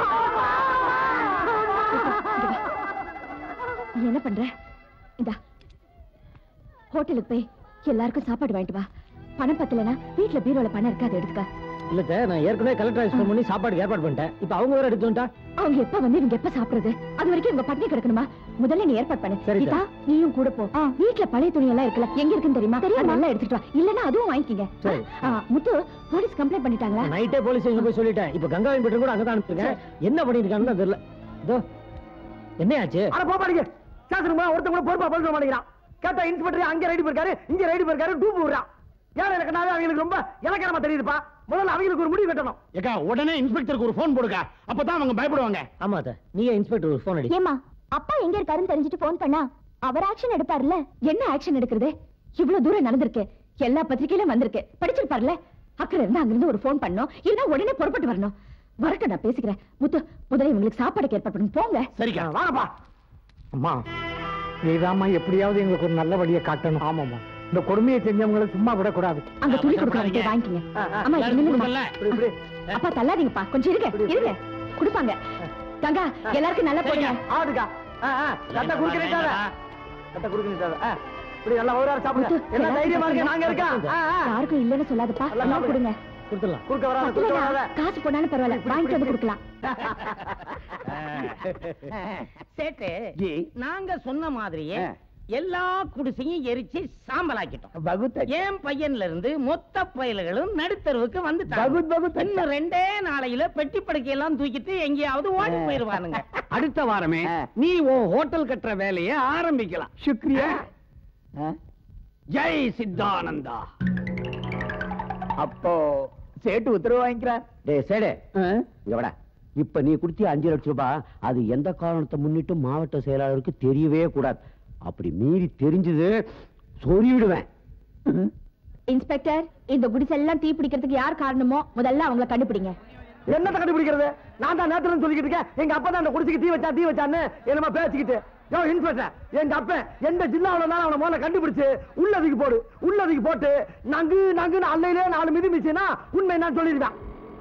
நீ என்ன பண்ற இந்தா ஹோட்டலுக்கு போய் எல்லாருக்கும் சாப்பாடு வாங்கிட்டு வா பணம் பத்தலைன்னா வீட்டுல பீரோல பணம் இருக்கு அதை எடுத்துக்க இல்ல சார் நான் ஏற்கனவே கலெக்டர் ஃபோன் பண்ணி சாப்பாடுக்கு ஏற்பாடு பண்ணிட்டேன் இப்ப அவங்க வேற எடுத்து வந்துட்டா அவங்க எப்ப வந்து இவங்க எப்ப சாப்பிடுறது அது வரைக்கும் இவங்க பட்டினி கிடக்கணுமா முதல்ல நீ ஏற்பாடு பண்ணு சரி, கீதா நீயும் கூட போ வீட்டுல பழைய துணி எல்லாம் இருக்குல்ல எங்க இருக்குன்னு தெரியுமா அது நல்லா எடுத்துட்டு வா இல்லன்னா அதுவும் வாங்கிக்கங்க சரி. ஆ, முத்து போலீஸ் கம்ப்ளைண்ட் பண்ணிட்டாங்களா நைட்டே போலீஸ் ஸ்டேஷன் போய் சொல்லிட்டேன் இப்ப கங்காவின் பெட்ரோல் கூட அங்கதான் அனுப்பிச்சிருக்கேன் என்ன பண்ணிருக்காங்கன்னு தெரியல இதோ என்னையாச்சு அட போப்பாடிங்க ஸ்டேஷனுக்கு போனா ஒருத்தன் கூட பொறுப்பா பதில் சொல்ல மாட்டேங்கிறான் கேட்டா இன்ஸ்பெக்டர் அங்க ரைடு போயிருக்காரு இங்க ரைடு போயிருக்காரு டூப் விடுறான் ஏன் எனக்கு நான் அவங்களுக்கு ரொம்ப இலக்கணமா தெரியுதுப்பா முதல்ல அவங்களுக்கு ஒரு முடிவு கட்டணும் ஏக்கா உடனே இன்ஸ்பெக்டருக்கு ஒரு போன் போடுக்கா அப்பதான் அவங்க பயப்படுவாங்க ஆமா அத்தை நீங்க இன்ஸ்பெக்டர் ஒரு ஃபோன் அடி ஏமா அப்பா எங்க இருக்காருன்னு தெரிஞ்சுட்டு போன் பண்ணா அவர் ஆக்ஷன் எடுப்பார்ல என்ன ஆக்ஷன் எடுக்கிறது இவ்வளவு தூரம் நடந்திருக்கு எல்லா பத்திரிகையிலும் வந்திருக்கு படிச்சிருப்பார்ல அக்கறை இருந்து அங்கிருந்து ஒரு போன் பண்ணோம் இல்லைன்னா உடனே புறப்பட்டு வரணும் வரட்டும் நான் பேசிக்கிறேன் முத்து முதல்ல இவங்களுக்கு சாப்பாடுக்கு ஏற்பாடு பண்ணுங்க போங்க சரிக்கா வாங்கப்பா அம்மா நீதாம்மா எப்படியாவது எங்களுக்கு ஒரு நல்ல வழியை காட்டணும் ஆமாம்மா இந்த கொடுமையை செஞ்சவங்களை சும்மா விடக்கூடாது அங்க துணி கொடுக்குறாங்க வாங்கிக்கங்க அம்மா எல்லாரும் நில்லுங்கம்மா. கொடுக்கல. இப்படி இப்படி அப்பா தள்ளாதீங்கப்பா கொஞ்சம் இருங்க இருங்க கொடுப்பாங்க கங்கா எல்லாருக்கும் நல்லா போடுங்க ஆடுக்கா கட்ட குடுக்கிறீங்க கட்ட குடுக்கிறீங்க இப்படி நல்லா ஒரு சாப்பிடுங்க முத்து, என்ன தைரியமா இருக்கு நாங்க இருக்கோம் ஆ, ஆ. யாருக்கும் இல்லைன்னு சொல்லாதப்பா நல்லா எல்லாம் கொடுங்க கொடுத்துடலாம் குறுக்க வராத குறுக்க பத்தலைன்னா வராத காசு போனாலும் பரவாயில்ல வாங்கிட்டு வந்து கொடுக்கலாம் சேட்டு ஜி. நாங்க சொன்ன மாதிரியே எல்லா குடிசையும் எரிச்சு சாம்பலாக்கிட்டோம் பகுத்த என் பையன்ல இருந்து மொத்த பயல்களும் நடுத்தருவுக்கு வந்துட்டாங்க பகுத் பகுத் இன்னும் ரெண்டே நாளையில பெட்டி படுக்கையெல்லாம் தூக்கிட்டு எங்கேயாவது ஓடி போயிருவானுங்க அடுத்த வாரமே நீ உன் ஹோட்டல் கட்டுற வேலையை ஆரம்பிக்கலாம் சுக்ரியா ஜெய் சித்தானந்தா அப்போ சேட்டு உத்தரவு வாங்கிக்கிறார் டேய் சேடு இங்க வாடா இப்ப நீ குடுத்திய அஞ்சு லட்சம் ரூபாய் அது எந்த காரணத்தை முன்னிட்டு மாவட்ட செயலாளருக்கு தெரியவே கூடாது அப்படி மீறி தெரிஞ்சது சொல்லிவிடுவேன் இன்ஸ்பெக்டர் இந்த குடிசெல்லாம் தீ பிடிக்கிறதுக்கு யார் காரணமோ முதல்ல அவங்கள கண்டுபிடிங்க என்னத்த கண்டுபிடிக்கிறது நான் தான் நேத்துல சொல்லிக்கிட்டு இருக்கேன் எங்க அப்பா தான் அந்த குடிசைக்கு தீ வச்சா தீ வச்சான்னு என்னமா பேசிக்கிட்டு யோ இன்ஸ்பெக்டர் எங்க அப்பன் எந்த ஜில்லாவுல இருந்தாலும் அவனை முதல்ல கண்டுபிடிச்சு உள்ளதுக்கு போடு உள்ளதுக்கு போட்டு நங்கு நங்குன்னு அல்லையிலே நாலு மிதி மிச்சுனா உண்மை நான் சொல்லிருக்கேன்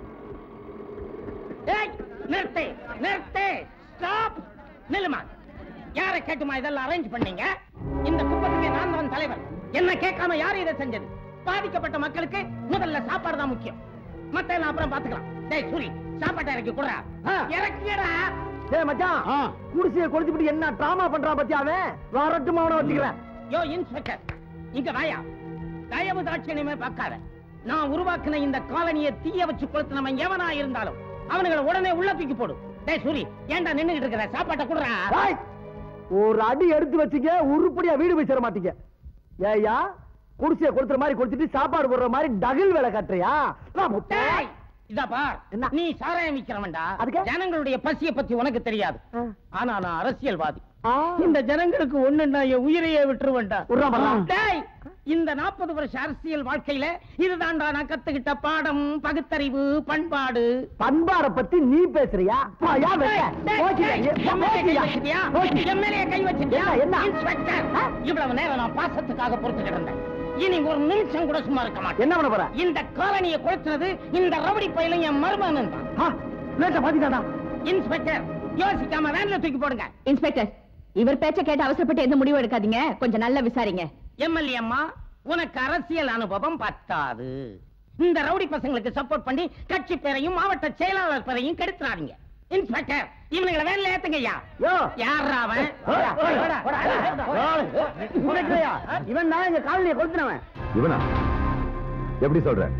ஏய், நிறுத்து நிறுத்து ஸ்டாப் நில்லுமா யாரை கேட்டுமா இதெல்லாம் அரேஞ்ச் பண்ணீங்க இந்த குப்பத்துக்கு நான் தான் தலைவர் என்ன கேட்காம யார் இதை செஞ்சது பாதிக்கப்பட்ட மக்களுக்கு முதல்ல சாப்பாடு தான் முக்கியம் மத்த எல்லாம் அப்புறம் பாத்துக்கலாம் டேய் சூரி சாப்பாட்டை இறக்கி கொடுறா இறக்கிடா டேய் மச்சான் குடிசையை கொளுத்திட்டு என்ன டிராமா பண்றான் பத்தியா அவன் வரட்டும் அவனை வச்சுக்கிறேன் யோ இன்ஸ்பெக்டர் இங்க வாயா தயவு தாட்சியமே பார்க்காத நான் உருவாக்கின இந்த காலனியை தீய வச்சு கொளுத்தினவன் எவனா இருந்தாலும் அவனுங்களை உடனே உள்ள தூக்கி போடு டேய் சூரி ஏன்டா நின்னுகிட்டு இருக்கிற சாப்பாட்டை கொடுறா டேய், ஒரு அடி எடுத்து வச்சுக்க உருப்படியா வீடு போய் சேர மாட்டீங்க ஏய்யா குடிசையை கொடுத்துற மாதிரி கொடுத்துட்டு சாப்பாடு போடுற மாதிரி டகில் வேலை காட்டுறியா வா, முட்டை. டேய், இதா பார் என்ன? நீ சாராயம் விக்கிறவன்டா அதுக்கு? ஜனங்களுடைய பசிய பத்தி உனக்கு தெரியாது ஆ. ஆனா நான் அரசியல்வாதி ஆ. இந்த ஜனங்களுக்கு ஒண்ணுன்னா என் உயிரையே விட்டுருவேன்டா விட்றா பாரா. டேய், இந்த நாற்பது வருஷ அரசியல் வாழ்க்கையில இதுதான்டா நான் கத்துக்கிட்ட பாடம் பகுத்தறிவு பண்பாடு பண்பாட பத்தி நீ பேசுறியா வாயா டேய், வெக்க. டேய், போக்கியா, டேய், ஏ, என் மேலே கை போக்கியா, வச்சிட்டியா? போக்கியா. என் மேலே கை வச்சிட்டியா? என்ன, என்ன? இன்ஸ்பெக்டர், இவ்வளவு நேரம் நான் பாசத்துக்காக பொறுத்துக்கிட்டு இருந்தேன் இனி ஒரு நிமிஷம் கூட சும்மா இருக்க மாட்டேன் என்ன பண்ண போற இந்த காலனியை கொளுத்துனது இந்த ரவுடி பயிலும் என் மருமகன் தான் ஆ, லேட்டா பாத்திட்டாடா இன்ஸ்பெக்டர் யோசிக்காம வேன்ல தூக்கி போடுங்க இன்ஸ்பெக்டர் இவர் பேச்ச கேட்டு அவசரப்பட்டு எந்த முடிவும் எடுக்காதீங்க கொஞ்சம் நல்லா விசாரிங்க எம்எல்ஏ அம்மா உனக்கு அரசியல் அனுபவம் பத்தாது இந்த ரவுடி பசங்களுக்கு சப்போர்ட் பண்ணி கட்சி பேரையும் மாவட்ட செயலாளர் பேரையும் கெடுத்துறாதீங்க இன்ஸ்பெக்டர் இவனுங்களை வேன்ல ஏத்துங்கய்யா யோ யாரா அவன் ஓடா, ஓடா, ஓடா, ஓடா. இன்ஸ்பெக்டரையா, இவன் தான் எங்க காலனியை கொளுத்தினவன் இவனா எப்படி சொல்ற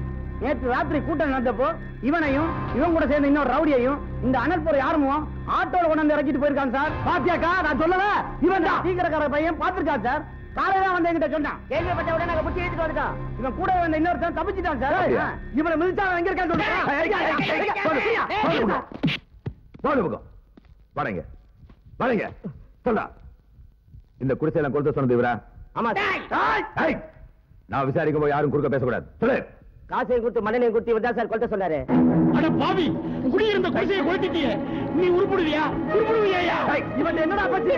நேற்று ராத்திரி கூட்டம் நடந்தப்போ இவனையும் இவன் கூட சேர்ந்த இன்னொரு ரவுடியையும் இந்த அனல்புரம் யாருமோ ஆட்டோல கொண்டாந்து இறக்கிட்டு போயிருக்காங்க சார் பாத்தியாக்கா நான் சொல்லல இவன் தான் சீக்கிரக்கார பையன் பாத்துருக்கான் சார் காலையில வந்து என்கிட்ட சொன்னான் கேள்விப்பட்ட உடனே நாங்க புத்தி எடுத்துட்டு வந்துட்டோம் இவன் கூட வந்த இன்னொருத்தன் தப்பிச்சுட்டான் சார் இவனை மிதிச்சா அவன் எங்க இருக்கான்னு சொல்லுங்க பக்கம் வரங்க வரங்க சொல்றா இந்த குடிசையெல்லாம் கொடுத்து சொன்னது இவரா ஆமா ஏய், நான் விசாரிக்கும் போது யாரும் குறுக்க பேசக்கூடாது சொல்லு காசையும் கொடுத்து மண்ணனையும் கொடுத்து இவர் தான் சார் கொல்ல சொன்னாரு அட பாவி குடியிருந்த குடிசையை கொளுத்திட்டியே நீ உருப்பிடுவியா உருப்பிடுவியா இவன் என்னடா பச்சு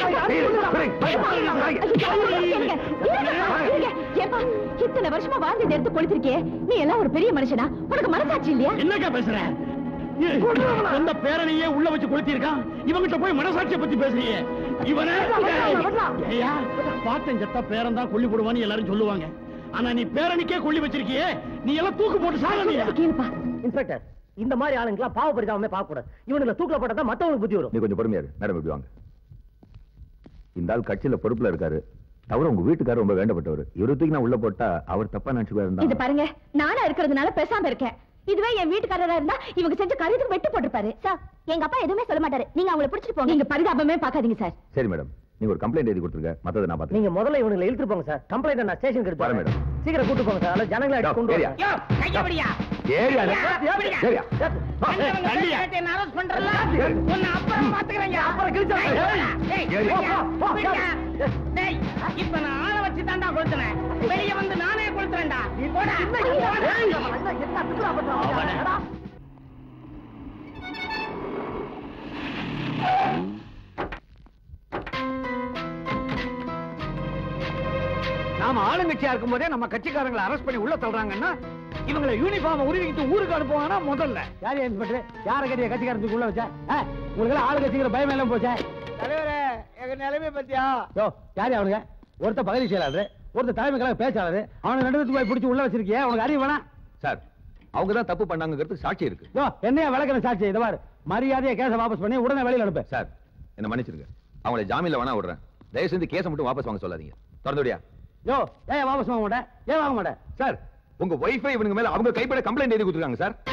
ஏப்பா இத்தனை வருஷமா வாழ்ந்து இந்த எடுத்து கொளுத்திருக்கே நீ எல்லாம் ஒரு பெரிய மனுஷனா உனக்கு மனசாட்சி இல்லையா என்னக்கா பேசுற சொந்த பேரனையே உள்ள வச்சு கொளுத்தி இருக்கான் இவங்கிட்ட போய் மனசாட்சியை பத்தி பேசுறியே இவனை ஏய்யா, பாட்டன் செத்தா பேரன் தான் கொல்லி போடுவான்னு எல்லாரும் சொல்லுவாங்க ஆனா நீ பேரனுக்கே கொல்லி வச்சிருக்கியே நீ எல்லாம் தூக்கு போட்டு சாகலையா கேளுப்பா இன்ஸ்பெக்டர் இந்த மாதிரி ஆளுங்கெல்லாம் பாவப்படுத்தாம பார்க்க கூடாது இவனுக்கு தூக்கில போட்டா தான் மத்தவங்களுக்கு புத்தி வரும் நீ கொஞ்சம் பொறுமையா இரு மேடம் இப்படி வாங்க இந்த ஆள் கட்சியில பொறுப்புல இருக்காரு தவிர உங்க வீட்டுக்காரர் ரொம்ப வேண்டப்பட்டவர் இவரு தூக்கி நான் உள்ள போட்டா அவர் தப்பா நினைச்சுக்கா இது இருந்தா பாருங்க நானா இருக்கிறதுனால பேசாம இருக்கேன் இதுவே என் வீட்டுக்காரரா இருந்தா இவங்க செஞ்ச காரியத்துக்கு வெட்டு போட்டிருப்பாரு சார் எங்க அப்பா எதுவுமே சொல்ல மாட்டாரு நீங்க அவங்கள பிடிச்சிட்டு போங்க நீங்க பரிதாபமே பாக்காதீங்க சார் சரி மேடம் நீங்க ஒரு கம்ப்ளைண்ட் எழுதி கொடுத்துருங்க மத்ததை நான் பாத்துக்கிறேன் நீங்க முதல்ல இவனுங்களை இழுத்து போங்க சார் கம்ப்ளைண்ட் நான் ஸ்டேஷனுக்கு எடுத்து வரேன் வரேன் மேடம். சீக்கிரம் கூட்டு போங்க சார் அல்ல ஜனங்களை அடிச்சு கொண்டு ஏரியா. வாங்க. கையபடியா ஏரியா ஏரியா அரெஸ்ட் பண்றல உன்னை அப்புறம் பாத்துக்கிறேங்க அப்புறம் கிழிச்சு ஏய், ஏய். விடியா, விடியா. டேய், இப்ப நான் ஆளை வச்சு தாண்டா கொளுத்துனேன் வெளிய வந்து நானே கொளுத்துறேன்டா போடா. நாம ஆளுங்கட்சியா இருக்கும் போதே நம்ம கட்சிக்காரங்களை அரெஸ்ட் பண்ணி உள்ள தள்ளுறாங்கன்னா இவங்களை யூனிஃபார்ம் உருவிக்கிட்டு ஊருக்கு அனுப்புவாங்கன்னா முதல்ல யார் இன்ஸ்பெக்டர் யார கட்டிய கட்சிக்காரத்துக்கு உள்ள வச்சா உங்களுக்கு எல்லாம் ஆளு கட்சிக்கிற பயம் எல்லாம் போச்சா தலைவரே எங்க நிலைமை பத்தியா யோ யார் அவனுங்க ஒருத்த பகுதி செயலாளர் ஒருத்த தலைமை கழக பேச்சாளர் அவனை ரெண்டு பேத்துக்கு போய் பிடிச்சி உள்ள வச்சிருக்கிய உனக்கு அறிவு வேணாம் சார் அவங்க தான் தப்பு பண்ணாங்கிறது சாட்சி இருக்கு யோ என்னையா விளக்கிற சாட்சி இதை பாரு மரியாதையை கேஸை வாபஸ் பண்ணி உடனே வெளியில அனுப்பு சார் என்ன மன்னிச்சிருங்க அவங்களை ஜாமீன்ல வேணா விடுறேன் தயவு செஞ்சு கேஸை மட்டும் வாபஸ் வாங்க சொல்லாதீங்க திறந்து விடியா யோ ஏன் வாபஸ் வாங்க மாட்டேன் ஏன் வாங்க மாட்டேன் சார் உங்க ஒய்ஃபை இவனுங்க மேல அவங்க கைப்பட கம்ப்ளைண்ட் எழுதி கொடுத்துருக்காங்க சார்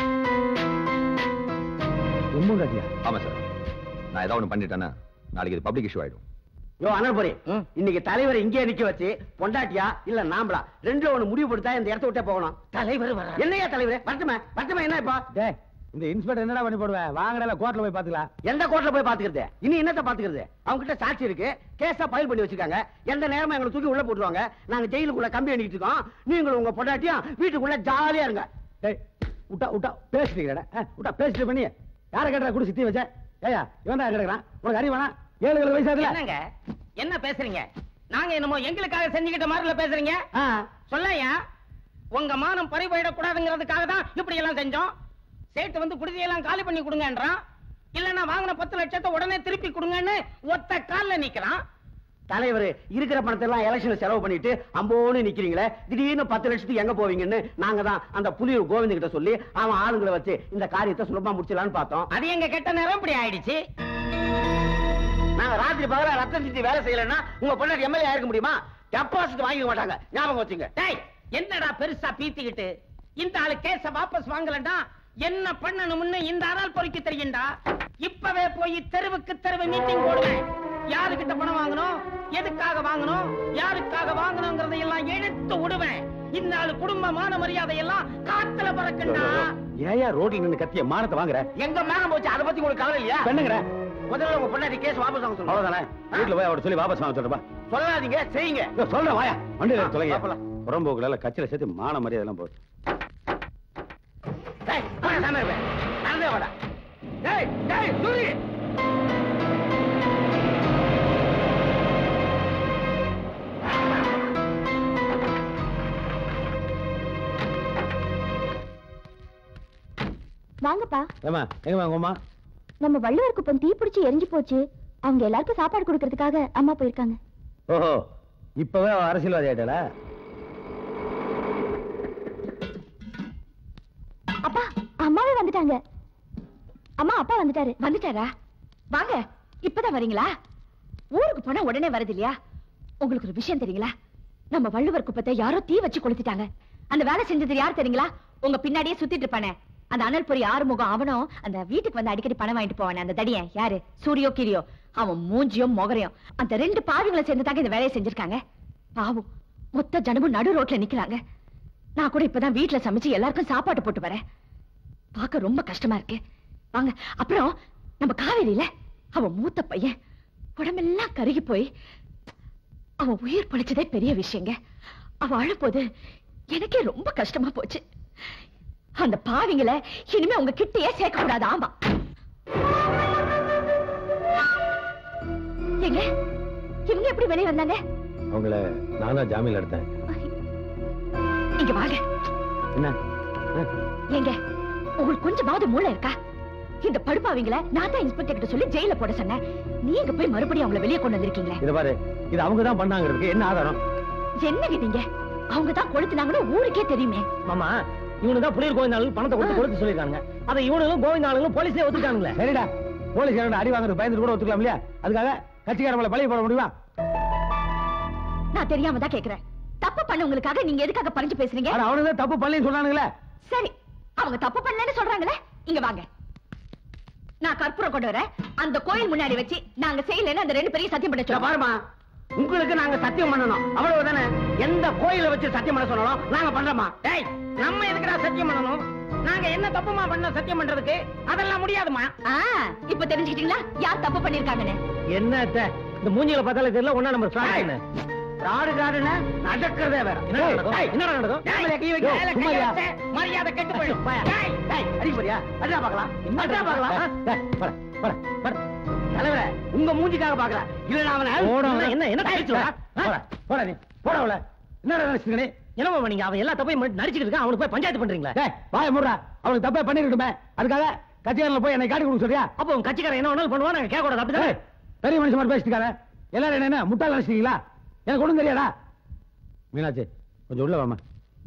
ரொம்ப கட்டியா ஆமா சார் நான் ஏதாவது ஒண்ணு பண்ணிட்டேன்னா நாளைக்கு இது பப்ளிக் இஷ்யூ ஆயிடும் யோ அனல்புரி இன்னைக்கு தலைவர் இங்கே நிக்க வச்சு பொண்டாட்டியா இல்ல நாம்பளா ரெண்டுல ஒண்ணு முடிவு படுத்தா இந்த இடத்த விட்டே போகணும் தலைவர் வர என்னையா தலைவரே பட்டுமே பட்டுமே என்ன இப்போ டேய் இந்த இன்ஸ்பெக்டர் என்னடா பண்ணி போடுவேன் வாங்கடல கோர்ட்ல போய் பாத்துக்கலாம் எந்த கோர்ட்ல போய் பாத்துக்கிறது இனி என்னத்த பாத்துக்கிறது அவங்க கிட்ட சாட்சி இருக்கு கேஸா ஃபைல் பண்ணி வச்சிருக்காங்க எந்த நேரமும் எங்களை தூக்கி உள்ள போட்டுருவாங்க நாங்க ஜெயிலுக்குள்ள கம்பி அணிக்கிட்டு இருக்கோம் நீங்களும் உங்க பொண்டாட்டியும் வீட்டுக்குள்ள ஜாலியா இருங்க டேய் விட்டா விட்டா பேசிட்டீங்கடா விட்டா பேசிட்டு பண்ணி யாரை கேட்டா குடி சுத்தி வச்ச ஏயா இவன் தான் கிடக்குறான் உனக்கு அறிவு வேணாம் ஏழு ஏழு வயசு ஆகுதுல என்னங்க என்ன பேசுறீங்க நாங்க என்னமோ எங்களுக்காக செஞ்சுக்கிட்ட மாதிரில பேசுறீங்க ஆ. சொல்லையா உங்க மானம் பறிபோயிடக்கூடாதுங்கிறதுக்காக தான் இப்படி எல்லாம் செஞ்சோம் சேட்டு வந்து குடிசையெல்லாம் காலி பண்ணி கொடுங்கன்றான் இல்லன்னா வாங்கின பத்து லட்சத்தை உடனே திருப்பி கொடுங்கன்னு ஒத்த கால்ல நிக்கிறான் தலைவர் இருக்கிற பணத்தை எல்லாம் எலெக்ஷன்ல செலவு பண்ணிட்டு அம்போன்னு நிக்கிறீங்களே திடீர்னு பத்து லட்சத்துக்கு எங்க போவீங்கன்னு நாங்க தான் அந்த புலியூர் கோவிந்த் கிட்ட சொல்லி அவன் ஆளுங்களை வச்சு இந்த காரியத்தை சுலபமா முடிச்சிடலாம்னு பார்த்தோம் அது எங்க கெட்ட நேரம் இப்படி ஆயிடுச்சு நாங்க ராத்திரி பகல ரத்தம் சிந்தி வேலை செய்யலன்னா உங்க பொண்ணாடி எம்எல்ஏ ஆயிருக்க முடியுமா டெபாசிட் வாங்கிக்க மாட்டாங்க ஞாபகம் வச்சுங்க டேய் என்னடா பெருசா பீத்திக்கிட்டு இந்த ஆளு கேஸ வாபஸ் வாங்கலடா என்ன பண்ணணும்னு இந்த ஆளால் பொறுக்கி தெரியும்டா இப்பவே போய் தெருவுக்கு தெருவு மீட்டிங் போடுவேன் யாருக்கிட்ட பணம் வாங்கணும் எதுக்காக வாங்கணும் யாருக்காக வாங்கணுங்கிறதை எல்லாம் எடுத்து விடுவேன் இந்த ஆளு குடும்ப மான மரியாதை எல்லாம் காத்துல பறக்கண்டா ஏயா ரோட்ல நின்னு கத்திய மானத்தை வாங்குற எங்க மேகம் போச்சு அதை பத்தி உங்களுக்கு கவலை இல்லையா பெண்ணுங்கிற முதல்ல உங்க பொண்ணாடி கேஸ் வாபஸ் வாங்க சொல்லுங்க அவ்வளவுதானே வீட்டுல போய் அவட சொல்லி வாபஸ் வாங்க சொல்றப்பா சொல்லாதீங்க செய்யுங்க சொல்றேன் வாயா வண்டியில தொலைங்க பாப்பலாம். புறம்போக்குல கட்சியில சேர்த்து மான மரியாதை எல்லாம் போச்சு டேய், போடா, சாமி இருப்பேன். நடந்தே வாடா. டேய், டேய், சூரி. வாங்கப்பா ஏமா எங்க உங்க அம்மா நம்ம வள்ளுவர் குப்பம் தீ பிடிச்சி எரிஞ்சு போச்சு அவங்க எல்லாருக்கும் சாப்பாடு கொடுக்கறதுக்காக அம்மா போயிருக்காங்க ஓஹோ இப்பவே அவ அரசியல்வாதி ஆயிட்டாள அப்பா அம்மாவே வந்துட்டாங்க அம்மா அப்பா வந்துட்டாரு வந்துட்டாரா வாங்க இப்பதான் வரீங்களா ஊருக்கு போனா உடனே வருது இல்லையா உங்களுக்கு ஒரு விஷயம் தெரியுங்களா நம்ம வள்ளுவர் குப்பத்தை யாரோ தீ வச்சு கொளுத்திட்டாங்க அந்த வேலை செஞ்சது யார் தெரியுங்களா உங்க பின்னாடியே சுத்திட்டு இருப்பானே அந்த அனல் பொறி ஆறுமுகம் அவனும் அந்த வீட்டுக்கு வந்து அடிக்கடி பணம் வாங்கிட்டு போவானே அந்த தடியன் யாரு சூரியோ கிரியோ அவன் மூஞ்சியும் முகரையும் அந்த ரெண்டு பாவிங்களை சேர்ந்து தாங்க இந்த வேலையை செஞ்சிருக்காங்க பாவம் மொத்த ஜனமும் நடு ரோட்ல நிக்கிறாங்க நான் கூட இப்பதான் வீட்டுல சமைச்சு எல்லாருக்கும் சாப்பாடு போட்டு வரேன் பார்க்க ரொம்ப கஷ்டமா இருக்கு வாங்க அப்புறம் நம்ம காவேரியில அவன் மூத்த பையன் உடம்பெல்லாம் கருகி போய் அவன் உயிர் பழிச்சதே பெரிய விஷயங்க அவ அழப்போது எனக்கே ரொம்ப கஷ்டமா போச்சு அந்த பாவிங்கள இனிமே உங்க கிட்டயே சேர்க்க கூடாது ஆமா ஏங்க இவங்க எப்படி வெளியே வந்தாங்க அவங்கள நானா ஜாமீன் எடுத்தேன் இங்க வாங்க என்ன ஏங்க உங்களுக்கு கொஞ்சமாவது மூளை இருக்கா இந்த படுப்பாவிங்கள நான் தான் இன்ஸ்பெக்டர் கிட்ட சொல்லி ஜெயில போட சொன்னேன் நீங்க போய் மறுபடியும் அவங்கள வெளியே கொண்டு வந்திருக்கீங்களே இத பாரு இது அவங்க தான் பண்ணாங்கிறதுக்கு என்ன ஆதாரம் என்னங்க நீங்க அவங்க தான் கொளுத்துனாங்கன்னு ஊருக்கே தெரியுமே மாமா இவனு தான் புளியர் கோவிந்தாளுக்கு பணத்தை கொடுத்து கொடுத்து சொல்லிருக்காங்க அதை இவனுங்களும் கோவிந்தாளுங்களும் போலீஸ்லயே ஒத்துட்டானுங்களே சரிடா போலீஸ் அடி வாங்குறது பயந்துட்டு கூட ஒத்துக்கலாம் இல்லையா அதுக்காக கட்சிக்காரங்களை பழைய போட முடியுமா நான் தெரியாம தான் கேக்குறேன் தப்பு பண்ணவங்களுக்காக நீங்க எதுக்காக பறிஞ்சு பேசுறீங்க ஆனா அவனுக்கு தான் தப்பு பண்ணலன்னு சொன்னானுங்களே சரி அவங்க தப்பு பண்ணலன்னு சொல்றாங்களே இங்க வாங்க நான் கற்பூரம் கொண்டு வரேன் அந்த கோயில் முன்னாடி வச்சு நாங்க செய்யலன்னு அந்த ரெண்டு பேரையும் சத்தியம் பண்ண இத சொல்லுங்க பாருமா உங்களுக்கு நாங்க சத்தியம் பண்ணணும் அவ்வளவுதானே எந்த கோயில வச்சு சத்தியம் பண்ண சொன்னாலும் நாங்க பண்றோமா டேய் நம்ம எதுக்குடா சத்தியம் பண்ணணும் நாங்க என்ன தப்புமா பண்ண சத்தியம் பண்றதுக்கு அதெல்லாம் முடியாதுமா ஆ, இப்ப தெரிஞ்சுக்கிட்டீங்களா யார் தப்பு பண்ணிருக்காங்கன்னு என்ன அத்தை, இந்த மூஞ்சிகளை பார்த்தாலே தெரியல ஒன்னா நம்ம ஸ்டார்ட் ராடு ராடுன்னு நடக்கிறதே வேற என்னடா நடக்கும்? டேய், என்னடா நடக்கும்? டேய், மேல கை வைக்க, யோ, மேல கை சும்மா இருயா. வச்ச, மரியாதை கெட்டு போயிடும் டேய், டேய், அடி போறியா அடிடா பார்க்கலாம் அடிடா பார்க்கலாம் ஆ? தலைவரே உங்க மூஞ்சிக்காக பாக்குறேன் இல்ல நான் அவனை போடா, என்ன என்ன கழிச்சு வா? ஆ? போடா போடா நீ போடா அவள என்னடா நினைச்சிருக்க நீ என்னம்மா நீங்க அவன் எல்லா தப்பையும் பண்ணி நடிச்சுக்கிட்டு இருக்கான் அவனுக்கு போய் பஞ்சாயத்து பண்றீங்களா டேய் வாய மூடுறா அவனுக்கு தப்பே பண்ணிருக்கட்டுமே அதுக்காக கட்சிக்காரங்களை போய் என்னை காட்டி கொடுக்க சொல்றியா அப்போ உங்க கட்சிக்காரன் என்ன வேணாலும் பண்ணுவா நாங்க கேட்க கூடாது அப்படிதானே டேய், பெரிய மனுஷன் மாதிரி பேசிட்டு இருக்காரு. எல்லாரும் என்ன என்ன முட்டாள் நினைச்சிட்டீங்களா எனக்கு ஒண்ணும் தெரியாதா மீனாட்சி கொஞ்சம் உள்ள வாமா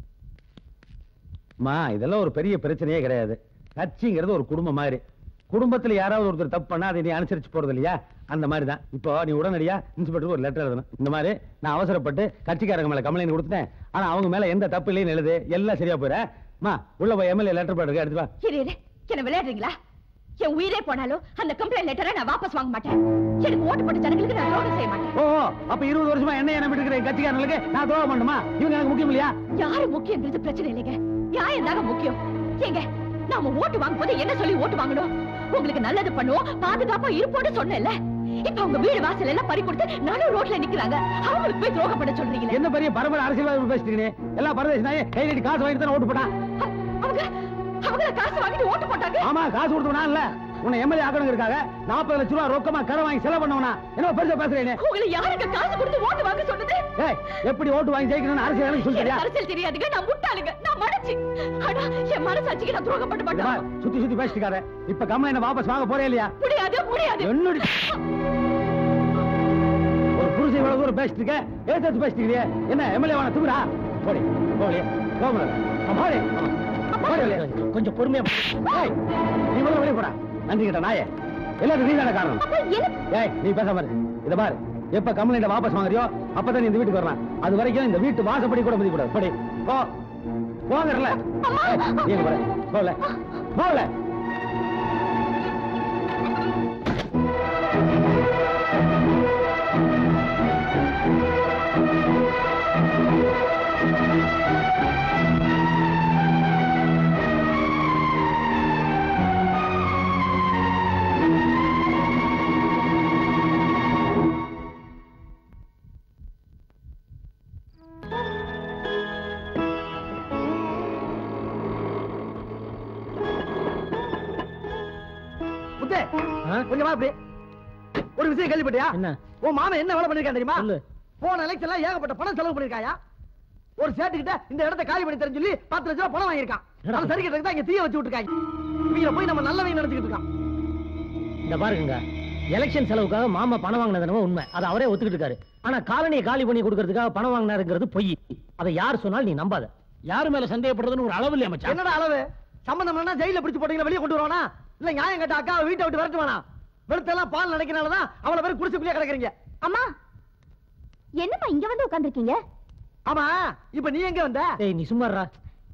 அம்மா இதெல்லாம் ஒரு பெரிய பிரச்சனையே கிடையாது கட்சிங்கிறது ஒரு குடும்பம் மாதிரி குடும்பத்துல யாராவது ஒருத்தர் தப்பு பண்ணா அதை நீ அனுசரிச்சு போறது இல்லையா அந்த மாதிரி தான் இப்போ நீ உடனடியா இன்ஸ்பெக்டருக்கு ஒரு லெட்டர் எழுதணும் இந்த மாதிரி நான் அவசரப்பட்டு கட்சிக்காரங்க மேல கம்ப்ளைண்ட் கொடுத்துட்டேன் ஆனா அவங்க மேல எந்த தப்பு இல்லைன்னு எழுது எல்லாம் சரியா போயிட அம்மா உள்ள போய் எம்எல்ஏ லெட்டர் போட்டு எடுத்து வா இரு இரு என்ன விளையாடுறீங்களா என் உயிரே போனாலும் அந்த கம்ப்ளைண்ட் லெட்டரை நான் வாபஸ் வாங்க மாட்டேன் எனக்கு ஓட்டு போட்ட ஜனங்களுக்கு நான் துரோகம் செய்ய மாட்டேன் ஓ அப்ப இருபது வருஷமா என்ன என்ன இருக்கிற கட்சிக்காரங்களுக்கு நான் துரோகம் பண்ணுமா இவங்க எனக்கு முக்கியம் இல்லையா யாரு முக்கியன்றது பிரச்சனை இல்லைங்க நியாயம் தாங்க முக்கியம் ஏங்க நாம ஓட்டு வாங்கும் போது என்ன சொல்லி ஓட்டு வாங்கணும் உங்களுக்கு நல்லது பண்ணுவோம் பாதுகாப்பா இருப்போம்னு சொன்னேன்ல இப்ப அவங்க வீடு வாசல் எல்லாம் பறி கொடுத்து நடு ரோட்ல நிக்கிறாங்க அவங்களுக்கு போய் துரோகம் பண்ண சொல்றீங்களே என்ன பெரிய பரம்பரை அரசியல்வாதி பேசிட்டீங்க எல்லா பரதேசி நாயே கை நீட்டி காசு வாங்கிட்டு தானே ஓட்டு போட்டான் அ- அவங்க அவங்கள காசு வாங்கிட்டு ஓட்டு போட்டாங்க ஆமா காசு கொடுத்தவனா இல்ல உன்னை எம்எல்ஏ ஆக்கணுங்கிறதுக்காக நாற்பது லட்ச ரூபா ரொக்கமா கடன் வாங்கி செலவு பண்ணவனா என்ன பெருசா பேசுறேன் உங்களை யாருக்கு காசு கொடுத்து ஓட்டு வாங்க சொன்னது ஏய் எப்படி ஓட்டு வாங்கி ஜெயிக்கணும்னு அரசியல் எனக்கு சொல்லியா எனக்கு அரசியல் தெரியாதுங்க நான் முட்டாளுங்க நான் மனச்சு ஆனா என் மனசாட்சிக்கு நான் துரோகம் பண்ண மாட்டேன் சுத்தி சுத்தி பேசிட்டு இருக்காத இப்ப கம்ப்ளைண்ட் வாபஸ் வாங்க போறே இல்லையா முடியாது முடியாது என்னடி ஒரு புருஷன் இவ்வளவு தூரம் பேசிட்டு இருக்க ஏத்து பேசிட்டு இருக்கியே என்ன எம்எல்ஏ வாங்க தூக்குறா போடி போடி போடி போடி போடி வெளியே. கொஞ்சம் பொறுமையா ஏய், நீ முதல்ல வெளியே போடா நன்றி கிட்ட நாயே எல்லாரும் நீ தானே காரணம் அப்ப எனக்கு ஏய் நீ பேசாம இரு இத பாரு எப்ப கம்ப்ளைண்ட் வாபஸ் வாங்குறியோ அப்பதான் நீ இந்த வீட்டுக்கு வரலாம் அது வரைக்கும் இந்த வீட்டு வாசப்படி கூட மதிக்க கூடாது படி போ போங்கறல நீ எங்க போற போல போல முத்தே கொஞ்சம் வா இப்படி ஒரு விஷயம் கேள்விப்பட்டியா என்ன? உன் மாமன் என்ன வேலை பண்ணிருக்கான் தெரியுமா சொல்லு. போன எலெக்ஷன்ல ஏகப்பட்ட பணம் செலவு பண்ணிருக்காயா ஒரு சேட்டு கிட்ட இந்த இடத்தை காலி பண்ணி தரேன்னு சொல்லி பத்து லட்சம் ரூபாய் பணம் வாங்கியிருக்கான் என்னடா அது சரி தான் இங்க தீய வச்சு விட்டுருக்காங்க இவங்க போய் நம்ம நல்லவங்க நினைச்சுக்கிட்டு இருக்கான் இந்த பாருங்க எலெக்ஷன் செலவுக்காக மாமா பணம் வாங்கினது உண்மை அதை அவரே ஒத்துக்கிட்டு இருக்காரு ஆனா காலனியை காலி பண்ணி கொடுக்கறதுக்காக பணம் வாங்கினாருங்கிறது பொய் அதை யார் சொன்னாலும் நீ நம்பாத யாரு மேல சந்தேகப்படுறதுன்னு ஒரு அளவு இல்லையா மச்சான் என்னடா அளவு சம்பந்தம் என்ன ஜெயில பிடிச்சு போட்டீங்களா வெளியே கொண்டு வருவானா இல்ல நியாயம் கேட்ட அக்கா வீட்டை விட்டு விரட்டுவானா வெளுத்தெல்லாம் பால் நினைக்கிறனாலதான் அவ்வளவு பேர் குடிச்சுக்குள்ளே கிடக்குறீங்க அம்மா என்னம்மா இங்க வந்து உட்கார்ந்திருக்கீங்க ஆமா இப்ப நீ எங்க வந்த ஏய் நீ சும்மா இருடா.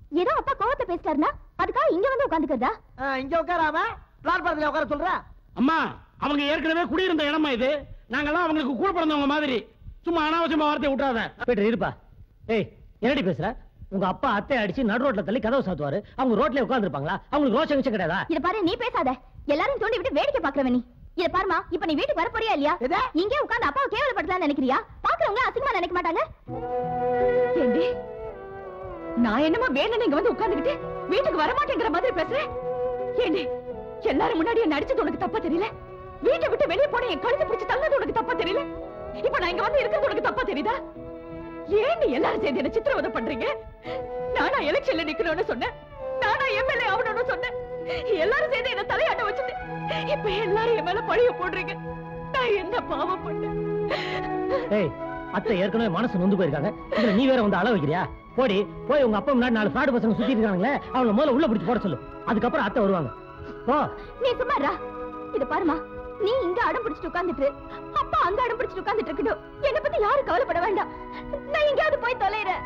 ஏதோ அப்பா கோவத்தை பேசிட்டாருன்னா அதுக்காக இங்க வந்து உட்காந்துக்கிறதா இங்க உட்காராம பிளாட்பாரத்துல உட்கார சொல்ற அம்மா அவங்க ஏற்கனவே குடியிருந்த இடமா இது நாங்கெல்லாம் அவங்களுக்கு கூட பிறந்தவங்க மாதிரி சும்மா அனாவசியமா வார்த்தை விட்டுறாத பீட்டர் இருப்பா ஏய் என்னடி பேசுற உங்க அப்பா அத்தை அடிச்சு நடு ரோட்ல தள்ளி கதவு சாத்துவாரு அவங்க ரோட்ல உட்கார்ந்திருப்பாங்களா அவங்களுக்கு ரோஷம் கிச்சம் கிடையாதா இத பாரு நீ பேசாத எல்லாரும் தோண்டி விட்டு வேடிக்கை பாக்குறவ நீ இத பாருமா இப்ப நீ வீட்டுக்கு வர போறியா இல்லையா இங்கே உட்கார்ந்து அப்பாவை கேவலப்படுத்தலாம் நினைக்கிறியா பாக்குறவங்க அசிங்கமா நினைக்க மாட்டாங்க ஏண்டி நான் என்னமோ வேணும்னு இங்க வந்து உட்கார்ந்துகிட்டு வீட்டுக்கு வர மாட்டேங்கிற மாதிரி பேசுறேன் ஏண்டி எல்லாரும் முன்னாடி என்ன அடிச்சது உனக்கு தப்பா தெரியல வீட்டை விட்டு வெளியே போன என் கழுத்து பிடிச்சு தள்ளது உனக்கு தப்பா தெரியல இப்ப நான் இங்க வந்து இருக்கிறது உனக்கு தப்பா தெரியுதா ஏண்டி எல்லாரும் சேர்ந்து என்ன சித்திரவதை பண்றீங்க நானா எலெக்ஷன்ல நிக்கணும்னு சொன்னேன் நானா எம்எல்ஏ ஆகணும்னு சொன்னேன் எல்லாரும் சேர்ந்து என்ன தலையாட்ட வச்சுட்டு இப்ப எல்லாரும் என் மேல பழிய போடுறீங்க நான் என்ன பாவம் பண்ணேன் ஏய் அத்தை ஏற்கனவே மனசு நொந்து போயிருக்காங்க இதுல நீ வேற வந்து அள வைக்கிறியா போடி போய் உங்க அப்பா முன்னாடி நாலு ஃப்ராடு பசங்க சுத்தி இருக்காங்களே அவங்கள முதல்ல உள்ள பிடிச்சு போட சொல்லு அதுக்கப்புறம் அத்தை வருவாங்க போ நீ சும்மாரா இத பாருமா நீ இங்க அடம் பிடிச்சிட்டு உட்கார்ந்துட்டு அப்பா அங்க அடம் பிடிச்சிட்டு உட்கார்ந்துட்டு இருக்கட்டும் என்ன பத்தி யாரும் கவலைப்பட வேண்டாம் நான் எங்கேயாவது போய் தொலைறேன்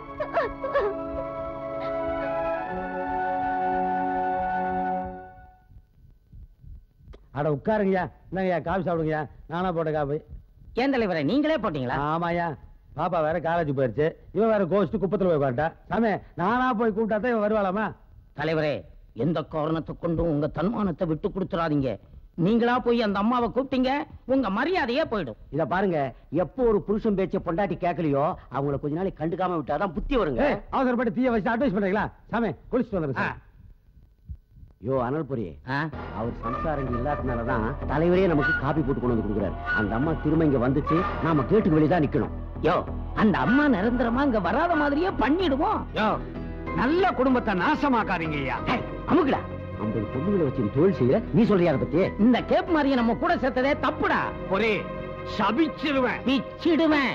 அட உட்காருங்கய்யா என்னங்கய்யா காபி சாப்பிடுங்கய்யா நானா போட்ட காபி ஏன் தலைவரே நீங்களே போட்டீங்களா ஆமாய்யா பாப்பா வேற காலேஜ் போயிருச்சு இவன் வேற கோஸ்ட் குப்பத்துல போய் உட்காந்துட்டா சாமி நானா போய் கூப்பிட்டா தான் இவன் வருவாளாமா தலைவரே எந்த காரணத்தை கொண்டும் உங்க தன்மானத்தை விட்டு கொடுத்துறாதீங்க நீங்களா போய் அந்த அம்மாவை கூப்பிட்டீங்க உங்க மரியாதையே போயிடும் இத பாருங்க எப்போ ஒரு புருஷன் பேச்ச பொண்டாட்டி கேட்கலையோ அவங்கள கொஞ்ச நாளைக்கு கண்டுக்காம விட்டாதான் புத்தி வருங்க ஏய், அவசரப்பட்டு தீய வச்சு அட்வைஸ் பண்றீங்களா சாமி குளிச்சுட்டு வந்துருங்க சாமி. யோ அனல்புரி அவர் சம்சாரங்க இல்லாதனாலதான் தலைவரே நமக்கு காபி போட்டு கொண்டு வந்து கொடுக்குறாரு அந்த அம்மா திரும்ப இங்க வந்துச்சு நாம கேட்டுக்கு வெளியதான் நிக்கணும் யோ அந்த அம்மா நிரந்தரமா இங்க வராத மாதிரியே பண்ணிடுவோம் யோ நல்ல குடும்பத்தை நாசமாக்காதீங்க ஐயா அமுக்குடா ஐம்பது பொண்ணுங்களை வச்சு நீ தொழில் செய்யற நீ சொல்றியா அதை பத்தி இந்த கேப் மாதிரியே நம்ம கூட சேர்த்ததே தப்புடா ஒரே சபிச்சிருவேன் பிச்சிடுவேன்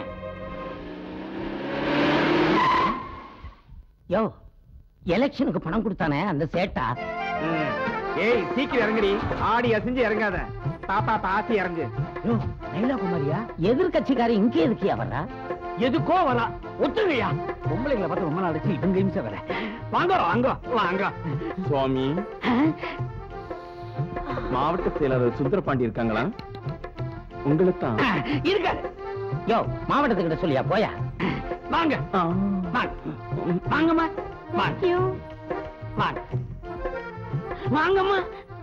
யோ எலெக்ஷனுக்கு பணம் கொடுத்தானே அந்த சேட்டா ம். ஏய் சீக்கிரம் இறங்குடி ஆடி அசைஞ்சு இறங்காத பாப்பா பாசி இறங்கு யோ லைலா குமாரியா எதிர்கட்சிக்காரி இங்கே இருக்கியா வர்றா எதுக்கோ வரா ஒத்துங்கய்யா பொம்பளைங்களை பார்த்து ரொம்ப நாளைக்கு இவங்க இம்சை வர வாங்க வாங்க வாங்க சுவாமி மாவட்ட செயலாளர் சுந்தரபாண்டி இருக்காங்களா உங்களுக்கு தான் இருக்காது யோ மாவட்டத்துக்கிட்ட சொல்லியா போயா வாங்க வாங்க வாங்கம்மா வாங்க வாங்க வாங்கம்மா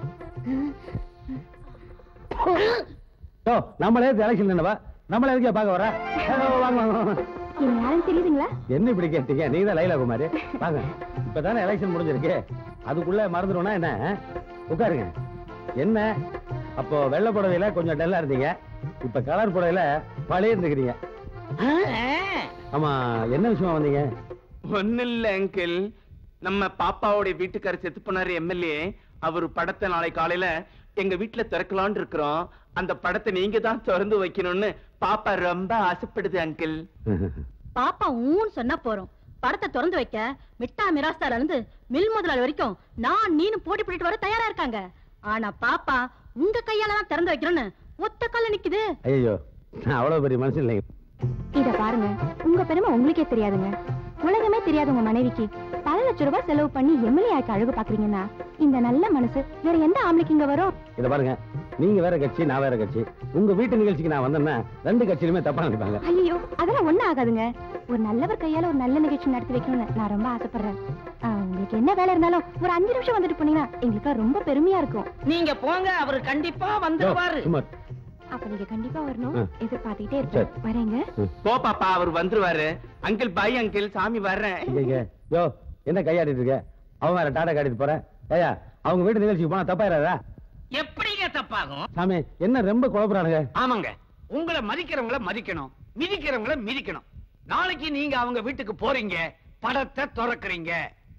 யோ நம்மளே எலெக்ஷன் என்னவா நம்மள எதுக்கே பார்க்க வர வாங்க வாங்க, வாங்க இது யாரும் தெரியுதுங்களா என்ன இப்படி கேட்டீங்க நீங்க தான் லைலா குமாரி வாங்க இப்பதானே எலெக்ஷன் முடிஞ்சிருக்கு அதுக்குள்ள மறந்துடும்னா என்ன உட்காருங்க என்ன அப்போ வெள்ளை புடவையில கொஞ்சம் டல்லா இருந்தீங்க இப்ப கலர் புடவையில பழைய இருந்துக்கிறீங்க ஆமா என்ன விஷயமா வந்தீங்க ஒண்ணு இல்ல அங்கிள் நம்ம பாப்பாவோட வீட்டுக்காரர் செத்து போனாரு எம்எல்ஏ அவர் படத்தை நாளை காலையில எங்க வீட்டுல திறக்கலாம்னு இருக்கிறோம் அந்த படத்தை நீங்க தான் திறந்து வைக்கணும்னு பாப்பா ரொம்ப ஆசைப்படுது அங்கிள் பாப்பா ஊன்னு சொன்னா போறோம் படத்தை திறந்து வைக்க மிட்டா மிராஸ்தார்ல இருந்து மில் முதலாளி வரைக்கும் நான் நீனு போட்டி போட்டுட்டு வர தயாரா இருக்காங்க ஆனா பாப்பா உங்க கையால தான் திறந்து வைக்கணும்னு ஒத்த கால்ல நிக்குது ஐயோ நான் அவ்வளவு பெரிய மனுஷன் இல்லைங்க இத பாருங்க உங்க பெருமை உங்களுக்கே தெரியாதுங்க உலகமே தெரியாத உங்க மனைவிக்கு பல லட்சம் ரூபாய் செலவு பண்ணி எம்எல்ஏ ஆக்க அழகு பாக்குறீங்கன்னா இந்த நல்ல மனசு வேற எந்த ஆம்பளைக்கு இங்க வரும் இத பாருங்க நீங்க வேற கட்சி நான் வேற கட்சி உங்க வீட்டு நிகழ்ச்சிக்கு நான் வந்தேன்னா ரெண்டு கட்சியிலுமே தப்பா நினைப்பாங்க ஐயோ அதெல்லாம் ஒண்ணும் ஆகாதுங்க ஒரு நல்லவர் கையால ஒரு நல்ல நிகழ்ச்சி நடத்தி வைக்கணும்னு நான் ரொம்ப ஆசைப்படுறேன் ஆ, உங்களுக்கு என்ன வேலை இருந்தாலும் ஒரு அஞ்சு நிமிஷம் வந்துட்டு போனீங்கன்னா எங்களுக்கு ரொம்ப பெருமையா இருக்கும் நீங்க போங்க அவரு கண்டிப்பா வந்துருவாரு சும்மா அப்ப நீங்க கண்டிப்பா வரணும் ஆ. எதிர்பார்த்துக்கிட்டே இருப்பேன் வரேங்க போ பாப்பா அவர் வந்துருவாரு அங்கிள் பாய் அங்கிள் சாமி வர்றேன் இங்க, இங்க. யோ என்ன கையாடிட்டு இருக்க அவன் வேற டாடா காட்டிட்டு போறேன் ஏயா அவங்க வீட்டு நிகழ்ச்சிக்கு போனா தப்பாயிராதா எப்படிங்க தப்பாகும் சாமி என்ன ரொம்ப குழப்பறானுங்க ஆமாங்க உங்களை மதிக்கிறவங்கள மதிக்கணும் மிதிக்கிறவங்கள மிதிக்கணும் நாளைக்கு நீங்க அவங்க வீட்டுக்கு போறீங்க படத்தை திறக்கறீங்க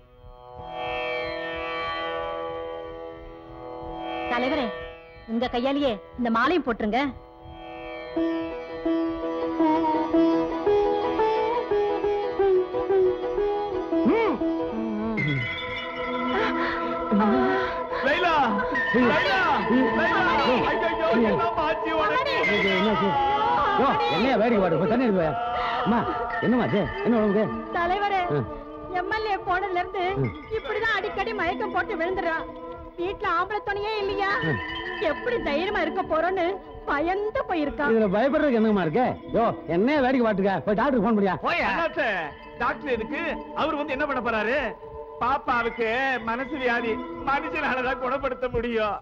தலைவரே உங்க கையாலேயே இந்த மாலையும் போட்டுருங்க லைலா லைலா லைலா ஐயோ எல்லாம் பாச்சி உனக்கு என்னாச்சு யோ என்னையா வேடிக்கை பாடு போய் தண்ணி எடுத்து போயா அம்மா என்னமாச்சு என்ன உனக்கு தலைவரே ஆ. எம்எல்ஏ போனதுல இருந்து இப்படிதான் அடிக்கடி மயக்கம் போட்டு விழுந்துறான் வீட்டுல ஆம்பளை துணையே இல்லையா எப்படி தைரியமா இருக்க போறோன்னு பயந்து போயிருக்கான் இதுல பயப்படுறதுக்கு என்னமா இருக்கு யோ என்ன வேடிக்கை பாட்டுக்க போய் டாக்டர் போன் பண்ணியா அண்ணாத்த, டாக்டர் எதுக்கு அவர் வந்து என்ன பண்ண போறாரு பாப்பாவுக்கு மனசு வியாதி மனுஷனாலதான் குணப்படுத்த முடியும்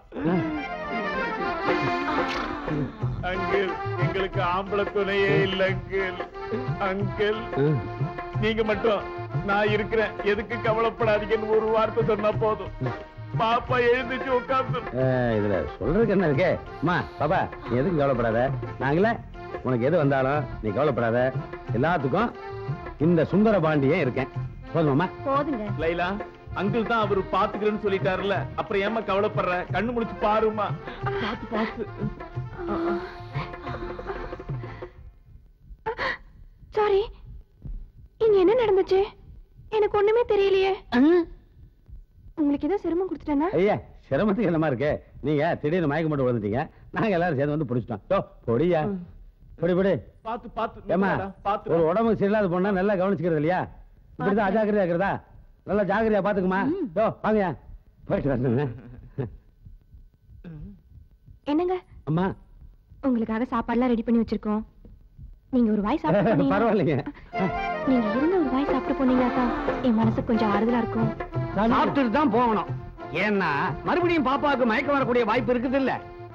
அங்கிள் எங்களுக்கு ஆம்பளை துணையே இல்ல அங்கிள் அங்கிள் நீங்க மட்டும் நான் இருக்கிறேன் எதுக்கு கவலைப்படாதீங்கன்னு ஒரு வார்த்தை சொன்னா போதும் பாப்பா எழுந்துச்சு உட்கார்ந்து ஏய், இதுல சொல்றதுக்கு என்ன இருக்கு அம்மா பாப்பா நீ எதுக்கும் கவலைப்படாத நாங்களே உனக்கு எது வந்தாலும் நீ கவலைப்படாத எல்லாத்துக்கும் இந்த சுந்தர பாண்டியன் இருக்கேன் போதுமாம்மா போதுங்க லைலா அங்கிள் தான் அவரு பாத்துக்கிறேன்னு சொல்லிட்டாருல அப்புறம் ஏமா கவலைப்படுற கண்ணு முடிச்சு பாருமா பாத்து பாத்து சாரி இங்க என்ன நடந்துச்சு எனக்கு ஒண்ணுமே தெரியலையே உங்களுக்கு ஏதோ சிரமம் கொடுத்துட்டேனா ஐயா சிரமத்துக்கு என்னமா இருக்கு நீங்க திடீர்னு மயக்கம் போட்டு விழுந்துட்டீங்க நாங்க எல்லாரும் சேர்ந்து வந்து பிடிச்சிட்டோம் யோ பொடியா பொடி பொடி பாத்து பாத்து ஏமா பாத்து ஒரு உடம்புக்கு சரியில்லாத பொண்ணா நல்லா கவனிச்சுக்கிறது இல்லையா இப்படிதான் அஜாக்கிரதையா இருக்கிறதா நல்லா ஜாக்கிரதையா பாத்துக்குமா யோ வாங்கயா போயிட்டு வரணுங்க என்னங்க அம்மா உங்களுக்காக சாப்பாடுலாம் ரெடி பண்ணி வச்சிருக்கோம் நீங்க ஒரு வாய் சாப்பிட்டு போனீங்கன்னா- பரவாயில்லைங்க நீங்க இருந்து ஒரு வாய் சாப்பிட்டு போனீங்கன்னா தான் என் மனசு கொஞ்சம் ஆறுதலா இருக்கும் சாப்பிட்டுட்டு தான் போகணும் ஏன்னா மறுபடியும் பாப்பாவுக்கு மயக்கம் வரக்கூடிய வாய்ப்பு இருக்குது இல்ல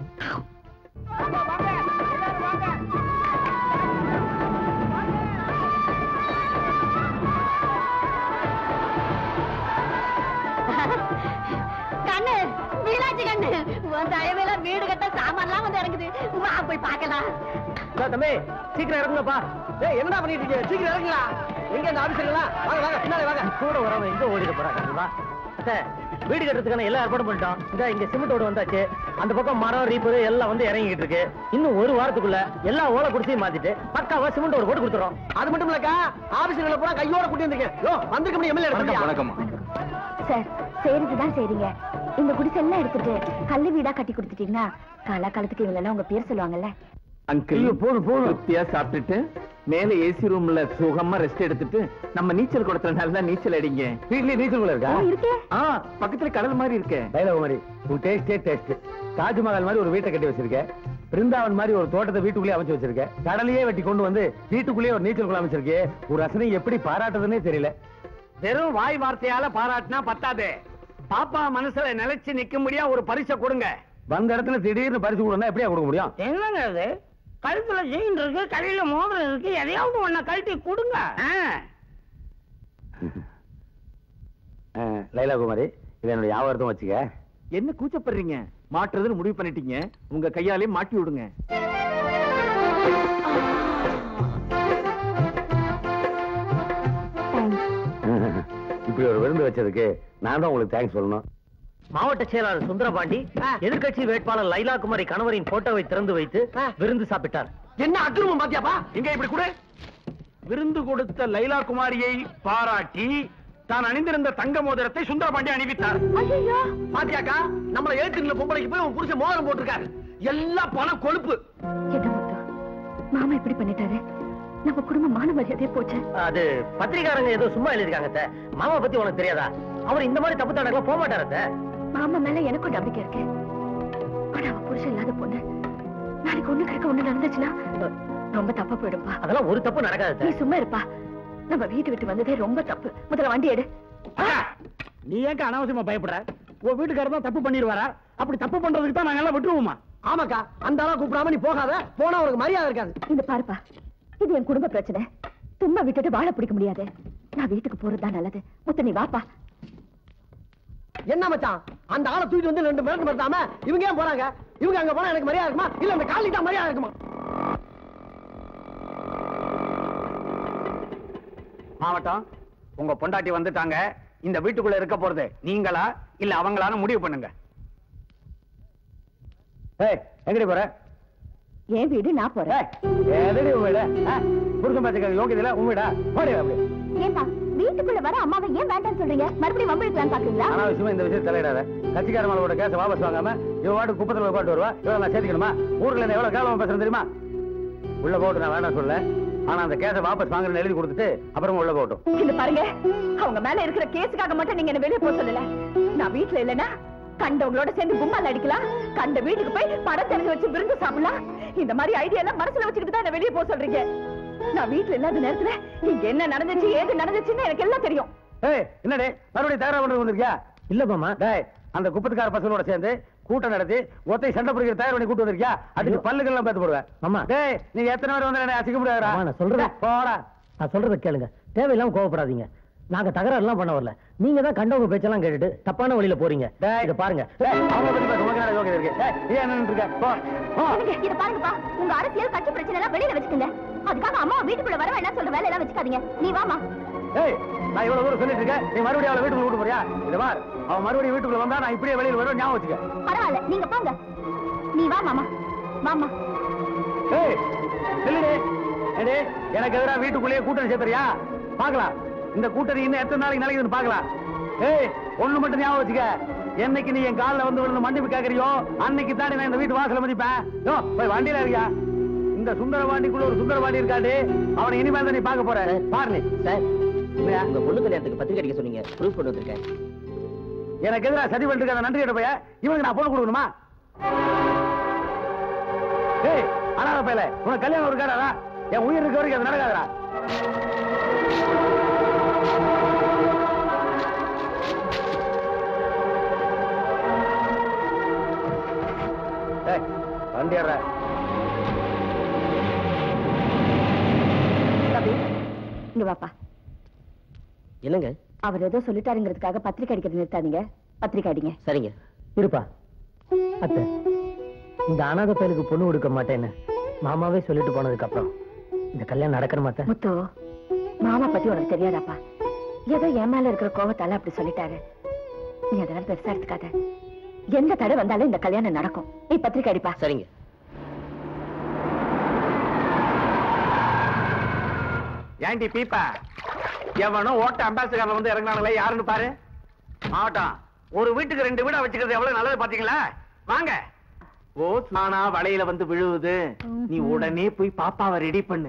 கண்ணு மீனாட்சி கண்ணு உன் தயவுல வீடு கட்ட சாமான்லாம் வந்து இறங்குது வா போய் பார்க்கலாம் தம்பி சீக்கிரம் இறங்குங்கப்பா ஏய் என்னடா பண்ணிட்டு இருக்கீங்க சீக்கிரம் இறங்குங்களா எங்க இந்த ஆபீஸ்ங்களா வாங்க வாங்க பின்னாடி வாங்க கூட வரவன் எங்க ஓடிட போறாங்க வா அத்தை, வீடு கட்டுறதுக்கான எல்லா ஏற்பாடும் பண்ணிட்டோம் இந்த இங்க சிமெண்ட் ஓடு வந்தாச்சு அந்த பக்கம் மரம் ரீப்பர் எல்லாம் வந்து இறங்கிட்டு இருக்கு இன்னும் ஒரு வாரத்துக்குள்ள எல்லா ஓலை குடிசையும் மாத்திட்டு பக்காவா சிமெண்ட் ஓடு போட்டு கொடுத்துறோம் அது மட்டும் இல்லக்கா ஆபீஸ்ல பூரா கையோட கூட்டி வந்திருக்கேன் யோ வந்திருக்க முடியும் எம்எல்ஏ வணக்கம் சார் செய்யறதுதான் செய்றீங்க இந்த குடிசெல்லாம் எடுத்துட்டு கல்லு வீடா கட்டி கொடுத்துட்டீங்கன்னா காலகாலத்துக்கு இவங்க எல்லாம் உங்க பேர் சொல்லுவாங்கல்ல அங்கிள் போதும் போதும் திருப்தியா சாப்பிட்டுட்டு மேல ஏசி ரூம்ல சுகமா ரெஸ்ட் எடுத்துட்டு நம்ம நீச்சல் குளத்துல நல்லா நீச்சல் அடிங்க வீட்லயே நீச்சல் குளம் இருக்கா இருக்கு ஆ பக்கத்துல கடல் மாதிரி இருக்கே டைலாக் மாதிரி உன் டேஸ்டே டேஸ்ட் தாஜ்மஹால் மாதிரி ஒரு வீட்டை கட்டி வச்சிருக்கேன் பிருந்தாவன் மாதிரி ஒரு தோட்டத்தை வீட்டுக்குள்ளே அமைச்சு வச்சிருக்கேன் கடலையே வெட்டி கொண்டு வந்து வீட்டுக்குள்ளேயே ஒரு நீச்சல் குளம் அமைச்சிருக்கே ஒரு ரசனை எப்படி பாராட்டுறதுன்னே தெரியல வெறும் வாய் வார்த்தையால பாராட்டினா பத்தாது பாப்பா மனசுல நிலைச்சு நிக்கும்படியா ஒரு பரிசை கொடுங்க வந்த இடத்துல திடீர்னு பரிசு கொடுனா எப்படியா கொடுக்க முடியும் என்னங்க இது கழுத்துல செயின் இருக்கு கையில மோதிரம் இருக்கு எதையாவது ஒண்ண கழட்டி கொடுங்க ஆ. அஹ், லைலா குமாரி இதை என்னுடைய ஞாபகத்தும் வச்சுக்க என்ன கூச்சப்படுறீங்க மாட்டுறதுன்னு முடிவு பண்ணிட்டீங்க உங்க கையாலே மாட்டி விடுங்க இப்படி ஒரு விருந்து வச்சதுக்கு நான் தான் உங்களுக்கு தேங்க்ஸ் சொல்லணும் மாவட்ட செயலாளர் சுந்தரபாண்டி எதிர்க்கட்சி வேட்பாளர் லைலா குமாரி கணவரின் போட்டோவை திறந்து வைத்து விருந்து சாப்பிட்டார் என்ன அக்கிரமம் பாத்தியாப்பா இங்க இப்படி கொடு விருந்து கொடுத்த லைலா குமாரியை பாராட்டி தான் அணிந்திருந்த தங்க மோதிரத்தை சுந்தரபாண்டி அணிவித்தார் பாத்தியாக்கா நம்மள ஏத்துக்குள்ள பொம்பளைக்கு போய் உன் புருஷன் மோதிரம் போட்டிருக்காரு எல்லாம் பணம் கொழுப்பு என்ன முத்து மாமா இப்படி பண்ணிட்டாரு நம்ம குடும்பம் மான மரியாதையே போச்சு அது பத்திரிக்காரங்க ஏதோ சும்மா எழுதிருக்காங்க அத்தை. மாமா பத்தி உனக்கு தெரியாதா அவர் இந்த மாதிரி தப்பு தடங்களை போக மாட்டாரு அத்தை. மாமா மேல எனக்கும் நம்பிக்கை இருக்கு ஆனா அவ புருஷன் இல்லாத பொண்ணு நாளைக்கு ஒண்ணு கேட்க ஒண்ணு நடந்துச்சுன்னா ரொம்ப தப்பா போயிடும்பா அதெல்லாம் ஒரு தப்பு நடக்காது நீ அத்தை. சும்மா இருப்பா நம்ம வீட்டு விட்டு வந்ததே ரொம்ப தப்பு முதல்ல வண்டி எடு நீ ஏங்க அனாவசியமா பயப்படுற உன் வீட்டுக்காரர் தான் தப்பு பண்ணிடுவாரா அப்படி தப்பு பண்றதுக்கு தான் நாங்க எல்லாம் விட்டுருவோமா ஆமாக்கா அந்த ஆளா கூப்பிடாம நீ போகாத போனா உனக்கு மரியாதை இருக்காது இந்த பாருப்பா இது என் குடும்ப பிரச்சனை சும்மா விட்டுட்டு வாழ பிடிக்க முடியாது நான் வீட்டுக்கு போறதுதான் நல்லது முத்து நீ வாப்பா என்ன மச்சான் அந்த ஆளை தூக்கிட்டு வந்து ரெண்டு மிரட்டு மறுத்தாம இவங்க ஏன் போறாங்க இவங்க அங்க போனா எனக்கு மரியாதை இருக்குமா இல்ல அந்த காலிட்டா மரியாதை இருக்குமா மாவட்டம் உங்க பொண்டாட்டி வந்துட்டாங்க இந்த வீட்டுக்குள்ள இருக்க போறது நீங்களா இல்ல அவங்களான முடிவு பண்ணுங்க ஏய் எங்கடி போற என் வீடு நான் போறேன் ஏய், எதடி உன் வீடு ஆ? புருஷன் பார்த்துக்க யோகியதில்ல உன் வீடா போடி அப்படி ஏன்பா வீட்டுக்குள்ள வர அம்மாவை ஏன் வேண்டாம்னு சொல்றீங்க மறுபடியும் வம்பிழுக்கலாம் பாக்குறீங்களா அனாவசியமா இந்த விஷயத்தை தலையிடாத கட்சிக்கார மேலோட கேஸ வாபஸ் வாங்காம இவ வாட்டு குப்பத்துல போய் உட்காந்து வருவா இவள நான் சேர்த்துக்கணுமா ஊர்ல இருந்து எவ்வளவு கேவலமா பேசுறேன் தெரியுமா உள்ள போட்டு நான் வேண்டாம் சொல்ல ஆனா அந்த கேஸை வாபஸ் வாங்குறேன்னு எழுதி கொடுத்துட்டு அப்புறமா உள்ள போகட்டும் இது பாருங்க அவங்க மேல இருக்கிற கேஸுக்காக மட்டும் நீங்க என்ன வெளியே போக சொல்லல நான் வீட்டுல இல்லைன்னா கண்டவங்களோட சேர்ந்து கும்மால் அடிக்கலாம் கண்ட வீட்டுக்கு போய் படம் திறந்து வச்சு விருந்து சாப்பிடலாம் இந்த மாதிரி ஐடியா எல்லாம் மனசுல வச்சுக்கிட்டு தான் என்ன வெளியே போக சொல்றீங்க நான் வீட்டுல இல்லாத நேரத்துல இங்க என்ன நடந்துச்சு ஏது நடந்துச்சுன்னு எனக்கு எல்லாம் தெரியும் ஏய் என்னடே மறுபடியும் தயாரா பண்றது வந்திருக்கியா இல்ல மாமா டேய் அந்த குப்பத்துக்கார பசங்களோட சேர்ந்து கூட்டம் நடத்தி ஒத்தை சண்டை பிடிக்கிற தயார் பண்ணி கூட்டு வந்திருக்கியா அதுக்கு பல்லுகள்லாம் பேத்து போடுவேன் மாமா. டேய் நீங்க எத்தனை பேர் வந்து என்ன அசிக்க முடியாதுடா மாமா, நான் சொல்றேன். போடா நான் சொல்றத கேளுங்க தேவையில்லாம கோவப்படாதீங்க நாங்க தகராறு எல்லாம் பண்ண வரல நீங்க தான் கண்டவங்க பேச்செல்லாம் கேட்டுட்டு தப்பான வழியில போறீங்க டேய். இத பாருங்க டேய் அவங்க பத்தி பேச உனக்கு என்ன யோகியதை இருக்கு டேய் நீ என்ன நின்னுட்டு இருக்க போ போ இத பாருங்கப்பா உங்க அரசியல் கட்சி பிரச்சனை எல்லாம் வெளியில வச்சுக்கங்க அதுக்காக அம்மா வீட்டுக்குள்ள வர வேணாம் சொல்ற வேலை எல்லாம் வச்சுக்காதீங்க நீ வாமா ஏய் நான் இவ்வளவு தூரம் சொல்லிட்டு இருக்கேன் நீ மறுபடியும் அவளை வீட்டுக்குள்ள கூட்டு போறியா இத பார் அவன் மறுபடியும் வீட்டுக்குள்ள வந்தா நான் இப்படியே வெளியில வருவேன் ஞாபகம் வச்சுக்க பரவாயில்ல நீங்க போங்க நீ வா மாமா வாமா ஏய் நில்லுடி ஏடி எனக்கு எதிரா வீட்டுக்குள்ளேயே கூட்டணி சேர்த்துறியா பார்க்கலாம் இந்த கூட்டணி இன்னும் எத்தனை நாளைக்கு நிலைக்குதுன்னு பார்க்கலாம் ஏய் ஒண்ணு மட்டும் ஞாபகம் வச்சுக்க என்னைக்கு நீ என் கால்ல வந்து விழுந்து மன்னிப்பு கேக்குறியோ அன்னைக்கு தாண்டி நான் இந்த வீட்டு வாசல மதிப்பேன் யோ போய் வண்டியில இருக்கியா இந்த சுந்தரவாண்டிக்குள்ள ஒரு சுந்தரவாண்டி இருக்காடி அவனை இனிமேல் தான் நீ பார்க்க போற பாரு நீ சார் என்னய்யா? உங்க பொண்ணு கல்யாணத்துக்கு பத்திரிக்கை அடிக்க சொன்னீங்க ப்ரூஃப் கொண்டு வந்திருக்கேன் எனக்கு எதிராக சதி பண்ணிட்டு இருக்க அந்த நன்றி கிட்ட போய் இவனுக்கு நான் பொண்ணு கொடுக்கணுமா ஏய் அனாத பையல உனக்கு கல்யாணம் இருக்காடா என் உயிர் இருக்க வரைக்கும் அது நடக்காதடா ஏய் வண்டி ஏறுடா. ரவி இங்க வாப்பா என்னங்க அவர் ஏதோ சொல்லிட்டாருங்கிறதுக்காக பத்திரிக்கை அடிக்கிறது நிறுத்தாதீங்க பத்திரிக்கை அடிங்க சரிங்க இருப்பா அத்தை இந்த அனாதை பயலுக்கு பொண்ணு கொடுக்க மாட்டேன்னு மாமாவே சொல்லிட்டு போனதுக்கு அப்புறம் இந்த கல்யாணம் நடக்கிற மாட்டேன் முத்து மாமா பத்தி உனக்கு தெரியாதாப்பா ஏதோ என் மேல இருக்கிற கோவத்தால அப்படி சொல்லிட்டாரு நீ அதெல்லாம் பெருசா எடுத்துக்காத எந்த தடை வந்தாலும் இந்த கல்யாணம் நடக்கும் நீ பத்திரிக்கை அடிப்பா சரிங்க ஏண்டி பீப்பா எவனோ ஓட்ட அம்பாசிடர்ல வந்து இறங்கினாங்களே யாருன்னு பாரு மாவட்டம் ஒரு வீட்டுக்கு ரெண்டு வீடா வச்சுக்கிறது எவ்வளவு நல்லது பாத்தீங்களா வாங்க ஓ நானா வலையில வந்து விழுவுது நீ உடனே போய் பாப்பாவை ரெடி பண்ணு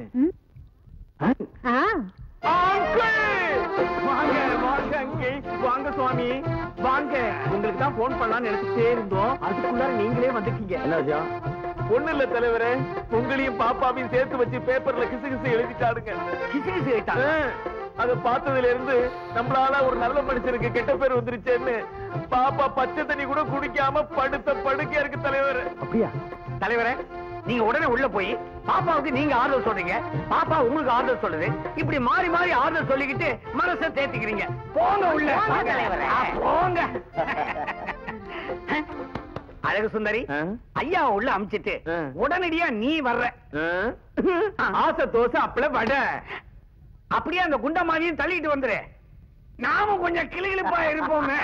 வாங்க வாங்க அங்கே வாங்க சுவாமி வாங்க உங்களுக்கு தான் போன் பண்ணலாம்னு நினைச்சிட்டே இருந்தோம் அதுக்குள்ளார நீங்களே வந்துட்டீங்க என்ன விஷயம் ஒண்ணு இல்ல தலைவரே உங்களையும் பாப்பாவையும் சேர்த்து வச்சு பேப்பர்ல கிசு கிசு எழுதிட்டாடுங்க கிசு கிசு எழுதிட்டாங்க? அத பார்த்ததுல இருந்து நம்மளால ஒரு நல்ல மனுஷனுக்கு கெட்ட பேர் வந்துருச்சேன்னு பாப்பா பச்சை தண்ணி கூட குடிக்காம படுத்த படுக்கையா இருக்கு தலைவர் அப்படியா தலைவரே நீங்க உடனே உள்ள போய் பாப்பாவுக்கு நீங்க ஆறுதல் சொல்றீங்க பாப்பா உங்களுக்கு ஆறுதல் சொல்லுது இப்படி மாறி மாறி ஆறுதல் சொல்லிக்கிட்டு மனசை தேத்திக்கிறீங்க போங்க உள்ள போங்க, தலைவரே. ஆ, போங்க அழகு சுந்தரி ஆ? ஐயா உள்ள அமிச்சிட்டு ஆ. உடனடியா நீ வர்ற ஆசை தோசை அப்பள வடை அப்படியே அந்த குண்டமாவையும் தள்ளிட்டு வந்துரு நாம கொஞ்சம் கிளிகிளிப்பா இருப்போமே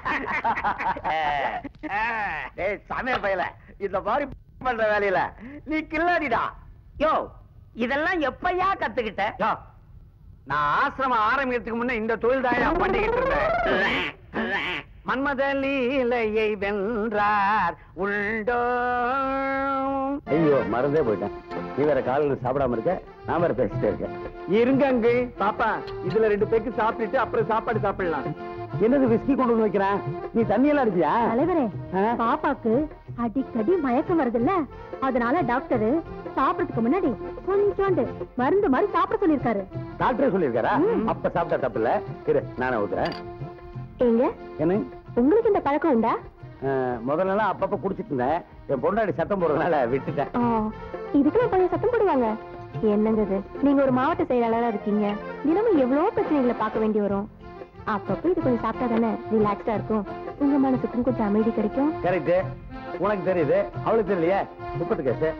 டேய் சமையல் பையல இந்த மாதிரி பண்ற வேலையில நீ கில்லாடிடா யோ இதெல்லாம் எப்பயா கத்துக்கிட்ட யோ நான் ஆசிரமம் ஆரம்பிக்கிறதுக்கு முன்ன இந்த தொழில் தான் பண்ணிக்கிட்டு இருந்தேன் மன்மத லீலையை வென்றார் உண்டோ ஐயோ மறந்தே போயிட்டேன் நீ வேற காலையில சாப்பிடாம இருக்க நான் வேற பேசிட்டே இருக்கேன் இருங்க அங்கே பாப்பா இதுல ரெண்டு பேருக்கு சாப்பிட்டுட்டு அப்புறம் சாப்பாடு சாப்பிடலாம் என்னது விஸ்கி கொண்டு வந்து வைக்கிறேன் நீ தண்ணி எல்லாம் அடிச்சியா தலைவரே ஆ? பாப்பாக்கு அடிக்கடி மயக்கம் வருதுல்ல அதனால டாக்டர் சாப்பிடறதுக்கு முன்னாடி கொஞ்சோண்டு மருந்து மாதிரி சாப்பிட சொல்லிருக்காரு டாக்டரே சொல்லியிருக்காரா அப்ப சாப்பிட்டா தப்பு இல்ல இரு நானே ஊத்துறேன் ஏங்க என்ன உங்களுக்கு இந்த பழக்கம் உண்டா அஹ், முதல்ல எல்லாம் அப்பப்ப குடிச்சிட்டு இருந்தேன் என் பொண்டாடி சத்தம் போடுறதுனால விட்டுட்டேன் ஆ, இதுக்கெல்லாம் பழைய சத்தம் போடுவாங்க என்னங்க இது நீங்க ஒரு மாவட்ட செயலாளரா இருக்கீங்க தினமும் எவ்வளவு பிரச்சனைகளை பார்க்க வேண்டி வரும் அப்பப்ப இது கொஞ்சம் சாப்பிட்டா தானே ரிலாக்ஸ்டா இருக்கும் உங்க மனசுக்கும் கொஞ்சம் அமைதி கிடைக்கும் கரெக்ட் உனக்கு தெரியுது அவளுக்கு தெரியலையே முப்பத்து கேசு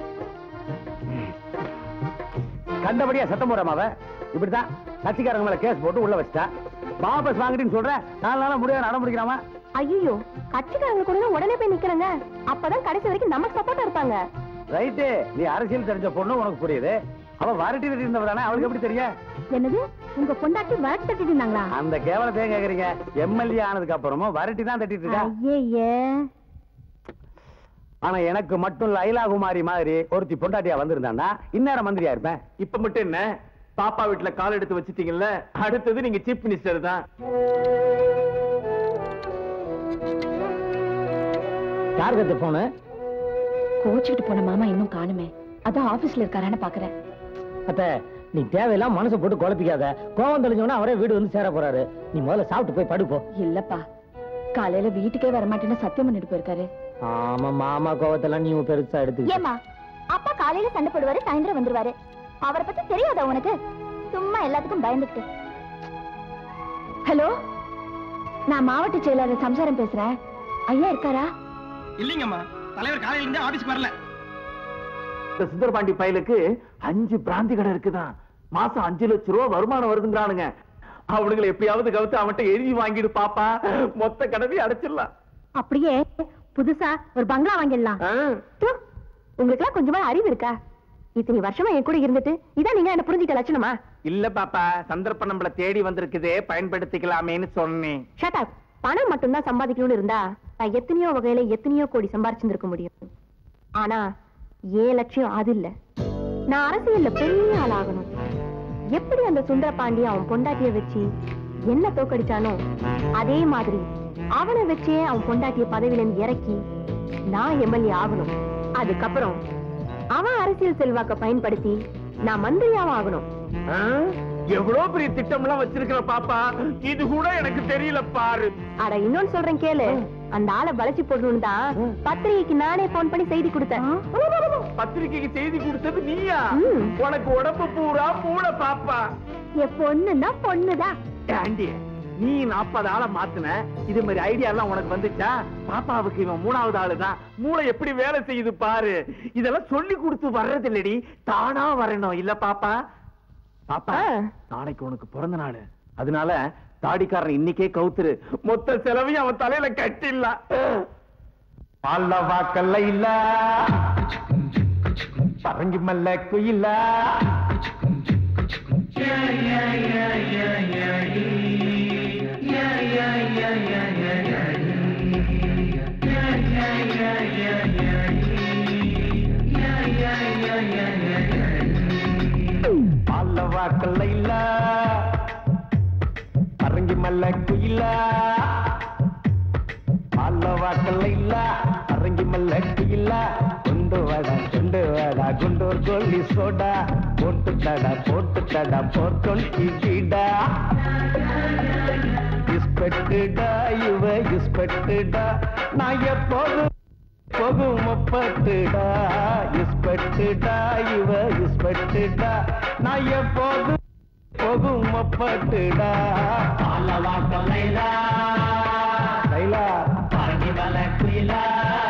கண்டபடியா சத்தம் போடாம அவ இப்படித்தான் கட்சிக்காரங்க மேல கேஸ் போட்டு உள்ள வச்சிட்டா வாபஸ் வாங்கிட்டுன்னு சொல்றேன் நாலு நாளா முடியாது நட முடிக்கிறாமா ஐயோ கட்சிக்காரங்க கூட தான் உடனே போய் நிக்கிறேங்க அப்பதான் கடைசி வரைக்கும் நமக்கு சப்போர்ட்டா இருப்பாங்க ரைட்டு நீ அரசியல் தெரிஞ்ச பொண்ணு உனக்கு புரியுது அவ வரட்டி தட்டி இருந்தவ தானே அவளுக்கு எப்படி தெரியும் என்னது உங்க பொண்டாட்டி வழக்கு தட்டிட்டு இருந்தாங்களா அந்த கேவலத்தை ஏன் கேக்குறீங்க எம்எல்ஏ ஆனதுக்கு அப்புறமும் வரட்டி தான் தட்டிட்டு இருக்கா ஐயே ஆனா எனக்கு மட்டும் லைலா குமாரி மாதிரி ஒருத்தி பொண்டாட்டியா வந்திருந்தாண்டா இந்நேரம் மந்திரியா இருப்பேன் இப்ப மட்டும் என்ன பாப்பா வீட்டுல கால் எடுத்து வச்சிட்டீங்கல்ல அடுத்தது நீங்க சீஃப் மினிஸ்டர் தான் யாருக்கு அந்த போனு கோச்சுக்கிட்டு போன மாமா இன்னும் காணுமே அதான் ஆபீஸ்ல இருக்காரான்னு பாக்குறேன் அத்த நீ தேவையெல்லாம் மனசை போட்டு குழப்பிக்காத கோவம் தெளிஞ்சவனா அவரே வீடு வந்து சேர போறாரு நீ முதல்ல சாப்பிட்டு போய் படுப்போ இல்லப்பா காலையில வீட்டுக்கே வரமாட்டேன்னு சத்தியம் பண்ணிட்டு போயிருக்காரு ஆமா மாமா கோவத்தெல்லாம் நீ பெருசா எடுத்து ஏமா அப்பா காலையில சண்டை போடுவாரு சாயந்தரம் வந்துருவாரு அவரை பத்தி தெரியாதா உனக்கு சும்மா எல்லாத்துக்கும் பயந்துட்டு ஹலோ நான் மாவட்ட செயலாளர் சம்சாரம் பேசுறேன் ஐயா இருக்காரா இல்லீங்கம்மா தலைவர் காலையில இருந்தே ஆபீஸ்க்கு வரல இந்த சுந்தரபாண்டி பயலுக்கு அஞ்சு பிராந்தி கடை இருக்குதான் மாசம் அஞ்சு லட்சம் ரூபா வருமானம் வருதுங்கிறானுங்க அவனுங்களை எப்படியாவது கவுத்து அவன்கிட்ட எழுதி வாங்கிடு பாப்பா மொத்த கடமையை அடைச்சிடலாம் அப்படியே புதுசா ஒரு பங்களா வாங்கிடலாம் உங்களுக்கு எல்லாம் கொஞ்சமா அறிவு இருக்கா இத்தனை வருஷமா என் கூட இருந்துட்டு இதான் நீங்க என்ன புரிஞ்சுக்க லட்சணமா இல்ல பாப்பா சந்தர்ப்பம் நம்மள தேடி வந்திருக்குதே பயன்படுத்திக்கலாமேன்னு சொன்னேன் ஷட் அப் பணம் மட்டும்தான் சம்பாதிக்கணும்னு இருந்தா நான் எத்தனையோ வகையில எத்தனையோ கோடி சம்பாரிச்சிருக்க முடியும் ஆனா ஏன் லட்சியம் அது இல்ல நான் அரசியல்ல பெரிய ஆள் ஆகணும் எப்படி அந்த சுந்தர பாண்டி அவன் பொண்டாட்டிய வச்சு என்ன தோக்கடிச்சானோ அதே மாதிரி அவனை வச்சே அவன் பொண்டாட்டிய பதவியில இருந்து இறக்கி நான் எம்எல்ஏ ஆகணும் அதுக்கப்புறம் அவன் அரசியல் செல்வாக்க பயன்படுத்தி நான் மந்திரியாவும் ஆகணும் ஆ? எவ்வளவு பெரிய திட்டம் எல்லாம் வச்சிருக்கிற பாப்பா இது கூட எனக்கு தெரியல பாரு அட இன்னொன்னு சொல்றேன் கேளு அந்த ஆளை வளைச்சு போடணும்னு தான் பத்திரிகைக்கு நானே போன் பண்ணி செய்தி கொடுத்தேன் பத்திரிக்கைக்கு செய்தி கொடுத்தது நீயா ம். உனக்கு உடம்பு பூரா மூளை பாப்பா என் பொண்ணுன்னா பொண்ணுதான் ஆண்டி நீ நாற்பது ஆளை மாத்துன இது மாதிரி ஐடியா எல்லாம் உனக்கு வந்துச்சா பாப்பாவுக்கு இவன் மூணாவது ஆளு தான் மூளை எப்படி வேலை செய்யுது பாரு இதெல்லாம் சொல்லி கொடுத்து வர்றது இல்லடி தானா வரணும் இல்ல பாப்பா பாப்பா ஆ. நாளைக்கு உனக்கு பிறந்த நாள் அதனால தாடிக்காரன் இன்னைக்கே கவுத்துரு மொத்த செலவையும் அவன் தலையில கட்டிடலாம் பால்லவாக்கல்ல இல்ல பரங்கி மல்ல குயில பால்லவாக்கல்ல இல்ல பரங்கி மல்ல குயில பால்லவாக்கல்ல இல்ல பரங்கி மல்ல குயில கொண்டு வாடா கொண்டு வாடா குண்டூர் கோழி சோடா போட்டு தடா போட்டு தடா போட்டொண்டி கீடா இஸ்பெட்டுடா இவ இஸ்பெட்டுடா நான் எப்போதும் போகும் முப்பட்டுடா இஸ்பெட்டுடா இவ இஸ்பெட்டுடா நான் எப்போதும் போகும் முப்பட்டுடா பாலவாக்கம் லைலா லைலா பாண்டி மலை குயிலா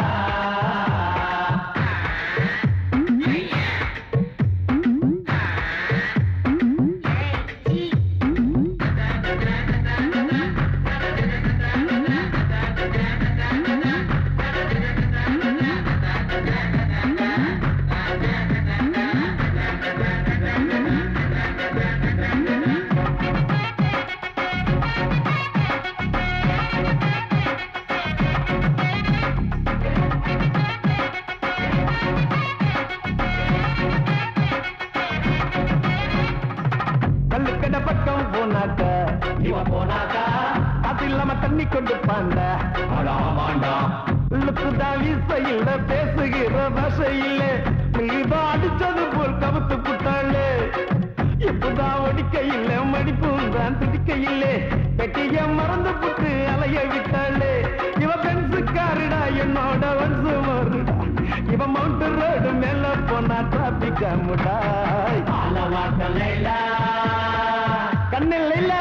கல்லுக்கடை பக்கம் போனாக்க இவன் போனாக்க அது இல்லாம தண்ணி கொண்டு பாண்ட உள்ளுக்குதான் வீசையில் பேசுகிற பாஷையில் நீதான் அடிச்சது போல் கவுத்து புட்டாளே எப்பதான் ஒடிக்கையில் மடிப்பும் தான் துடிக்கையில் பெட்டிய மறந்து புட்டு அலைய விட்டாளே இவ பென்சுக்காருடா என்னோட வன்சு மாறுடா இவன் மவுண்ட் ரோடு மேல போனா டிராபிக் முடாய் கண்ணில் இல்ல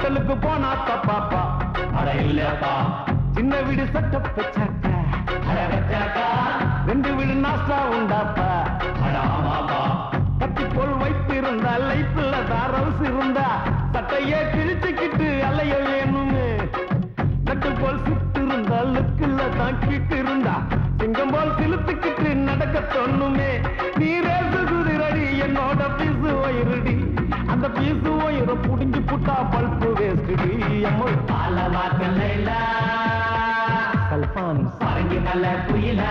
ஹோட்டலுக்கு போனா தப்பாப்பா அட இல்லப்பா சின்ன வீடு சட்ட பச்சாக்கா அட வச்சாக்கா ரெண்டு வீடு நாஸ்டா உண்டாப்பா அட ஆமாப்பா கட்டி போல் வைத்து இருந்தா லைஃப்ல தான் ரவுஸ் இருந்தா சட்டையே கிழிச்சுக்கிட்டு அலைய வேணும்னு நட்டு போல் சுட்டு இருந்தா லுக்குல தான் கிட்டு இருந்தா சிங்கம் போல் சிலுத்துக்கிட்டு நடக்க தோணுமே நீ ரேசு குதிரடி என்னோட பீசு வயிறுடி அந்த பீசு வயிறு புடிஞ்சு புட்டா பல்பு வேஸ்டுடி அம்மா பாலவாக்கல்ல கல்பான் பரங்கி மல்ல குயிலா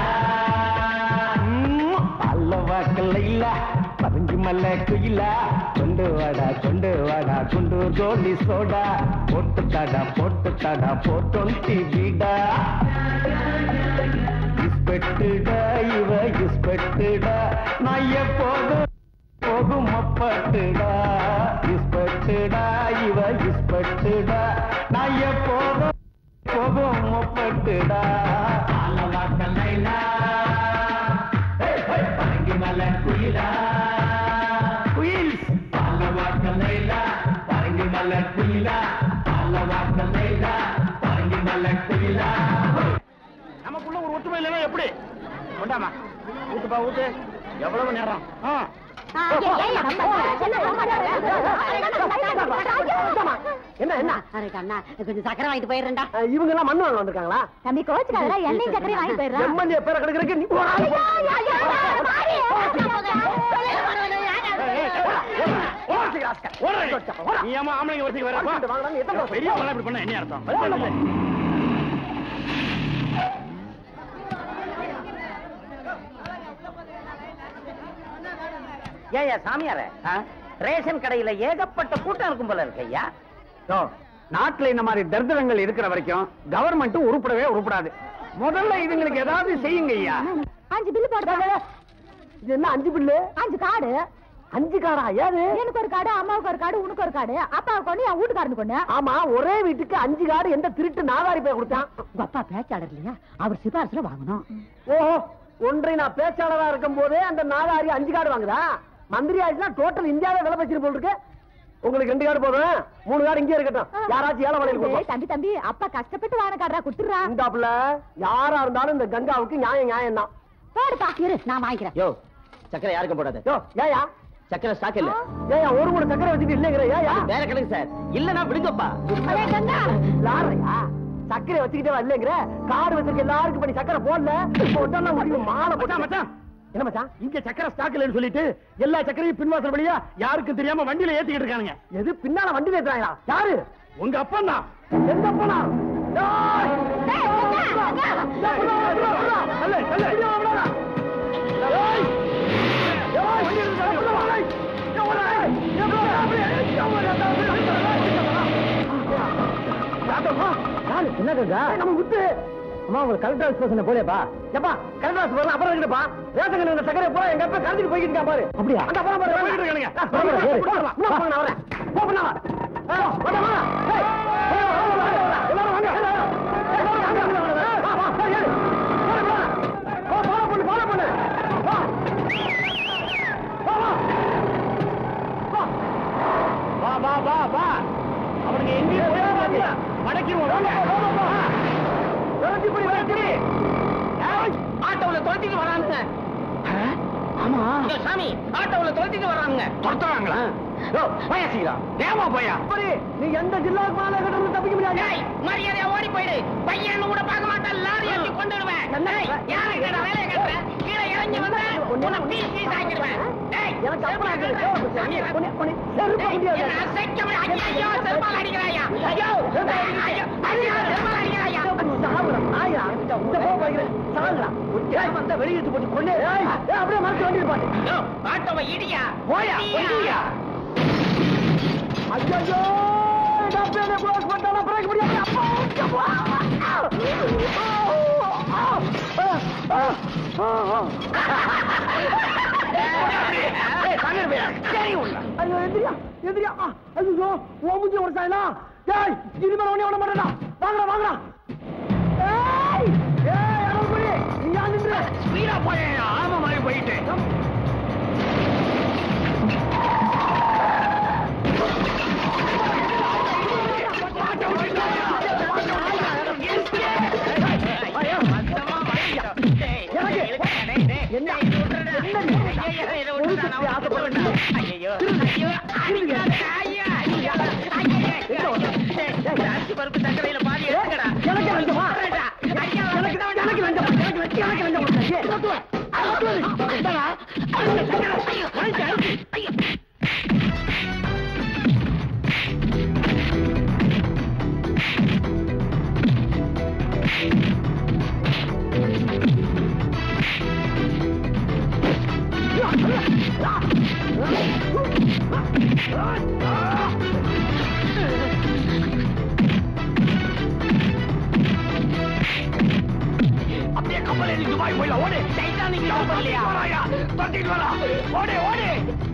அல்லவாக்கல்ல பரங்கி மல்ல குயிலா கொண்டு வாடா கொண்டு வாடா குண்டு கோலி சோடா போட்டு தடா போட்டு தடா போட்டொண்டி வீடா இஸ்பெட்டுடா இவ இஸ்பெட்டுடா நான் எப்போதும் போகும் மப்பட்டுடா இஸ்பெட்டுடா இவ இஸ்பெட்டுடா நான் எப்போதும் போகும் மப்பட்டுடா பரங்கி மல குயிலா குயில் பாலவாக்கலைலா பரங்கி மல குயிலா பாலவாக்கலைலா பரங்கி மல குயிலா நமக்குள்ள ஒரு ஒற்றுமை இல்லைன்னா எப்படி கொண்டாமா ஊத்துப்பா ஊத்து எவ்வளவு நேரம் ஆ. என்ன என்ன கண்ணா கொஞ்சம் சக்கரை வாங்கிட்டு போயிடுறேன்டா இவங்க எல்லாம் மண்ணு வாங்க வந்திருக்காங்களா தம்பி கோச்சுக்காதடா எண்ணெய் சக்கரை வாங்கி போயிடுறான் எம்எல்ஏ பேரை கெடுக்கிறதுக்கு நீ நீ ஏமா ஆம்பளைங்க வரிசைக்கு வர வாங்கிட்டு வாங்கடான்னு எத்தனை தடவை பெரிய இப்படி பண்ண என்ன அர்த்தம் ஏயா சாமியார ரேஷன் கடையில ஏகப்பட்ட கூட்டம் இருக்கும் போல இருக்கு ஐயா யோ, நாட்டுல இந்த மாதிரி தரித்திரங்கள் இருக்கிற வரைக்கும் கவர்மெண்ட் உருப்படவே உருப்படாது முதல்ல இதுங்களுக்கு ஏதாவது செய்யுங்க ஐயா அஞ்சு பில்லு போடுறாங்க இது என்ன அஞ்சு பில்லு அஞ்சு காடு அஞ்சு காரா ஏது எனக்கு ஒரு காடு அம்மாவுக்கு ஒரு காடு உனக்கு ஒரு காடு அப்பாவுக்கு ஒண்ணு என் வீட்டுக்காரனுக்கு ஒண்ணு ஆமா ஒரே வீட்டுக்கு அஞ்சு காடு எந்த திருட்டு நாதாரி போய் கொடுத்தான் உங்க அப்பா பேச்சாளர் இல்லையா அவர் சிபாரிசுல வாங்கணும் ஓஹோ ஒன்றை நான் பேச்சாளரா இருக்கும் போதே அந்த நாதாரி அஞ்சு காடு வாங்குதா மந்திரி ஆயிடுச்சுன்னா டோட்டல் இந்தியாவே விலை வச்சிரு போல் இருக்கு உங்களுக்கு ரெண்டு காடு போதும் மூணு காடு இங்கே இருக்கட்டும் யாராச்சும் ஏழை வலையில் ஏய், கொடுப்போம் தம்பி தம்பி அப்பா கஷ்டப்பட்டு வாங்கின காடுறா குடுத்துறா இந்தாப்புல யாரா இருந்தாலும் இந்த கங்காவுக்கு நியாயம் நியாயம் தான் போடுப்பா இரு நான் வாங்கிக்கிறேன் யோ சக்கரை யாருக்கும் போடாது யோ ஏயா சக்கரை ஸ்டாக் இல்ல ஏயா ஒரு மூணு சக்கரை வச்சுட்டு இல்லைங்கிற ஏயா வேற கணக்கு சார் இல்லனா விடுங்கப்பா அடே கங்கா லாரையா சக்கரை வச்சுக்கிட்டே இல்லைங்கிற காடு வச்சிருக்க எல்லாருக்கும் பண்ணி சக்கரை போடல போட்டா முடியும் மாலை போட்டா மச்சான் என்ன மச்சான் இங்க சக்கரை ஸ்டாக் இல்லைன்னு சொல்லிட்டு எல்லா சக்கரையும் பின்வாசல் வழியா யாருக்கும் தெரியாம வண்டியில ஏத்திக்கிட்டு இருக்கானுங்க எது பின்னால வண்டி ஏத்துறாங்களா யாரு உங்க அப்பன் தான் எந்த போனா என்ன கங்கா நம்ம விட்டு அம்மா உங்களுக்கு கலெக்டர் ஆஃபீஸ் பர்சன் போலேப்பா ஏப்பா கலெக்டர் ஆஃபீஸ் பர்சன் அப்புறம் இருக்கட்டுப்பா ரேஷன் கடையில் இந்த சக்கரை போல எங்க அப்பா கலந்துட்டு போய்கிட்டு இருக்கா பாரு அப்படியா அந்த அப்புறம் பாரு போய்கிட்டு இருக்கானுங்க. ஆ, போய், போய், போய், போய், போய், போய், நான் வரேன். போ, பண்ணா வா. ஆ, வாடா, வாடா. ஏய், வாடா, வாடா, வாடா, வாடா. எல்லாரும் வாங்க. எல்லாரும் வாங்க, வாங்க, வாங்க. வா, வா, ஏய், ஏய். வாடா, வாடா. வா, follow பண்ணு, follow பண்ணு. வா. வா, வா. வா. வா வா வா வா அவனுக்கு எங்கேயும் போயிடாதீங்க மடக்கிடுவோம் வாங்க விரட்டி பிடி, விரட்டி பிடி. ஆட்டோல தொலைச்சிட்டு வரானுங்க ஆமா சாமி ஆட்டோல தொலைச்சிட்டு வரானுங்க துரத்துறாங்களா யோ, போயா சீக்கிரம் வேகமா போயா அப்படி, நீ எந்த ஜில்லாவுக்கு மேல கிட்ட தப்பிக்க முடியாது டேய் மரியாதையா ஓடி போயிடு பையன் கூட பார்க்க மாட்டேன் லாரி ஏத்தி கொண்டுடுவேன் டேய் யாரை கேட்ட வேலையை கேட்ற கீழே இறங்கி வந்த உன்னை பீஸ் பீஸ் ஆக்கிடுவேன் டேய் எனக்கு அப்பா செருப்பால இருக்கு. அடிக்கிறேன். சாமி, உன்னை- உன்னை செருப்பு டேய், முடியாது. என்ன அசைக்க முடியாது. ஐயோ, செருப்பால அடிக்கிறாயா. ஐயோ, ஐயோ, ஐயோ, செருப்பால அடிக்கிறாயா. சாகுடா, நாயா. இந்த போ போய்க்கிறேன். சாகுடா. ஏய், வந்தா வெளிய இழுத்து போட்டு கொல்லு. ஏய், ஏய், அப்படியே மறைச்சு வண்டி இருப்பாரு. யோ, ஆட்டோவை இடியா போயா, இடியா. ஐயையோ, இந்த அப்பைய நீ block பண்ணிட்டானா break முடியாது. அப்பா, அப்பா. ஏய், தங்கர் பையா, சரி உள்ள. ஐயோ, எந்திரியா, எந்திரியா. ஆ, ஐயையோ, உன் மூஞ்சி ஒரு சாயலா. ஏய், இனிமேல் உன்னை விட மாட்டேன்டா. வாங்கடா, வாங்கடா. ஏய், ஏய், அருள்மொழி, நீ ஏன் நின்ற? ஸ்பீடா போயா ஆமா மாதிரி போயிட்டு வராயா தட்டிட்டு வரா ஓடி ஓடி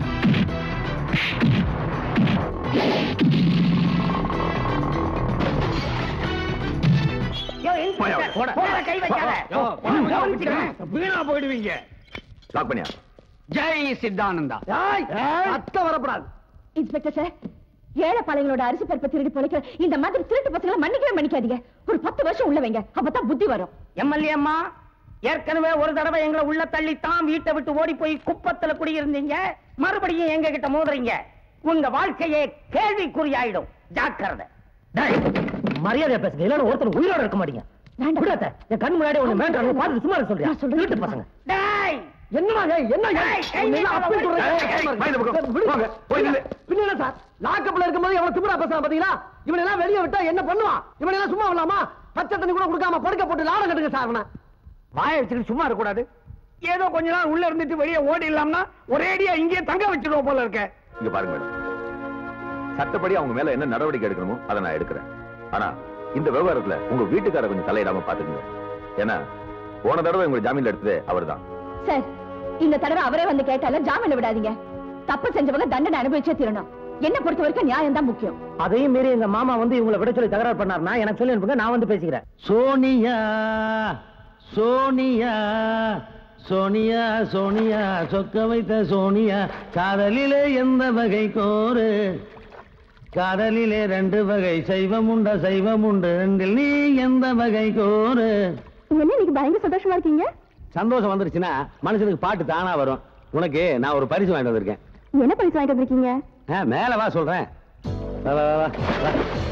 கை வைக்காத வீணா போயிடுவீங்க லாக் பண்ணியா ஜெய் சித்தானந்தா அத்தை வரப்படாது இன்ஸ்பெக்டர் சார் ஏழை பாளையங்களோட அரிசி பருப்பை திருடி பொழைக்கிற இந்த மாதிரி திருட்டு பசங்களை மன்னிக்கவே மன்னிக்காதீங்க ஒரு பத்து வருஷம் உள்ள வைங்க அப்பதான் புத்தி வரும் எம்எல்ஏ அம்மா ஏற்கனவே ஒரு தடவை எங்களை உள்ள தள்ளித்தான் வீட்டை விட்டு ஓடி போய் குப்பத்துல குடியிருந்தீங்க மறுபடியும் எங்க கிட்ட மோதுறீங்க உங்க வாழ்க்கையே கேள்விக்குறியாயிடும் ஜாக்கிரதை டேய், மரியாதையா பேசுங்க இல்லைன்னா ஒருத்தர் உயிரோட இருக்க மாட்டீங்க விடாத என் கண் முன்னாடி ஒண்ணு வேண்டாம் பார்த்து சும்மா இருக்க சொல்றியா வீட்டு பசங்க டேய் என்னமா என்ன ஏய், கை உன்னை எல்லாம் அப்படி நீட்டாத, சொல்றேன். ஏய், ஏய், வாங்க, பக்கம். வாங்க, போய் நில்லு. பின்ன என்ன சார் லாக்கப்ல இருக்கும்போது எவ்வளவு திமிரா பேசுறான் பாத்தீங்களா இவனை எல்லாம் வெளிய விட்டா என்ன பண்ணுவான் இவனை எல்லாம் சும்மா விடலாமா பச்சை தண்ணி கூட கொடுக்காம படுக்க போட்டு லாடம் கட்டுங்க சார் அவனை வாய வச்சுக்கிட்டு சும்மா இருக்கக்கூடாது ஏதோ கொஞ்ச நாள் உள்ள இருந்துட்டு வெளியே ஓடிடலாம்னா ஒரேடியா இங்கேயே தங்க வச்சிருவோம் போல இருக்க இங்க பாருங்க மேடம் சட்டப்படி அவங்க மேல என்ன நடவடிக்கை எடுக்கணுமோ அதை நான் எடுக்கிறேன் ஆனா இந்த விவகாரத்துல உங்க வீட்டுக்கார கொஞ்சம் தலையிடாம பாத்துக்கங்க ஏன்னா போன தடவை உங்க ஜாமீன்ல எடுத்ததே அவர்தான் சார் இந்த தடவை அவரே வந்து கேட்டாலும் ஜாமீன் விடாதீங்க தப்பு செஞ்சவங்க தண்டனை அனுபவிச்சே தீரணும் என்ன பொறுத்த வரைக்கும் நியாயம் தான் முக்கியம் அதையும் மீறி எங்க மாமா வந்து இவங்களை விட சொல்லி தகராறு பண்ணாருன்னா எனக்கு சொல்லி அனுப்புங்க நான் வந்து பேசிக்கிறேன் சோனியா சோனியா சோனியா சோனியா சொக்க வைத்த சோனியா காதலிலே எந்த வகை கோரு காதலிலே ரெண்டு வகை சைவம் உண்ட சைவம் உண்டு ரெண்டில் நீ எந்த வகை கோரு என்ன இன்னைக்கு பயங்கர சந்தோஷமா இருக்கீங்க சந்தோஷம் வந்துருச்சுன்னா மனுஷனுக்கு பாட்டு தானா வரும் உனக்கு நான் ஒரு பரிசு வாங்கிட்டு வந்திருக்கேன் என்ன பரிசு வாங்கிட்டு வந்திருக்கீங்க ஆ, மேல வா சொல்றேன் வா, வா, வா, வா.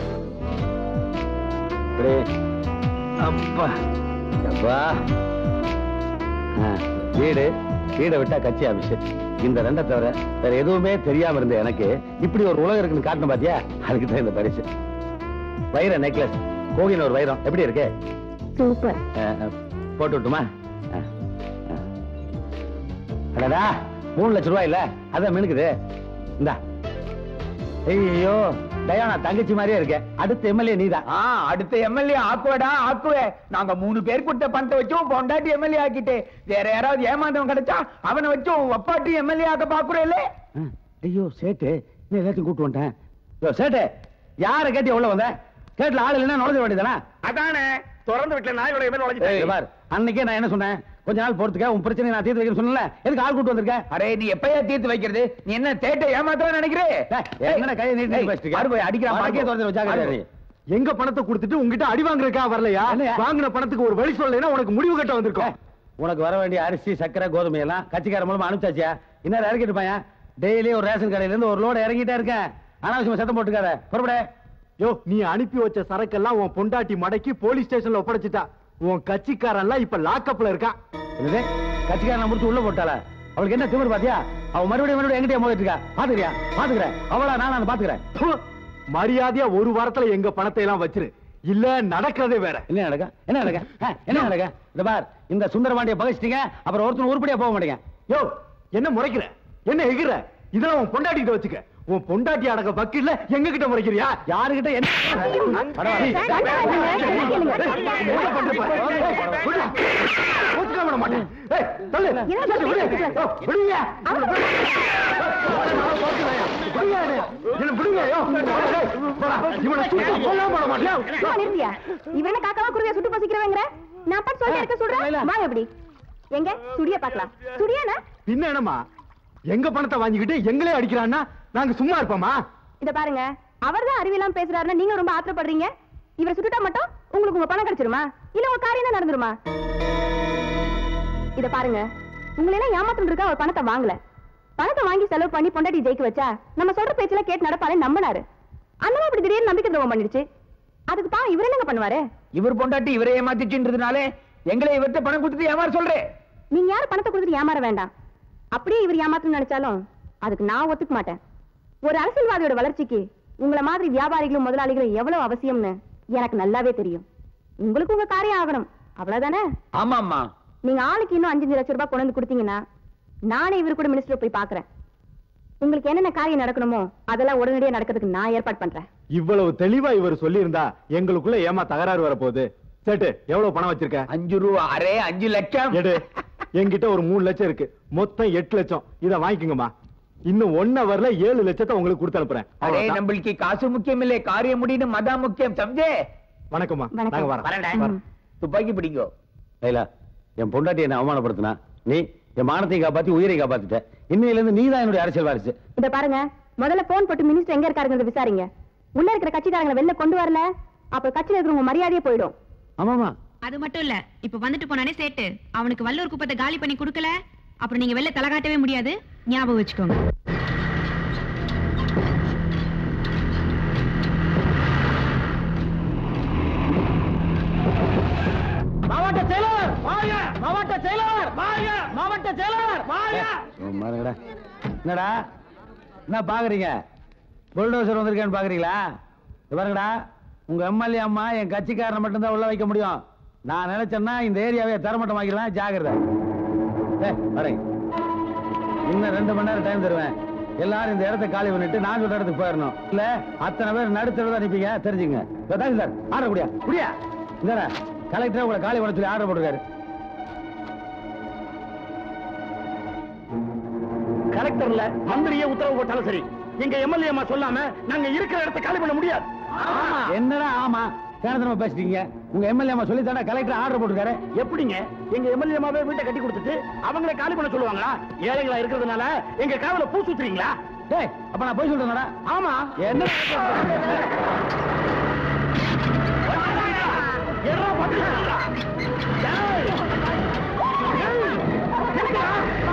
இப்படி. அப்பா அப்பா ஆ, வீடு வீடை விட்டா கட்சி ஆபீஸ் இந்த ரெண்டை தவிர வேற எதுவுமே தெரியாம இருந்த எனக்கு இப்படி ஒரு உலகம் இருக்குன்னு காட்டணும் பாத்தியா அதுக்கு தான் இந்த பரிசு வைர நெக்லஸ் கோகின் ஒரு வைரம் எப்படி இருக்கு சூப்பர் ஆ, ஆ, போட்டு விட்டுமா ஆ, ஆ. அடடா மூணு லட்சம் ரூபாய் இல்ல அதான் மினுக்குது இந்தா ஐயோ டயானா தங்கச்சி மாதிரியே இருக்க அடுத்த எம்எல்ஏ நீதான் ஆ அடுத்த எம்எல்ஏ ஆக்குவடா ஆக்குவே நாங்க மூணு பேர் கொடுத்த பணத்தை வச்சும் பொண்டாட்டி எம்எல்ஏ ஆக்கிட்டு வேற யாராவது ஏமாந்தவன் கிடைச்சா அவனை வச்சும் ஒப்பாட்டி எம்எல்ஏ ஆக்க பாக்குறேல்ல ஆ, ஐயோ சேட்டு நீ எல்லாத்தையும் கூட்டு வந்துட்டேன் ஐயோ, சேட்டு யாரை கேட்டு எவ்வளவு வந்த கேட்டுல ஆள் இல்லைன்னா நுழைஞ்ச வேண்டியதானே அதானே திறந்து வீட்டுல நாயோட மேல ஏய், உழைச்சிட்டேன் பார் அன்னைக்கே நான் என்ன சொன்னேன் கொஞ்ச நாள் பொறுத்துக்க உன் பிரச்சனை நான் தீர்த்து வைக்கிறேன் சொன்னல எதுக்கு ஆள் கூட்டு வந்திருக்க அரே நீ எப்பயா தீர்த்து வைக்கிறது நீ என்ன தேட்டை ஏமாத்தலாம் நினைக்கிறே என்ன கையை நீட்டி ஏய், பேசிட்டு யாரு போய் அடிக்கிறான் வடக்கே பாருங்க. திறந்து வச்சா யாரு கிடையாது. எங்க பணத்தை கொடுத்துட்டு உங்ககிட்ட அடி வாங்குறதுக்கா வரலையா என்னய்யா? வாங்கின பணத்துக்கு ஒரு வழி சொல்லலைன்னா உனக்கு முடிவு கட்ட வந்திருக்கோம் உனக்கு வர வேண்டிய அரிசி சக்கரை கோதுமை எல்லாம் கட்சிக்கார மூலமா அனுப்பிச்சாச்சியா இன்னும் இறக்கிட்டு பையன் டெய்லி ஒரு ரேஷன் கடையில இருந்து ஒரு லோடு இறங்கிட்டே இருக்கேன் அனாவசியமா சத்தம் போட்டுக்காத புறப்பட யோ நீ அனுப்பி வச்ச சரக்கெல்லாம் உன் பொண்டாட்டி மடக்கி போலீஸ் ஸ்டேஷன்ல ஒப்படைச்சிட்டா உன் கட்சிக்காரன் எல்லாம் இப்ப லாக்கப்ல இருக்கான் என்னது கட்சிக்காரனை முடிச்சு உள்ள போட்டாளா அவளுக்கு என்ன திமிரு பாத்தியா அவ மறுபடியும் மறுபடியும் எங்கிட்டே மோதிட்டு இருக்கா பாத்துக்கிறியா பாத்துக்கிறேன் அவளா நான் நான் பாத்துக்கிறேன் ப்பு. மரியாதையா ஒரு வாரத்துல எங்க பணத்தை எல்லாம் வச்சிரு இல்ல நடக்கிறதே வேற என்ன நடக்க என்ன நடக்க ஆ, என்ன நடக்க இந்த பார் இந்த சுந்தரபாண்டிய பகச்சிட்டீங்க அப்புறம் ஒருத்தர் உருப்படியா போக மாட்டீங்க யோ என்ன முறைக்கிற என்ன எகிற இதெல்லாம் உன் பொண்டாட்டி கிட்ட வச்சுக்க உன் பொண்டாட்டி அடக்க பக்கில்ல எங்க கிட்ட முறைக்கிறியா யாருகிட்ட என்ன பரவாயில்ல. ஒத்துக்க விட மாட்டேன் ஏய், தள்ளு. சரி, விடு. யோ, விடுங்க. விடுங்க என்னை. என்னை விடுங்க, யோ. ஏய், போடா. இவனை சுட்டு கொல்லாம விட மாட்டியா? சும்மா நிறுத்தியா இவன காக்காவா குருவியா சுட்டு பசிக்கிறவங்கிற நான் பாட்டு சொல்லி இருக்க சொல்றேன் வா எப்படி எங்க சுடிய பாக்கலாம் சுடியானா பின்ன என்னம்மா எங்க பணத்தை வாங்கிக்கிட்டு எங்களே அடிக்கிறான்னா நாங்க சும்மா இருப்போமா இத பாருங்க அவர்தான் அறிவியெல்லாம் பேசுறாருன்னா நீங்க ரொம்ப ஆத்திரப்படுறீங்க இவரை சுட்டுட்டா மட்டும் உங்களுக்கு உங்க பணம் கிடைச்சிருமா இல்ல உங்க காரியம் தான் நடந்துருமா இத பாருங்க உங்களை எல்லாம் ஏமாத்தம் இருக்கா அவர் பணத்தை வாங்கல பணத்தை வாங்கி செலவு பண்ணி பொண்டாட்டி ஜெயிக்க வச்சா நம்ம சொல்ற பேச்செல்லாம் கேட்டு நடப்பாலே நம்பினாரு அண்ணன் இப்படி திடீர்னு நம்பிக்கை துரோகம் பண்ணிடுச்சு அதுக்கு பாவம் இவர் என்னங்க பண்ணுவாரு இவர் பொண்டாட்டி இவரை ஏமாத்திச்சுன்றதுனாலே எங்களை இவர்கிட்ட பணம் கொடுத்துட்டு ஏமாற சொல்றேன் நீங்க யாரும் பணத்தை கொடுத்துட்டு ஏமாற வேண்டாம் அப்படியே இவர் ஏமாத்தணும்னு நினைச்சாலும் அதுக்கு நான் ஒத்துக்க மாட்டேன் ஒரு அரசியல்வாதியோட வளர்ச்சிக்கு உங்களை மாதிரி வியாபாரிகளும் முதலாளிகளும் எவ்வளவு அவசியம்னு எனக்கு நல்லாவே தெரியும் உங்களுக்கு உங்க காரியம் ஆகணும் அவ்வளவுதானே ஆமா அம்மா நீங்க ஆளுக்கு இன்னும் அஞ்சு லட்சம் ரூபாய் கொண்டு வந்து கொடுத்தீங்கன்னா நானே இவர் கூட மினிஸ்டர் போய் பாக்குறேன் உங்களுக்கு என்னென்ன காரியம் நடக்கணுமோ அதெல்லாம் உடனடியா நடக்கிறதுக்கு நான் ஏற்பாடு பண்றேன் இவ்வளவு தெளிவா இவர் சொல்லியிருந்தா எங்களுக்குள்ள ஏமா தகராறு வரப்போகுது சேட்டு எவ்வளவு பணம் வச்சிருக்க அஞ்சு ரூபா அரே அஞ்சு லட்சம் எடு என்கிட்ட ஒரு மூணு லட்சம் இருக்கு மொத்தம் எட்டு லட்சம் இத வாங்கிக்கோங்கம்மா இன்னும் ஒன் ஹவர்ல ஏழு லட்சத்தை உங்களுக்கு கொடுத்து அனுப்புறேன் அரே அவ்வளவுதான். நம்மளுக்கு காசு முக்கியம் இல்ல காரியம் முடியும் மதா முக்கியம் சம்ஜே வணக்கம்மா வணக்கம். நாங்க வரோம் வரேன்டா. வரோம். துப்பாக்கி பிடிங்கோ லைலா என் பொண்டாட்டி என்ன அவமானப்படுத்தினா நீ என் மானத்தை காப்பாத்தி உயிரை காப்பாத்திட்ட இன்னையில இருந்து நீ தான் என்னுடைய அரசியல் வாரிசு இத பாருங்க முதல்ல போன் போட்டு மினிஸ்டர் எங்க இருக்காருங்கிறத விசாரிங்க உள்ள இருக்கிற கட்சிக்காரங்களை வெளில கொண்டு வரல அப்புறம் கட்சியில இருக்கிறவங்க மரியாதையே போயிடும் ஆமாமா அது மட்டும் இல்ல இப்ப வந்துட்டு போனானே சேட்டு அவனுக்கு வல்லூர் குப்பத்தை காலி பண்ணி கொடுக்கல அப்புறம் நீங்க வெளில தலை காட்டவே முடியாது ஞாபகம் வச்சுக்கோங்க மாவட்ட செயலாளர் வாங்க மாவட்ட செயலாளர் வாங்க மாவட்ட செயலாளர் வாங்க மாறுங்கடா என்னடா என்ன பாக்குறீங்க புல்டோசர் வந்திருக்கேன்னு பாக்குறீங்களா இது பாருங்கடா உங்க எம்எல்ஏ அம்மா என் கட்சிக்காரனை மட்டும்தான் உள்ள வைக்க முடியும் நான் நினைச்சேன்னா இந்த ஏரியாவை தரமட்டம் ஆக்கிடுவேன் ஜாகிரதை ஏய், வரேன் இன்னும் ரெண்டு மணி நேரம் டைம் தருவேன் எல்லாரும் இந்த இடத்த காலி பண்ணிட்டு நான் சொல்ற இடத்துக்கு போயிடணும் இல்ல அத்தனை பேர் நடுத்தர தான் நிப்பீங்க தெரிஞ்சுங்க சார் ஆர்டர் குடியா குடியா இந்த கலெக்டர் உங்களை காலி பண்ண சொல்லி ஆர்டர் போட்டிருக்காரு கலெக்டர்ல மந்திரியே உத்தரவு போட்டாலும் சரி எங்க எம்எல்ஏ அம்மா சொல்லாம நாங்க இருக்கிற இடத்தை காலி பண்ண முடியாது என்னடா ஆமா தேனத்தனமா பேசிட்டீங்க உங்க எம்எல்ஏ அம்மா சொல்லி தானே கலெக்டர் ஆர்டர் போட்டிருக்காரு எப்படிங்க எங்க எம்எல்ஏ அம்மாவே வீட்டை கட்டி கொடுத்துட்டு அவங்களே காலி பண்ண சொல்லுவாங்களா ஏழைகளா இருக்கிறதுனால எங்க காவல பூ சுத்துறீங்களா டேய் அப்ப நான் போய் சொல்றேன்டா ஆமா என்ன எறா பாத்துக்கிறீங்களா? ஏய்! ஏய்! நில்லுடா!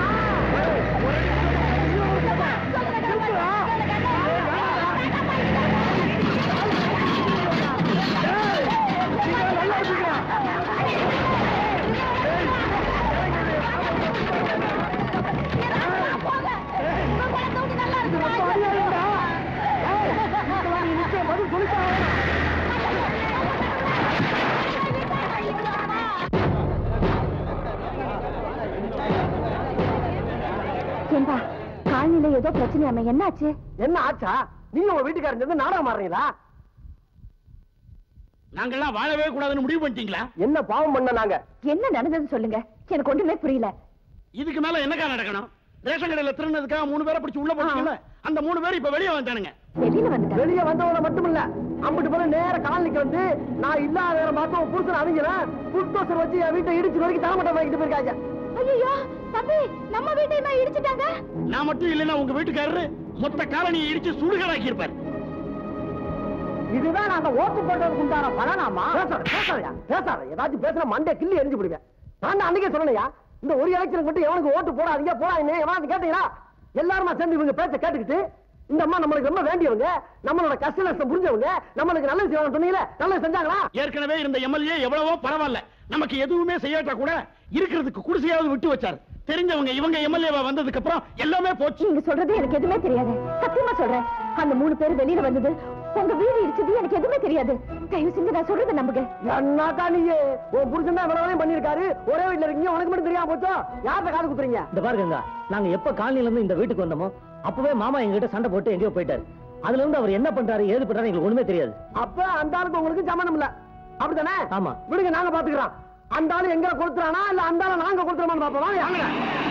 ஏன்பா காலனில ஏதோ பிரச்சனையாம என்னாச்சு என்ன ஆச்சா நீங்க உங்க வீட்டுக்காரங்க இருந்து நாடகம் மாறுறீங்களா நாங்கெல்லாம் வாழவே கூடாதுன்னு முடிவு பண்ணிட்டீங்களா என்ன பாவம் பண்ண நாங்க என்ன நடந்ததுன்னு சொல்லுங்க எனக்கு ஒண்ணுமே புரியல இதுக்கு மேல என்னக்கா நடக்கணும் ரேஷன் கடையில திருநதுக்காக மூணு பேரை பிடிச்சு உள்ள போட்டீங்கல்ல அந்த மூணு பேர் இப்ப வெளியே வந்துட்டானுங்க வெளியில வந்துட்டேன் வெளிய வந்தவங்க மட்டும் இல்ல அம்பிட்டு போல நேர காலனிக்கு வந்து நான் இல்லாத நேரம் பார்த்து உன் புருஷன் அணிஞ்சிடறேன் புல்டோசர் வச்சு என் வீட்டை இடிச்சு வரைக்கும் தரமட்டம் வாங்கிட்டு போயிருக்காங்க ஐயோ தம்பி நம்ம வீட்டையுமா இடிச்சிட்டாங்க நான் மட்டும் இல்லைன்னா உங்க வீட்டுக்காரரு மொத்த காலனியை இடிச்சு சுடுகாடாக்கி இருப்பாரு இதுதான் நாங்க ஓட்டு போட்டதுக்கு உண்டான பலனாமா பேசாத பேசாதயா பேசாத ஏதாச்சும் பேசுற மண்டே கிள்ளி எரிஞ்சு விடுவேன் நான் தான் அன்னைக்கே சொன்னேயா இந்த ஒரு எலெக்ஷன் மட்டும் எவனுக்கு ஓட்டு போடாதீங்க போடாதீங்க எவனாவது கேட்டீங்களா எல்லாருமா சேர்ந்து இவங்க பேச்ச கேட்டுக்கிட்டு இந்த அம்மா நம்மளுக்கு ரொம்ப வேண்டியவங்க நம்மளோட கஷ்ட நஷ்டம் புரிஞ்சவங்க நம்மளுக்கு நல்லது செய்வாங்க சொன்னீங்களே நல்லது செஞ்சாங்களா ஏற்கனவே இருந்த எம்எல்ஏ எவ்வளவோ பரவாயில்ல நமக்கு எதுவுமே செய்யாட்டா கூட இருக்கிறதுக்கு குடிசையாவது விட்டு வச்சாரு தெரிஞ்சவங்க இவங்க எம்எல்ஏவா வந்ததுக்கு அப்புறம் எல்லாமே போச்சு நீங்க சொல்றது எனக்கு எதுவுமே தெரியாது சத்தியமா சொல்றேன் அந்த மூணு பேர் வெளியில வந்தது உங்க வீடு இடிச்சது எனக்கு எதுவுமே தெரியாது தயவு செஞ்சு நான் சொல்றதை நம்புங்க என்னக்கா நீங்க உன் புருஷன் தான் இவ்வளவு பண்ணிருக்காரு ஒரே வீட்டுல இருக்கீங்க உனக்கு மட்டும் தெரியாம போச்சோ யார்கிட்ட காது குத்துறீங்க இந்த பாருங்க நாங்க எப்ப காலனில இருந்து இந்த வீட்டுக்கு வந்தோமோ அப்பவே மாமா எங்ககிட்ட சண்டை போட்டு எங்கேயோ போயிட்டாரு அதுல இருந்து அவர் என்ன பண்றாரு ஏது பண்றாரு எங்களுக்கு ஒண்ணுமே தெரியாது அப்ப அந்த ஆளுக்கு உங்களுக்கு சம்மந்தம் இல்ல அப்படித்தானே ஆமா விடுங்க நாங்க பாத்துக்கிறோம் அந்த ஆளு எங்க கொடுத்துறானா இல்ல அந்த ஆளு நாங்க கொடுத்துறோமான்னு பாப்போம் வாங்க வாங்க.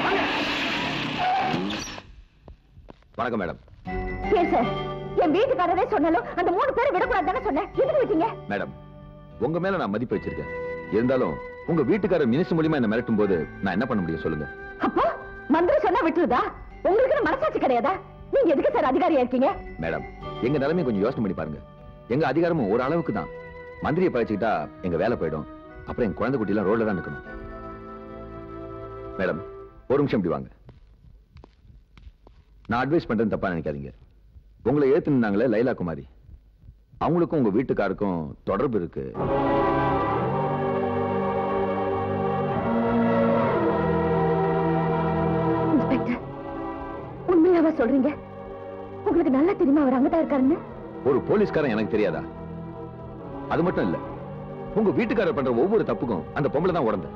வணக்கம் மேடம் ஏன் சார் என் வீட்டுக்காரரே சொன்னாலும் அந்த மூணு பேரை விடக்கூடாது தானே சொன்னேன் எதுக்கு விட்டீங்க மேடம் உங்க மேல நான் மதிப்பு வச்சிருக்கேன் இருந்தாலும் உங்க வீட்டுக்காரர் மினிஸ்டர் மூலியமா என்ன மிரட்டும் போது நான் என்ன பண்ண முடியும் சொல்லுங்க அப்போ மந்திரி சொன்னா விட்டுருதா உங்களுக்கு மனசாட்சி கிடையாதா நீங்க எதுக்கு சார் அதிகாரியா இருக்கீங்க மேடம் எங்க நிலைமை கொஞ்சம் யோசனை பண்ணி பாருங்க எங்க அதிகாரமும் ஒரு அளவுக்கு தான் மந்திரியை பழிச்சுக்கிட்டா எங்க வேலை போயிடும் அப்புறம் என் குழந்தை குட்டி எல்லாம் ரோட்ல தான் நிக்கணும் மேடம் ஒரு நிமிஷம் இப்படி வாங்க நான் அட்வைஸ் பண்றேன்னு தப்பா நினைக்காதீங்க உங்களை ஏத்து நின்னாங்களே லைலா குமாரி அவங்களுக்கும் உங்க வீட்டுக்காருக்கும் தொடர்பு இருக்கு இன்ஸ்பெக்டர் உண்மையாவா சொல்றீங்க உங்களுக்கு நல்லா தெரியுமா அவர் அங்கதான் இருக்காருன்னு ஒரு போலீஸ்காரன் எனக்கு தெரியாதா அது மட்டும் இல்ல உங்க வீட்டுக்காரர் பண்ற ஒவ்வொரு தப்புக்கும் அந்த பொம்பளை தான் உடந்த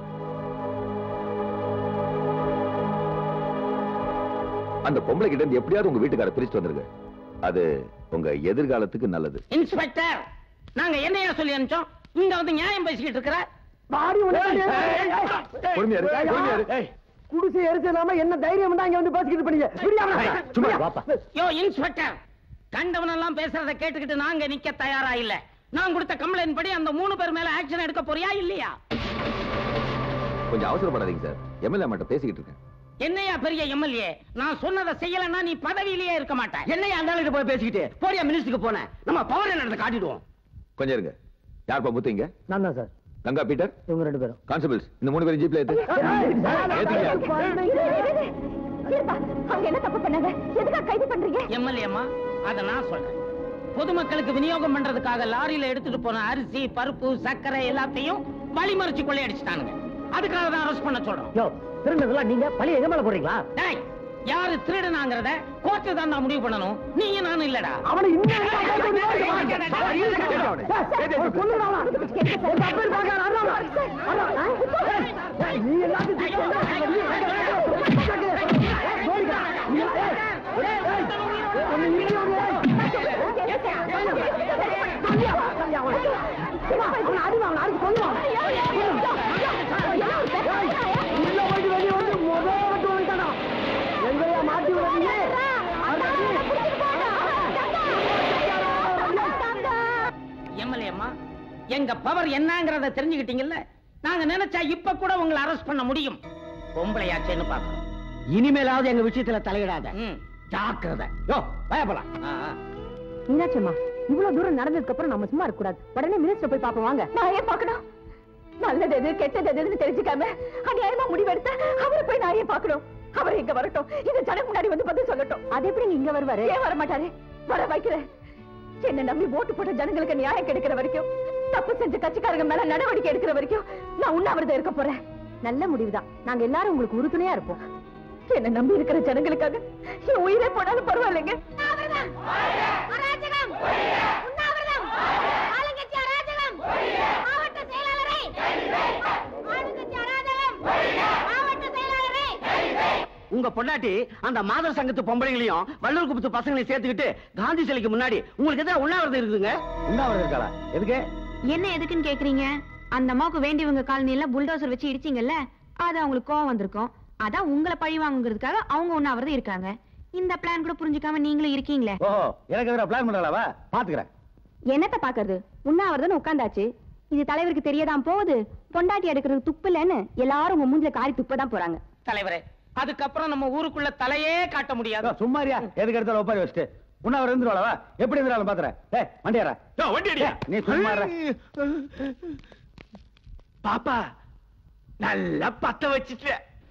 அந்த பொம்பளை கிட்ட இருந்து எப்படியாவது உங்க வீட்டுக்காரர் பிரிச்சு வந்துருங்க அது உங்க எதிர்காலத்துக்கு நல்லது இன்ஸ்பெக்டர் நாங்க என்னையா சொல்லி அனுப்பிச்சோம் இங்க வந்து நியாயம் பேசிக்கிட்டு இருக்கிற வாடி உன்னை- பொறுமையா இரு, பொறுமையா இரு. குடிசை எரிச்சலாம என்ன தைரியம் தான் இங்க வந்து பேசிக்கிட்டு பண்ணீங்க விடியாம சும்மா வாப்பா யோ இன்ஸ்பெக்டர் கண்டவனெல்லாம் பேசுறத கேட்டுக்கிட்டு நாங்க நிக்க தயாரா இல்ல நான் கொடுத்த கம்ப்ளைண்ட் படி அந்த மூணு பேர் மேல ஆக்ஷன் எடுக்க போறியா இல்லையா கொஞ்சம் அவசரப்படாதீங்க சார் எம்எல்ஏ மட்டும் பேசிக்கிட்டு இருக்கேன் என்னையா பெரிய எம்எல்ஏ நான் சொன்னதை செய்யலன்னா நீ பதவியிலேயே இருக்க மாட்டேன் என்னையா அந்த ஆளுகிட்ட போய் பேசிக்கிட்டு போடியா மினிஸ்டருக்கு போனேன் நம்ம பவர் என்னத்தை காட்டிடுவோம் கொஞ்சம் இருங்க யார்ப்பா முத்துங்க நான் தான் சார் கங்கா பீட்டர் இவங்க ரெண்டு பேரும் கான்ஸ்டபிள்ஸ் இந்த மூணு பேரும் ஜீப்ல ஏத்து ஏத்துங்க அவங்க என்ன தப்பு பண்ணாங்க எதுக்காக கைது பண்றீங்க எம்எல்ஏமா அத நான் சொல்றேன் பொதுமக்களுக்கு விநியோகம் பண்றதுக்காக லாரியில எடுத்துட்டு போன அரிசி பருப்பு சர்க்கரை எல்லாத்தையும் வழிமறிச்சு கொள்ளையடிச்சிட்டானுங்க அதுக்காக தான் அரெஸ்ட் பண்ண சொல்றோம் யோ திருண்டதெல்லாம் நீங்க பழைய எங்க மேல போடுறீங்களா டேய் யாரு திருடனாங்கிறத கோர்ட்டு தான் நான் முடிவு பண்ணணும் நீங்க நானும் இல்லடா அவனை நீ எங்கயா மாட்டி விடுறீங்க எம்எல்ஏமா எங்க பவர் என்னங்கறத தெரிஞ்சுக்கிட்டீங்கல்ல நாங்க நினைச்சா இப்ப கூட உங்களை அரெஸ்ட் பண்ண முடியும் பொம்பளையாச்சேன்னு பாக்கணும் இனிமேலாவது எங்க விஷயத்துல தலையிடாத ம். ஜாக்கிரதை யோ பயப்படலாம் ஆ, ஆ. மீனாட்சியம்மா இவ்வளவு தூரம் நடந்ததுக்கு அப்புறம் நம்ம சும்மா இருக்க கூடாது உடனே மினிஸ்டர் போய் பாப்போம் வாங்க நான் ஏன் பார்க்கணும் நல்லது எது கெட்டது எதுன்னு தெரிஞ்சுக்காம அநியாயமா முடிவெடுத்த அவரை போய் நான் ஏன் பார்க்கணும் அவர் இங்க வரட்டும் இந்த ஜனக்கு முன்னாடி வந்து பதில் சொல்லட்டும் அது எப்படி இங்க வருவாரு ஏன் வர மாட்டாரு வர வைக்கிறேன் என்ன நம்பி ஓட்டு போட்ட ஜனங்களுக்கு நியாயம் கிடைக்கிற வரைக்கும் தப்பு செஞ்ச கட்சிக்காரங்க மேல நடவடிக்கை எடுக்கிற வரைக்கும் நான் உண்ணாவிரதம் இருக்க போறேன் நல்ல முடிவுதான் நாங்க எல்லாரும் உங்களுக்கு உறுதுணையா இருப்போம் என்ன நம்பி இருக்கிற ஜனங்களுக்காக என் உயிரே போனாலும் பரவாயில்லைங்க உங்க பொண்டாட்டி அந்த மாதர் சங்கத்து பொம்பளைங்களையும் வள்ளூர் குப்பத்து பசங்களையும் சேர்த்துக்கிட்டு காந்தி சிலைக்கு முன்னாடி உங்களுக்கு எதிராக உண்ணாவிரதம் இருக்குதுங்க உண்ணாவிரதம் இருக்காளா எதுக்கு என்ன எதுக்குன்னு கேக்குறீங்க அந்த அம்மாவுக்கு வேண்டியவங்க காலனியில புல்டோசர் வச்சு இடிச்சீங்கல்ல அது அவங்களுக்கு கோவம் வந்திருக்கும் அதான் உங்களை பழி வாங்குங்கிறதுக்காக அவங்க உண்ணாவிரதம் இருக்காங்க இந்த பிளான் கூட புரிஞ்சுக்காம நீங்களும் இருக்கீங்களே ஓஹோ எனக்கு எதிராக பிளான் பண்றாளவா பாத்துக்கிறேன் என்னத்த பாக்குறது உண்ணாவிரதம் உட்கார்ந்தாச்சு இது தலைவருக்கு தெரியதான் போகுது பொண்டாட்டி எடுக்கிறது துப்பு இல்லைன்னு எல்லாரும் உங்க மூஞ்சில காரி துப்பதான் போறாங்க தலைவரே அதுக்கப்புறம் நம்ம ஊருக்குள்ள தலையே காட்ட முடியாது சும்மாரியா எதுக்கு எடுத்தாலும் ஒப்பாரி வச்சுட்டு உண்ணாவிரதம் இருந்துருவாளவா எப்படி இருந்தாலும் பாத்துறேன் ஏய் வண்டியாரா வண்டி அடியா நீ சும்மா இருடா. பாப்பா நல்லா பத்த வச்சுட்ட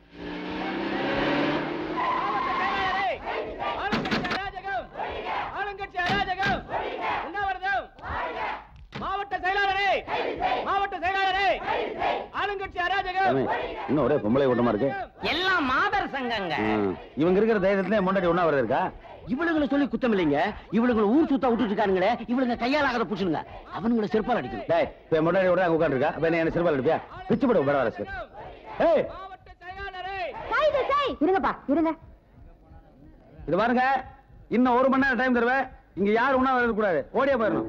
மாவட்ட செயலாளரே மாவட்ட செயலாளரே ஆளுங்கட்சி அராஜகம் சாமி, இன்னும் ஒரே பொம்பளை கூட்டமா இருக்கு எல்லாம் மாதர் சங்கங்க ம். இவங்க இருக்கிற தைரியத்துல முன்னாடி உண்ணாவிரதம் இருக்கா இவளுங்களை சொல்லி குத்தம் இல்லைங்க இவளுங்களை ஊர் சுத்தா விட்டுட்டு இருக்கானுங்களே இவளுங்க கையால் ஆகிறத புடிச்சுங்க அவனுங்களை செருப்பால் அடிக்கணும் டேய் இப்ப முன்னாடி விட அங்க உட்காந்துருக்கா அப்ப என்ன சிறுபால் அடிப்பியா பிச்சு போடு பரவாயில்ல சார் ஏய் இருங்கப்பா இருங்க இது பாருங்க இன்னும் ஒரு மணி நேரம் டைம் தருவேன் இங்க யாரும் உண்ணாவிரதம் கூடாது ஓடியா போயிடணும்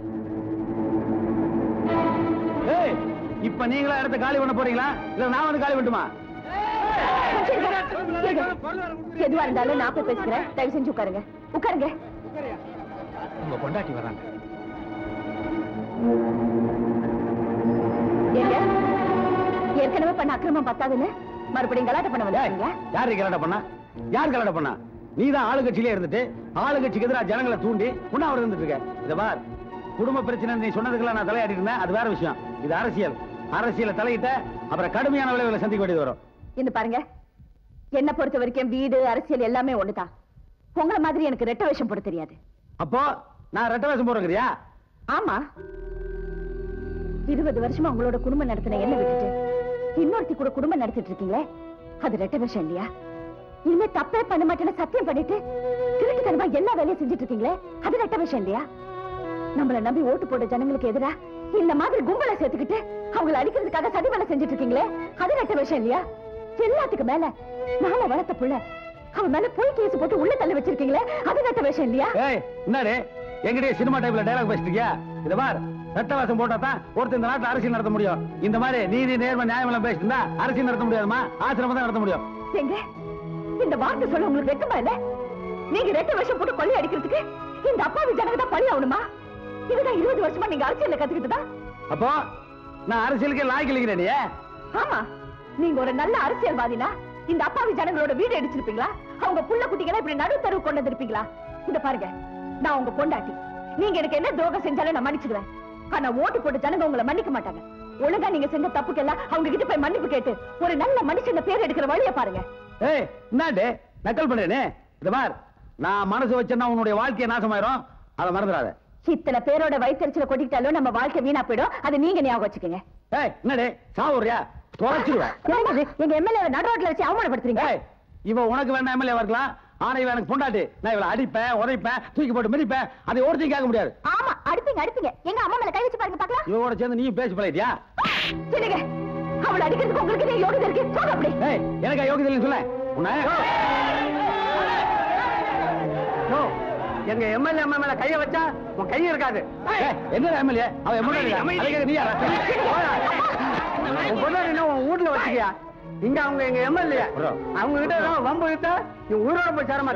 ஏய் இப்ப நீங்களா இடத்த காலி பண்ண போறீங்களா இல்ல நான் வந்து காலி பண்ணட்டுமா எதுவா இருந்தாலும் நான் போய் பேசுகிறேன் தயவு செஞ்சு உட்காருங்க உட்காருங்க உங்க பொண்டாட்டி வராங்க ஏங்க ஏற்கனவே பண்ண அக்கிரமம் பத்தாதுன்னு மறுபடியும் கலாட்டம் பண்ண வந்தாங்களா யாரு கலாட்டம் பண்ணா யார் கலாட்டம் பண்ணா நீ தான் ஆளுங்கட்சியிலே இருந்துட்டு ஆளுங்கட்சிக்கு எதிராக ஜனங்களை தூண்டி உண்ணாவிரதம் இருந்துட்டு இருக்க இத பார் குடும்ப பிரச்சனை நீ சொன்னதுக்கெல்லாம் நான் தலையாடி இருந்தேன் அது வேற விஷயம் இது அரசியல் அரசியல தலையிட்ட அப்புறம் கடுமையான விளைவுகளை சந்திக்க வேண்டியது வரும் இந்த பாருங்க என்ன பொறுத்த வரைக்கும் வீடு அரசியல் எல்லாமே ஒண்ணுதான் உங்களை மாதிரி எனக்கு ரெட்ட வேஷம் போட தெரியாது அப்போ நான் ரெட்ட வேஷம் போறேங்கிறியா ஆமா இருபது வருஷமா உங்களோட குடும்பம் நடத்தின என்ன விட்டுட்டு இன்னொருத்தி கூட குடும்பம் நடத்திட்டு இருக்கீங்களே அது ரெட்ட விஷயம் இல்லையா இனிமே தப்பே பண்ண மாட்டேன்னு சத்தியம் பண்ணிட்டு திருட்டுத்தனமா எல்லா வேலையும் செஞ்சுட்டு இருக்கீங்களே அது ரெட்ட விஷயம் இல்லையா நம்மள நம்பி ஓட்டு போட்ட ஜனங்களுக்கு எதிரா இந்த மாதிரி கும்பலை சேர்த்துக்கிட்டு அவங்களை அடிக்கிறதுக்காக சதி வேலை செஞ்சுட்டு இருக்கீங்களே அது ரெட்ட விஷயம் இல்லையா எல்லாத்துக்கு மேல நாம வளர்த்த புள்ள அவன் மேல போய் கேஸ் போட்டு உள்ள தள்ளி வச்சிருக்கீங்களே அது ரெட்ட விஷயம் இல்லையா ஏய் என்னடே எங்கடைய சினிமா டைப்ல டயலாக் பேசிட்டு இருக்கியா இத பார் சட்டவாசம் போட்டா தான் ஒருத்தர் இந்த நாட்டுல அரசியல் நடத்த முடியும் இந்த மாதிரி நீதி நேர்மை நியாயம் எல்லாம் பேசிட்டு இருந்தா அரசியல் நடத்த முடியாதுமா ஆசிரமம் தான் நடத்த முடியும் எங்க இந்த வார்த்தை சொல்ல உங்களுக்கு வெக்கமா இல்ல நீங்க ரெண்டு வருஷம் போட்டு கொள்ளை அடிக்கிறதுக்கு இந்த அப்பாவி ஜனங்க தான் பழி ஆகணுமா இதுதான் இருபது வருஷமா நீங்க அரசியல்ல கத்துக்கிட்டுதா அப்போ நான் அரசியலுக்கு லாய்க்கு இல்லைங்கிறேன் நீ ஆமா நீங்க ஒரு நல்ல அரசியல்வாதினா இந்த அப்பாவி ஜனங்களோட வீடு அடிச்சிருப்பீங்களா அவங்க புள்ள குட்டிகளை இப்படி நடு தெருவு கொண்டு வந்திருப்பீங்களா இந்த பாருங்க நான் உங்க பொண்டாட்டி நீங்க எனக்கு என்ன துரோகம் செஞ்சாலும் நான் மன்னிச்சிடுவேன் ஆனா ஓட்டு போட்டு ஜனங்க உங்களை மன்னிக்க மாட்டாங்க ஒழுங்கா நீங்க செஞ்ச தப்புக்கெல்லாம் அவங்க கிட்ட போய் மன்னிப்பு கேட்டு ஒரு நல்ல மனுஷன் பேர் எடுக்கிற வழியை பாருங்க ஏய் என்னடே நக்கல் பண்றேனே இந்த பார் நான் மனசு வச்சேன்னா உன்னுடைய வாழ்க்கையை நாசமாயிரும் அதை மறந்துடாத இத்தனை பேரோட வயிற்றுல கொட்டிக்கிட்டாலும் நம்ம வாழ்க்கை வீணா போயிடும் அதை நீங்க ஞாபகம் வச்சுக்கோங்க ஏய் என்னடே சாவுறியா தொலைச்சிருவேன் என்னங்க இது? எங்க எம்எல்ஏ நடுரோட்ல வச்சு அவமானப்படுத்துறீங்க ஏய் இவ உனக்கு வேணா எம்எல்ஏ இருக்கலாம் ஆனா இவன் எனக்கு பொண்டாட்டி நான் இவளை அடிப்பேன் உதைப்பேன் தூக்கி போட்டு மிதிப்பேன் அதை ஒருத்தையும் கேட்க முடியாது ஆமா அடிப்பீங்க அடிப்பீங்க எங்க அம்மா மேல கை வச்சு பாருங்க பாக்கலாம் இவனோட சேர்ந்து நீயும் பேசி பழகிட்டியா சொல்லுங்க அவளை அடிக்கிறதுக்கு உங்களுக்கு என்ன யோகிதை இருக்கு சொல்ல அப்படி ஏய் எனக்கு யோகிதை இல்லைன்னு சொல்ல உன்னை யோ, எங்க எம்எல்ஏ அம்மா மேல கைய வச்சா உன் கையும் இருக்காது ஏய், என்னடா எம்எல்ஏ அவன் எம்எல்ஏ அதுக்கு நீ யாரா உன் பொண்ணு என்ன உன் வீட்டுல வச்சுக்கியா இங்க அவங்க எங்க எம்எல்ஏ அவங்க கிட்ட ஏதாவது வம்பு கிட்ட நீ உயிரோட போய் சேர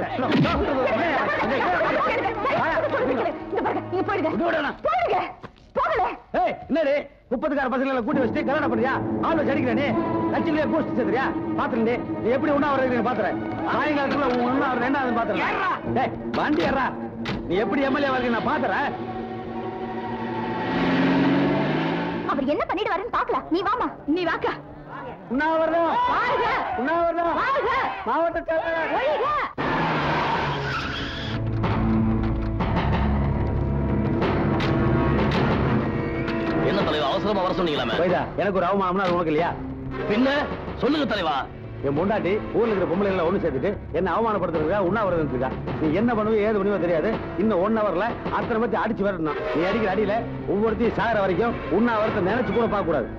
இந்த பாருங்க நீங்க போயிடுங்க போயிடுங்க போகல ஏய் என்னடி முப்பதுக்கார பசங்களை கூட்டி வச்சுட்டு கல்யாணம் பண்ணியா ஆள் வச்சு அடிக்கிற நீ கட்சியிலே போஸ்ட் சேர்த்துறியா பாத்துறேன் நீ எப்படி ஒண்ணா வர்றது பாத்துறேன் சாயங்காலத்துல உன் ஒண்ணா வர்றது என்ன பாத்துறேன் டேய் வண்டி ஏறா நீ எப்படி எம்எல்ஏ வர்றீங்க நான் பாத்துறேன் அவர் என்ன பண்ணிட்டு வரேன்னு பாக்கலாம் நீ வாமா நீ வாக்கா உண்ணாவிரதம் வாழ்க உண்ணாவிரதம் வாழ்க மாவட்ட செயலாளர் ஒழிக என்ன தலைவா அவசரமா வர சொன்னீங்களாமே வைதா எனக்கு ஒரு அவமானம்னா அது உனக்கு இல்லையா பின்ன சொல்லுங்க தலைவா என் பொண்டாட்டி ஊர்ல இருக்கிற பொம்பளை எல்லாம் ஒண்ணு சேர்த்துட்டு என்ன அவமானப்படுத்துறதுக்கா உண்ணாவிரதம் இருக்கா நீ என்ன பண்ணுவோ ஏது பண்ணுவோ தெரியாது இன்னும் ஒன் ஹவர்ல அத்தனை பத்தி அடிச்சு வரணும் நீ அடிக்கிற அடியில ஒவ்வொருத்தையும் சாகிற வரைக்கும் உண்ணாவிரத்தை நினைச்சு கூட பார்க்க கூடாது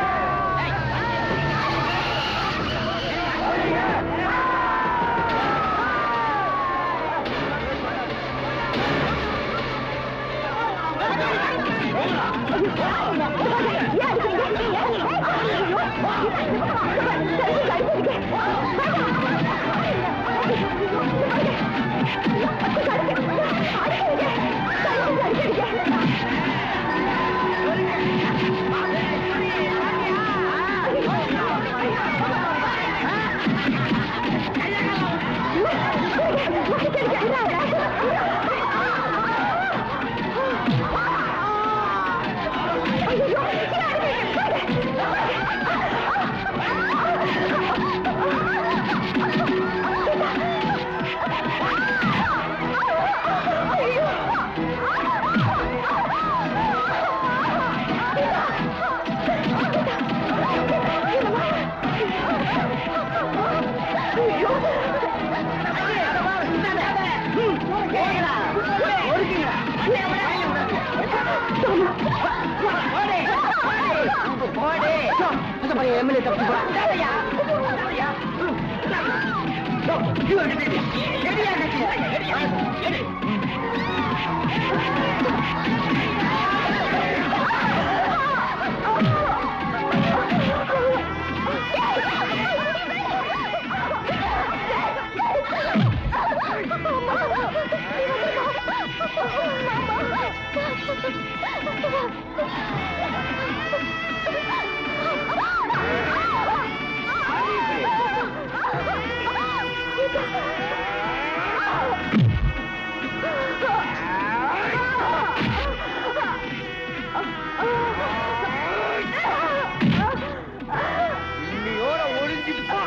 எம்எல்ஏ தப்பு இன்னையோட ஒழிஞ்சிட்டு போ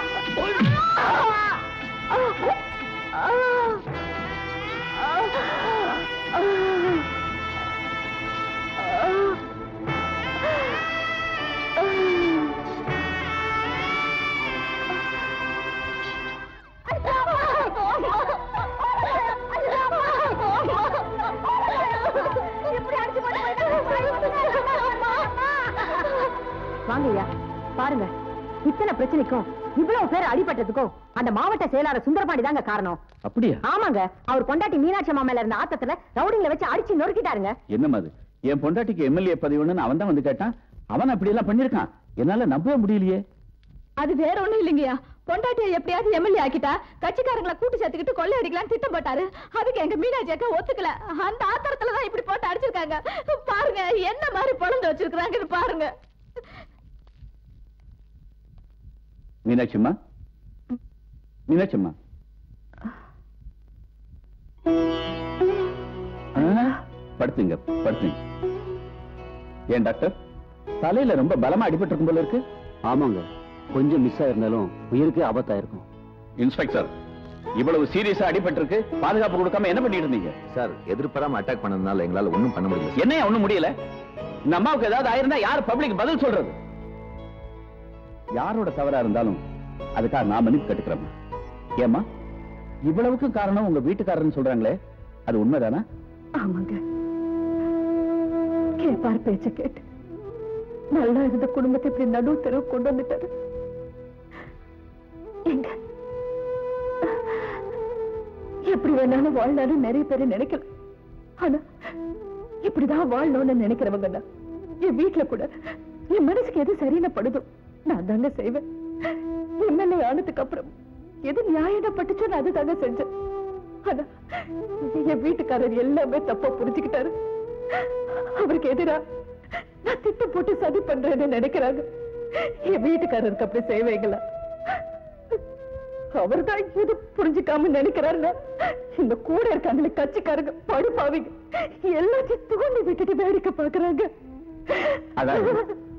வாங்கய்யா பாருங்க இத்தனை பிரச்சனைக்கும் இவ்வளவு பேர் அடிபட்டதுக்கும் அந்த மாவட்ட செயலாளர் சுந்தரபாண்டி தாங்க காரணம் அப்படியா ஆமாங்க அவர் பொண்டாட்டி மீனாட்சி அம்மா மேல இருந்த ஆத்தத்துல ரவுடிங்களை வச்சு அடிச்சு நொறுக்கிட்டாருங்க என்னம்மா அது என் பொண்டாட்டிக்கு எம்எல்ஏ பதிவுன்னு அவன் தான் வந்து கேட்டான் அவன் அப்படி எல்லாம் பண்ணிருக்கான் என்னால நம்பவே முடியலையே அது வேற ஒண்ணும் இல்லைங்கய்யா பொண்டாட்டியை எப்படியாவது எம்எல்ஏ ஆக்கிட்டா கட்சிக்காரங்களை கூட்டு சேர்த்துக்கிட்டு கொள்ளை அடிக்கலாம்னு திட்டம் போட்டாரு அதுக்கு எங்க மீனாட்சி அக்கா ஒத்துக்கல அந்த ஆத்திரத்துல தான் இப்படி போட்டு அடிச்சிருக்காங்க பாருங்க என்ன மாதிரி பொழந்து வச்சிருக்காங்கன்னு பாருங்க மீனாட்சிம்மா மீனாட்சிம்மா ஆ, படுத்துங்க படுத்துங்க ஏன் டாக்டர் தலையில ரொம்ப பலமா அடிபட்டு இருக்கும் போல இருக்கு ஆமாங்க கொஞ்சம் மிஸ் ஆயிருந்தாலும் உயிருக்கு ஆபத்தா இருக்கும் இன்ஸ்பெக்டர் இவ்வளவு சீரியஸா அடிபட்டு இருக்கு பாதுகாப்பு கொடுக்காம என்ன பண்ணிட்டு இருந்தீங்க சார் எதிர்பாராம அட்டாக் பண்ணதுனால எங்களால ஒண்ணும் பண்ண முடியல என்ன ஒண்ணும் முடியல இந்த அம்மாவுக்கு ஏதாவது ஆயிருந்தா யார் பப்ளிக் பதில் சொல்றது யாரோட தவறா இருந்தாலும் அதுக்காக நான் மன்னிப்பு கட்டுக்கிறேன் ஏமா இவ்வளவுக்கு காரணம் உங்க வீட்டுக்காரர்னு சொல்றாங்களே அது உண்மைதானா ஆமாங்க கேப்பார் பேச்ச கேட்டு நல்லா இருந்த குடும்பத்தை இப்படி நடு தெருவு கொண்டு வந்துட்டாரு எங்க எப்படி வேணாலும் வாழ்ந்தாலும் நிறைய பேர் நினைக்கல ஆனா இப்படிதான் வாழணும்னு நினைக்கிறவங்க தான் என் வீட்டுல கூட என் மனசுக்கு எது சரின்னு படுதோ நான் தாங்க செய்வேன் எம்எல்ஏ ஆனதுக்கு அப்புறம் எது நியாயம் பட்டுச்சோ நான் அதுதாங்க செஞ்சேன் ஆனா என் வீட்டுக்காரர் எல்லாமே தப்பா புரிஞ்சுக்கிட்டாரு அவருக்கு எதிரா நான் திட்டம் போட்டு சதி பண்றேன்னு நினைக்கிறாங்க என் வீட்டுக்காரருக்கு அப்படி செய்வீங்களா அவர்தான் இது புரிஞ்சுக்காம நினைக்கிறாருன்னா இந்த கூட இருக்காங்களே கட்சிக்காரங்க படுப்பாவிங்க எல்லாத்தையும் தூண்டி விட்டுட்டு வேடிக்கை பாக்குறாங்க அதாவது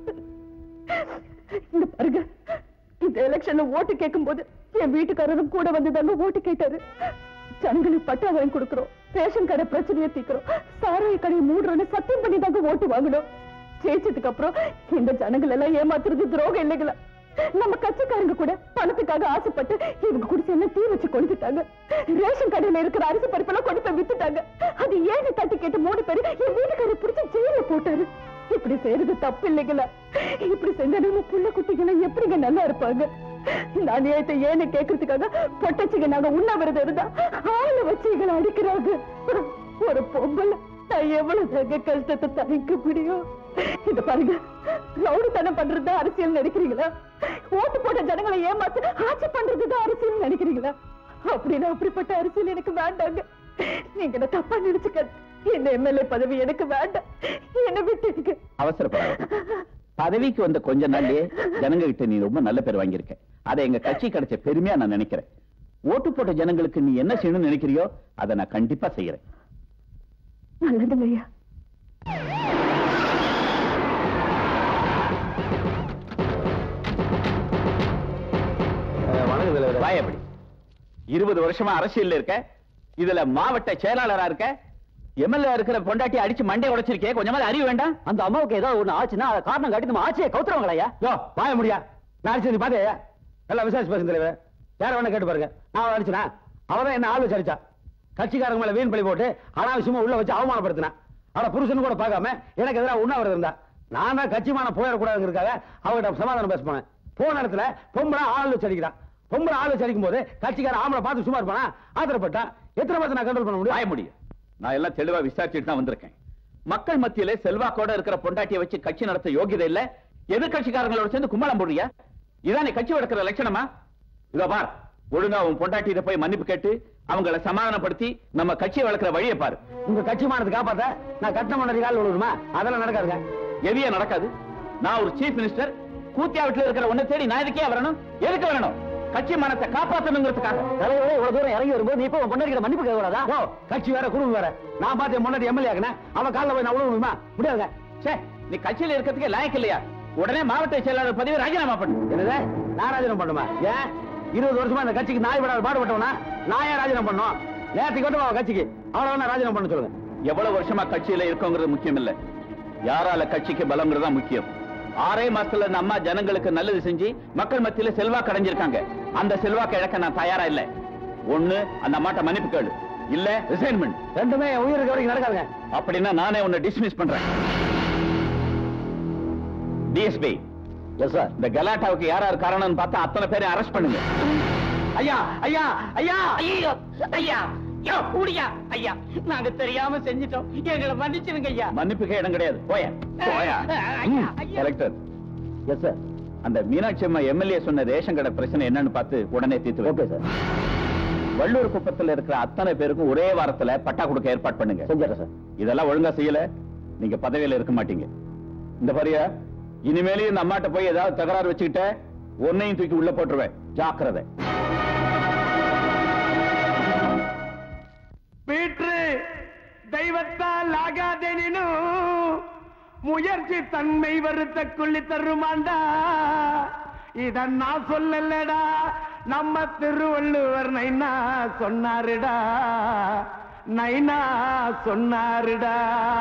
இந்த பாருங்க இந்த எலெக்ஷன்ல ஓட்டு கேட்கும் போது என் வீட்டுக்காரரும் கூட வந்து தாங்க ஓட்டு கேட்டாரு ஜனங்களுக்கு பட்டா வாங்கி கொடுக்கிறோம் ரேஷன் கடை பிரச்சனையை தீக்கிறோம் சாராய கடையை மூடுறோம்னு சத்தியம் பண்ணி தாங்க ஓட்டு வாங்கணும் ஜெயிச்சதுக்கு அப்புறம் இந்த ஜனங்கள் எல்லாம் ஏமாத்துறது துரோகம் இல்லைங்களா நம்ம கட்சிக்காரங்க கூட பணத்துக்காக ஆசைப்பட்டு இவங்க குடிச்சு எல்லாம் தீ வச்சு கொளுத்துட்டாங்க ரேஷன் கடையில இருக்கிற அரிசி பருப்பெல்லாம் கொண்டு போய் வித்துட்டாங்க அது ஏழு தட்டி கேட்டு மூணு பேரு என் வீட்டுக்காரர் பிடிச்சி ஜெயில போட்டாரு இப்படி செய்யறது தப்பு இல்லைங்களா இப்படி செஞ்சா நம்ம புள்ள குட்டிகளை எப்படிங்க நல்லா இருப்பாங்க இந்த அநியாயத்தை ஏன்னு கேக்குறதுக்காக பொட்டச்சிங்க நாங்க உண்ணாவிரதம் இருந்தா ஆளை வச்சு எங்களை அடிக்கிறாங்க ஒரு பொம்பளை நான் எவ்வளவு தாங்க கஷ்டத்தை தணிக்க முடியும் இந்த பாருங்க ரவுடித்தனம் பண்றதுதான் அரசியல் நினைக்கிறீங்களா ஓட்டு போட்ட ஜனங்களை ஏமாத்து ஆட்சி பண்றதுதான் அரசியல் நினைக்கிறீங்களா அப்படின்னா அப்படிப்பட்ட அரசியல் எனக்கு வேண்டாங்க நீங்க என்ன தப்பா நினைச்சுக்க இந்த எம்எல்ஏ பதவி எனக்கு வேண்டாம் என்ன விட்டுடுங்க அவசரப்படாத பதவிக்கு வந்த கொஞ்ச நாள்லயே ஜனங்க கிட்ட நீ ரொம்ப நல்ல பேர் வாங்கியிருக்க அதை எங்க கட்சி கிடைச்ச பெருமையா நான் நினைக்கிறேன் ஓட்டு போட்ட ஜனங்களுக்கு நீ என்ன செய்யணும்னு நினைக்கிறியோ அதை நான் கண்டிப்பா செய்யறேன் நல்லதுங்க ஐயா வணக்கம் வாய் அப்படி இருபது வருஷமா அரசியல்ல இருக்க இதுல மாவட்ட செயலாளரா இருக்க எம்எல்ஏ இருக்கிற பொண்டாட்டி அடிச்சு மண்டை உடைச்சிருக்கே கொஞ்சமாவது அறிவு வேண்டாம் அந்த அம்மாவுக்கு ஏதாவது ஒண்ணு ஆச்சுன்னா அதை காரணம் காட்டி நம்ம ஆட்சியை கவுத்துறவங்களா யோ வாய முடியா நான் அடிச்சு நீ பாத்தியா எல்லாம் விசாரிச்சு பேசுங்க தலைவர் யார வேணா கேட்டு பாருங்க நான் அடிச்சனா அவதான் என்ன ஆள் வச்சு அடிச்சா கட்சிக்காரங்க மேல வீண் பழி போட்டு அனாவசியமா உள்ள வச்சு அவமானப்படுத்தினா அவட புருஷன் கூட பார்க்காம எனக்கு எதிராக உண்ணாவிரதம் இருந்தா நான் தான் கட்சிமான போயிடக்கூடாதுங்கிறதுக்காக அவகிட்ட சமாதானம் பேச போனேன் போன இடத்துல பொம்பளை ஆள் வச்சு அடிக்கிறான் பொம்பளை ஆள் வச்சு அடிக்கும் போது கட்சிக்கார ஆம்பளை பார்த்து சும்மா இருப்பானா ஆத்திரப்பட்டா எத்தனை பேர்த்த நான் கண்ட்ரோல் பண்ண முடியும் வாய முடியும் நான் எல்லாம் தெளிவா விசாரிச்சுட்டு தான் வந்திருக்கேன் மக்கள் மத்தியில செல்வாக்கோட இருக்கிற பொண்டாட்டியை வச்சு கட்சி நடத்த யோகியதை இல்ல எதிர்கட்சிக்காரங்களோட சேர்ந்து கும்பலம் போடுறியா இதான் நீ கட்சி வளர்க்கிற லட்சணமா இதோ பார் ஒழுங்கா உன் பொண்டாட்டியிட போய் மன்னிப்பு கேட்டு அவங்கள சமாதானப்படுத்தி நம்ம கட்சியை வளர்க்கிற வழியை பாரு உங்க கட்சி மானத்தை காப்பாத்த நான் கட்டணம் பண்ண கால் விழுணுமா அதெல்லாம் நடக்காதுங்க எதையே நடக்காது நான் ஒரு சீஃப் மினிஸ்டர் கூத்தியா வீட்டுல இருக்கிற ஒண்ணு தேடி நான் எதுக்கே வரணும் எதுக்கு வரணும் கட்சி மானத்தை காப்பாத்தணுங்கிறதுக்காக தலைவரே இவ்வளவு தூரம் இறங்கி வரும்போது நீ இப்ப உன் பொண்டாட்டிக்கிட்ட மன்னிப்பு கேட்க கூடாதா ஓ கட்சி வேற குடும்பம் வேற நான் பார்த்து முன்னாடி எம்எல்ஏ ஆகினேன் அவன் காலில் போய் நான் விழ முடியுமா முடியாதுங்க சே நீ கட்சியில இருக்கிறதுக்கு லாயக்கு இல்லையா உடனே மாவட்ட செயலாளர் பதவி ராஜினாமா பண்ணு என்னது நான் ராஜினாமா பண்ணுமா ஏன் இருபது வருஷமா இந்த கட்சிக்கு நாய் விடாத பாடுபட்டவனா நான் ஏன் ராஜினாமா பண்ணும் நேரத்துக்கு வந்து அவன் கட்சிக்கு அவனை வேணா ராஜினாமா பண்ண சொல்லுங்க எவ்வளவு வருஷமா கட்சியில இருக்கோங்கிறது முக்கியம் இல்ல யாரால கட்சிக்கு பலங்கிறது தான் முக்கியம் ஆறே மாசத்துல இந்த அம்மா ஜனங்களுக்கு நல்லது செஞ்சு மக்கள் மத்தியில செல்வாக்கு அடைஞ்சிருக்காங்க அந்த செல்வாக்கு இழக்க நான் தயாரா இல்ல ஒண்ணு அந்த அம்மாட்ட மன்னிப்பு கேளு இல்ல ரிசைன்மெண்ட் ரெண்டுமே என் உயிருக்கு வரைக்கும் நடக்காதுங்க அப்படின்னா நானே உன்னை டிஸ்மிஸ் பண்றேன் டிஎஸ்பி எஸ் சார் இந்த கலாட்டாவுக்கு யார் யார் காரணம்னு பார்த்தா அத்தனை பேரை அரெஸ்ட் பண்ணுங்க ஐயா ஐயா ஐயா ஐயோ ஐயா யோ, கூடியா ஐயா நாங்க தெரியாம செஞ்சிட்டோம் எங்களை மன்னிச்சிருங்க ஐயா மன்னிப்புக்கே இடம் கிடையாது போயா போயா ஐயா, ஐயா. கலெக்டர் எஸ் சார் அந்த மீனாட்சி அம்மா எம்எல்ஏ சொன்ன ரேஷன் கடை பிரச்சனை என்னன்னு பார்த்து உடனே தீர்த்து ஓகே சார் வள்ளூர் குப்பத்துல இருக்கிற அத்தனை பேருக்கும் ஒரே வாரத்துல பட்டா கொடுக்க ஏற்பாடு பண்ணுங்க செஞ்சிடறேன் சார் இதெல்லாம் ஒழுங்கா செய்யல நீங்க பதவியில இருக்க மாட்டீங்க இந்த பாரியா இனிமேலே இந்த அம்மாட்ட போய் ஏதாவது தகராறு வச்சுக்கிட்ட உன்னையும் தூக்கி உள்ள போட்டுருவேன் ஜாக்கிரதை பீற்று தெய்வத்தால் ஆகாதெனினும் முயற்சி தன்மை வருத்த கொள்ளி தருமாண்டா இத நான் சொல்லலடா நம்ம திருவள்ளுவர் நைனா சொன்னாருடா நைனா சொன்னாருடா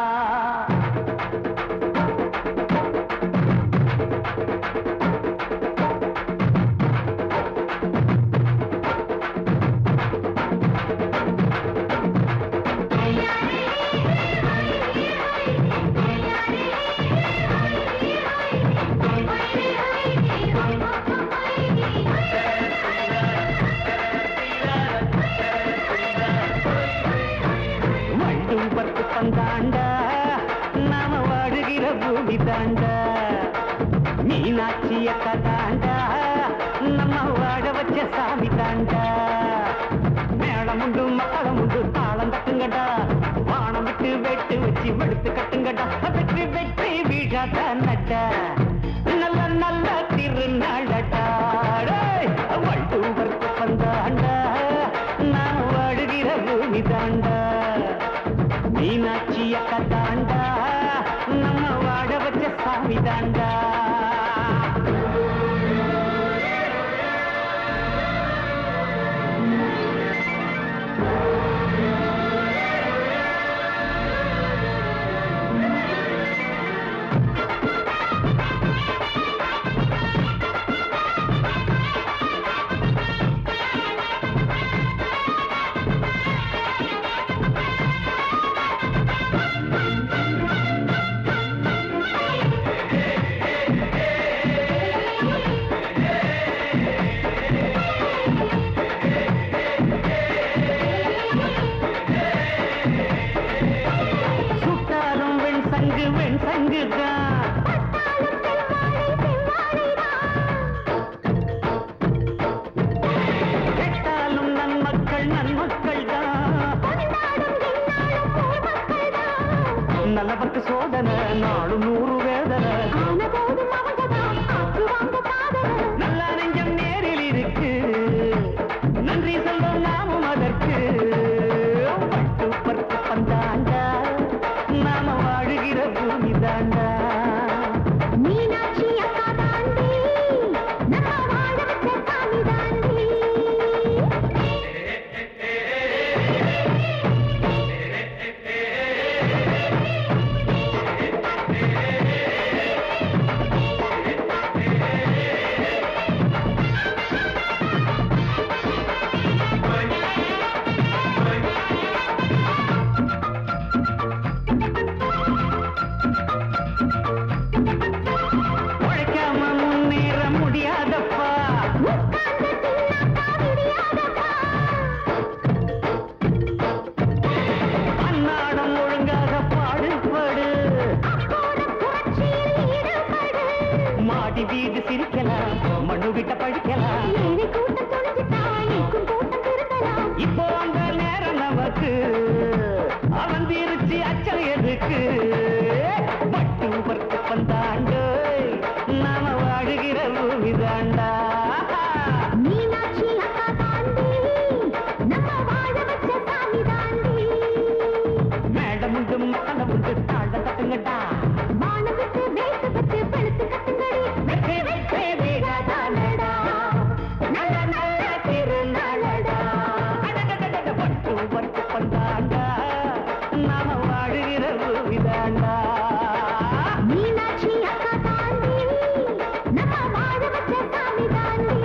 வண்டும் பத்து பந்தாண்டா நாம வாழுகிற பூமி தாண்டா மீனாட்சி அக்கா தாண்டா நம்ம வாழ வச்ச சாமி தாண்டா மேளம் உண்டு மக்களம் உண்டு தாளம் தட்டுங்கடா வானம் விட்டு வெட்டு வச்சு வெடுத்து கட்டுங்கடா வெற்றி வெற்றி வீழாத நட்டா நல்ல நல்ல திருநாளடா டேய், வண்டும் பத்து பந்தாண்டா நான் வாழுகிற பூமி தாண்டா மீனாட்சி அக்கா தாண்டா நம்ம வாழ வச்ச சாமி தாண்டா சுட்டாலும் வெண் சங்கு வெண் சங்குதான் கெட்டாலும் நன்மக்கள் நன்மக்கள் தான் நல்லவர்க்கு சோதனை நாளும் நூறு வேதனை நல்ல நெஞ்சம் நேரில் இருக்கு நன்றி சொல்றோம் நாமும் அதற்கு பட்டு பட்டு பந்தாண்டா நாம வாழுகிற பூமி தாண்டா மீனாட்சி அக்கா தாண்டி நம்ம வாழ வச்ச சாமி தாண்டி உழைக்காம முன்னேற முடியாதப்பா அன்னாடம் ஒழுங்காக பாடுபடு மாடி வீடு சிரிக்கலாம் மண்ணு விட்ட படிக்கலாம் இப்போ அந்த நேரம் நமக்கு அவன் திருச்சி அச்சம் எதுக்கு பட்டு பட்டு பந்தாண்டு நாம வாழுகிற பூமி தாண்டா மீனாட்சி அக்கா தாண்டி நம்ம வாழ வச்ச சாமி தாண்டி மேடம் உண்டு மக்களம் உண்டு தாழ தட்டுங்கட்டா வானத்துக்கு வேட்டு வச்சு வெளுத்து கட்டுங்கடி வெற்றி வெற்றி வீடாதானடா நல்ல நல்ல திருநாளடா பட்டு பட்டு பந்தாண்டா நாம வாழுகிற பூமி தாண்டா மீனாட்சி அக்கா தாண்டி நம்ம வாழ வச்ச சாமி தாண்டி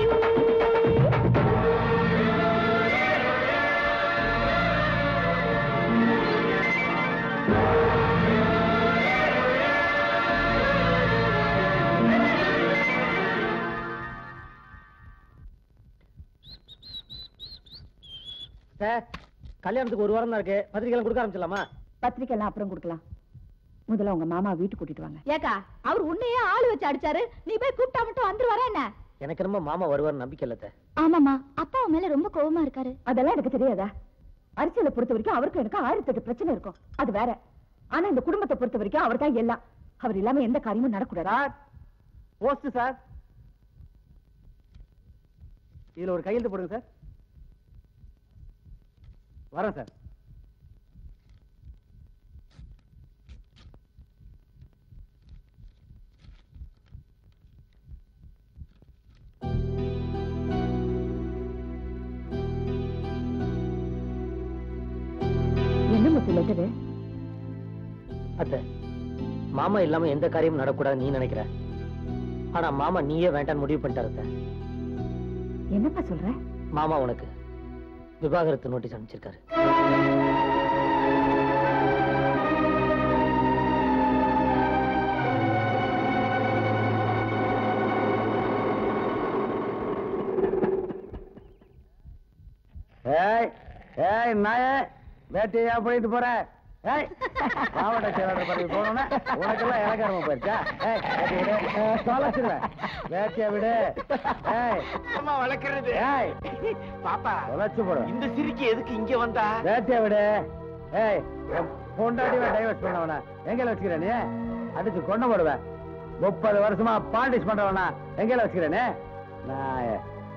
சார் கல்யாணத்துக்கு ஒரு வாரம் தான் இருக்கு பத்திரிக்கை எல்லாம் கொடுக்க ஆரம்பிச்சிடலாமா பத்திரிக்கை எல்லாம் அப்புறம் கொடுக்கலாம் முதல்ல உங்க மாமா வீட்டுக்கு கூட்டிட்டு வாங்க ஏக்கா அவர் உன்னையே ஆளு வச்சு அடிச்சாரு நீ போய் கூப்பிட்டா மட்டும் வந்துருவாரா என்ன எனக்கு ரொம்ப மாமா வருவார் நம்பிக்கை இல்ல அத்தை. ஆமாமா அப்பா உன் மேல ரொம்ப கோவமா இருக்காரு அதெல்லாம் எனக்கு தெரியாதா அரசியலை பொறுத்த வரைக்கும் அவருக்கு எனக்கு ஆயிரத்தி எட்டு பிரச்சனை இருக்கும் அது வேற ஆனா இந்த குடும்பத்தை பொறுத்த வரைக்கும் அவர் தான் எல்லாம் அவர் இல்லாம எந்த காரியமும் நடக்கூடாது போஸ்ட் சார் இதுல ஒரு கையெழுத்து போடுங்க சார் வரேன் சார் என்ன முத்து லெட்டரு அத்தை மாமா இல்லாம எந்த காரியமும் நடக்கூடாது நீ நினைக்கிற ஆனா மாமா நீயே வேண்டான்னு முடிவு பண்ணிட்டாரு அத்தை. என்னப்பா சொல்ற மாமா உனக்கு விவாகரத்து நோட்டீஸ் அனுப்பிச்சிருக்காரு ஏய் ஏய் நாயே வேட்டையா போயிட்டு போற ஏய் மாவட்ட செயலாளர் பதவி போனோன்னா உனக்கெல்லாம் இலக்காரமா போயிருச்சா ஏய் வேட்டையை விடு தொலைச்சிருவேன் வேட்டையை விடு ஏய் அம்மா வளர்க்கறது ஏய் பாப்பா தொலைச்சு போடு இந்த சிரிக்கி எதுக்கு இங்க வந்தா வேட்டையை விடு ஏய் என் பொண்டாட்டிவே டைவர்ஸ் பண்ணவனா எங்கேல வச்சுக்கிற நீ அடிச்சு கொண்டு போடுவேன் முப்பது வருஷமா பாலிடிக்ஸ் பண்றவனா எங்கேல வச்சுக்கிற நீ நாயே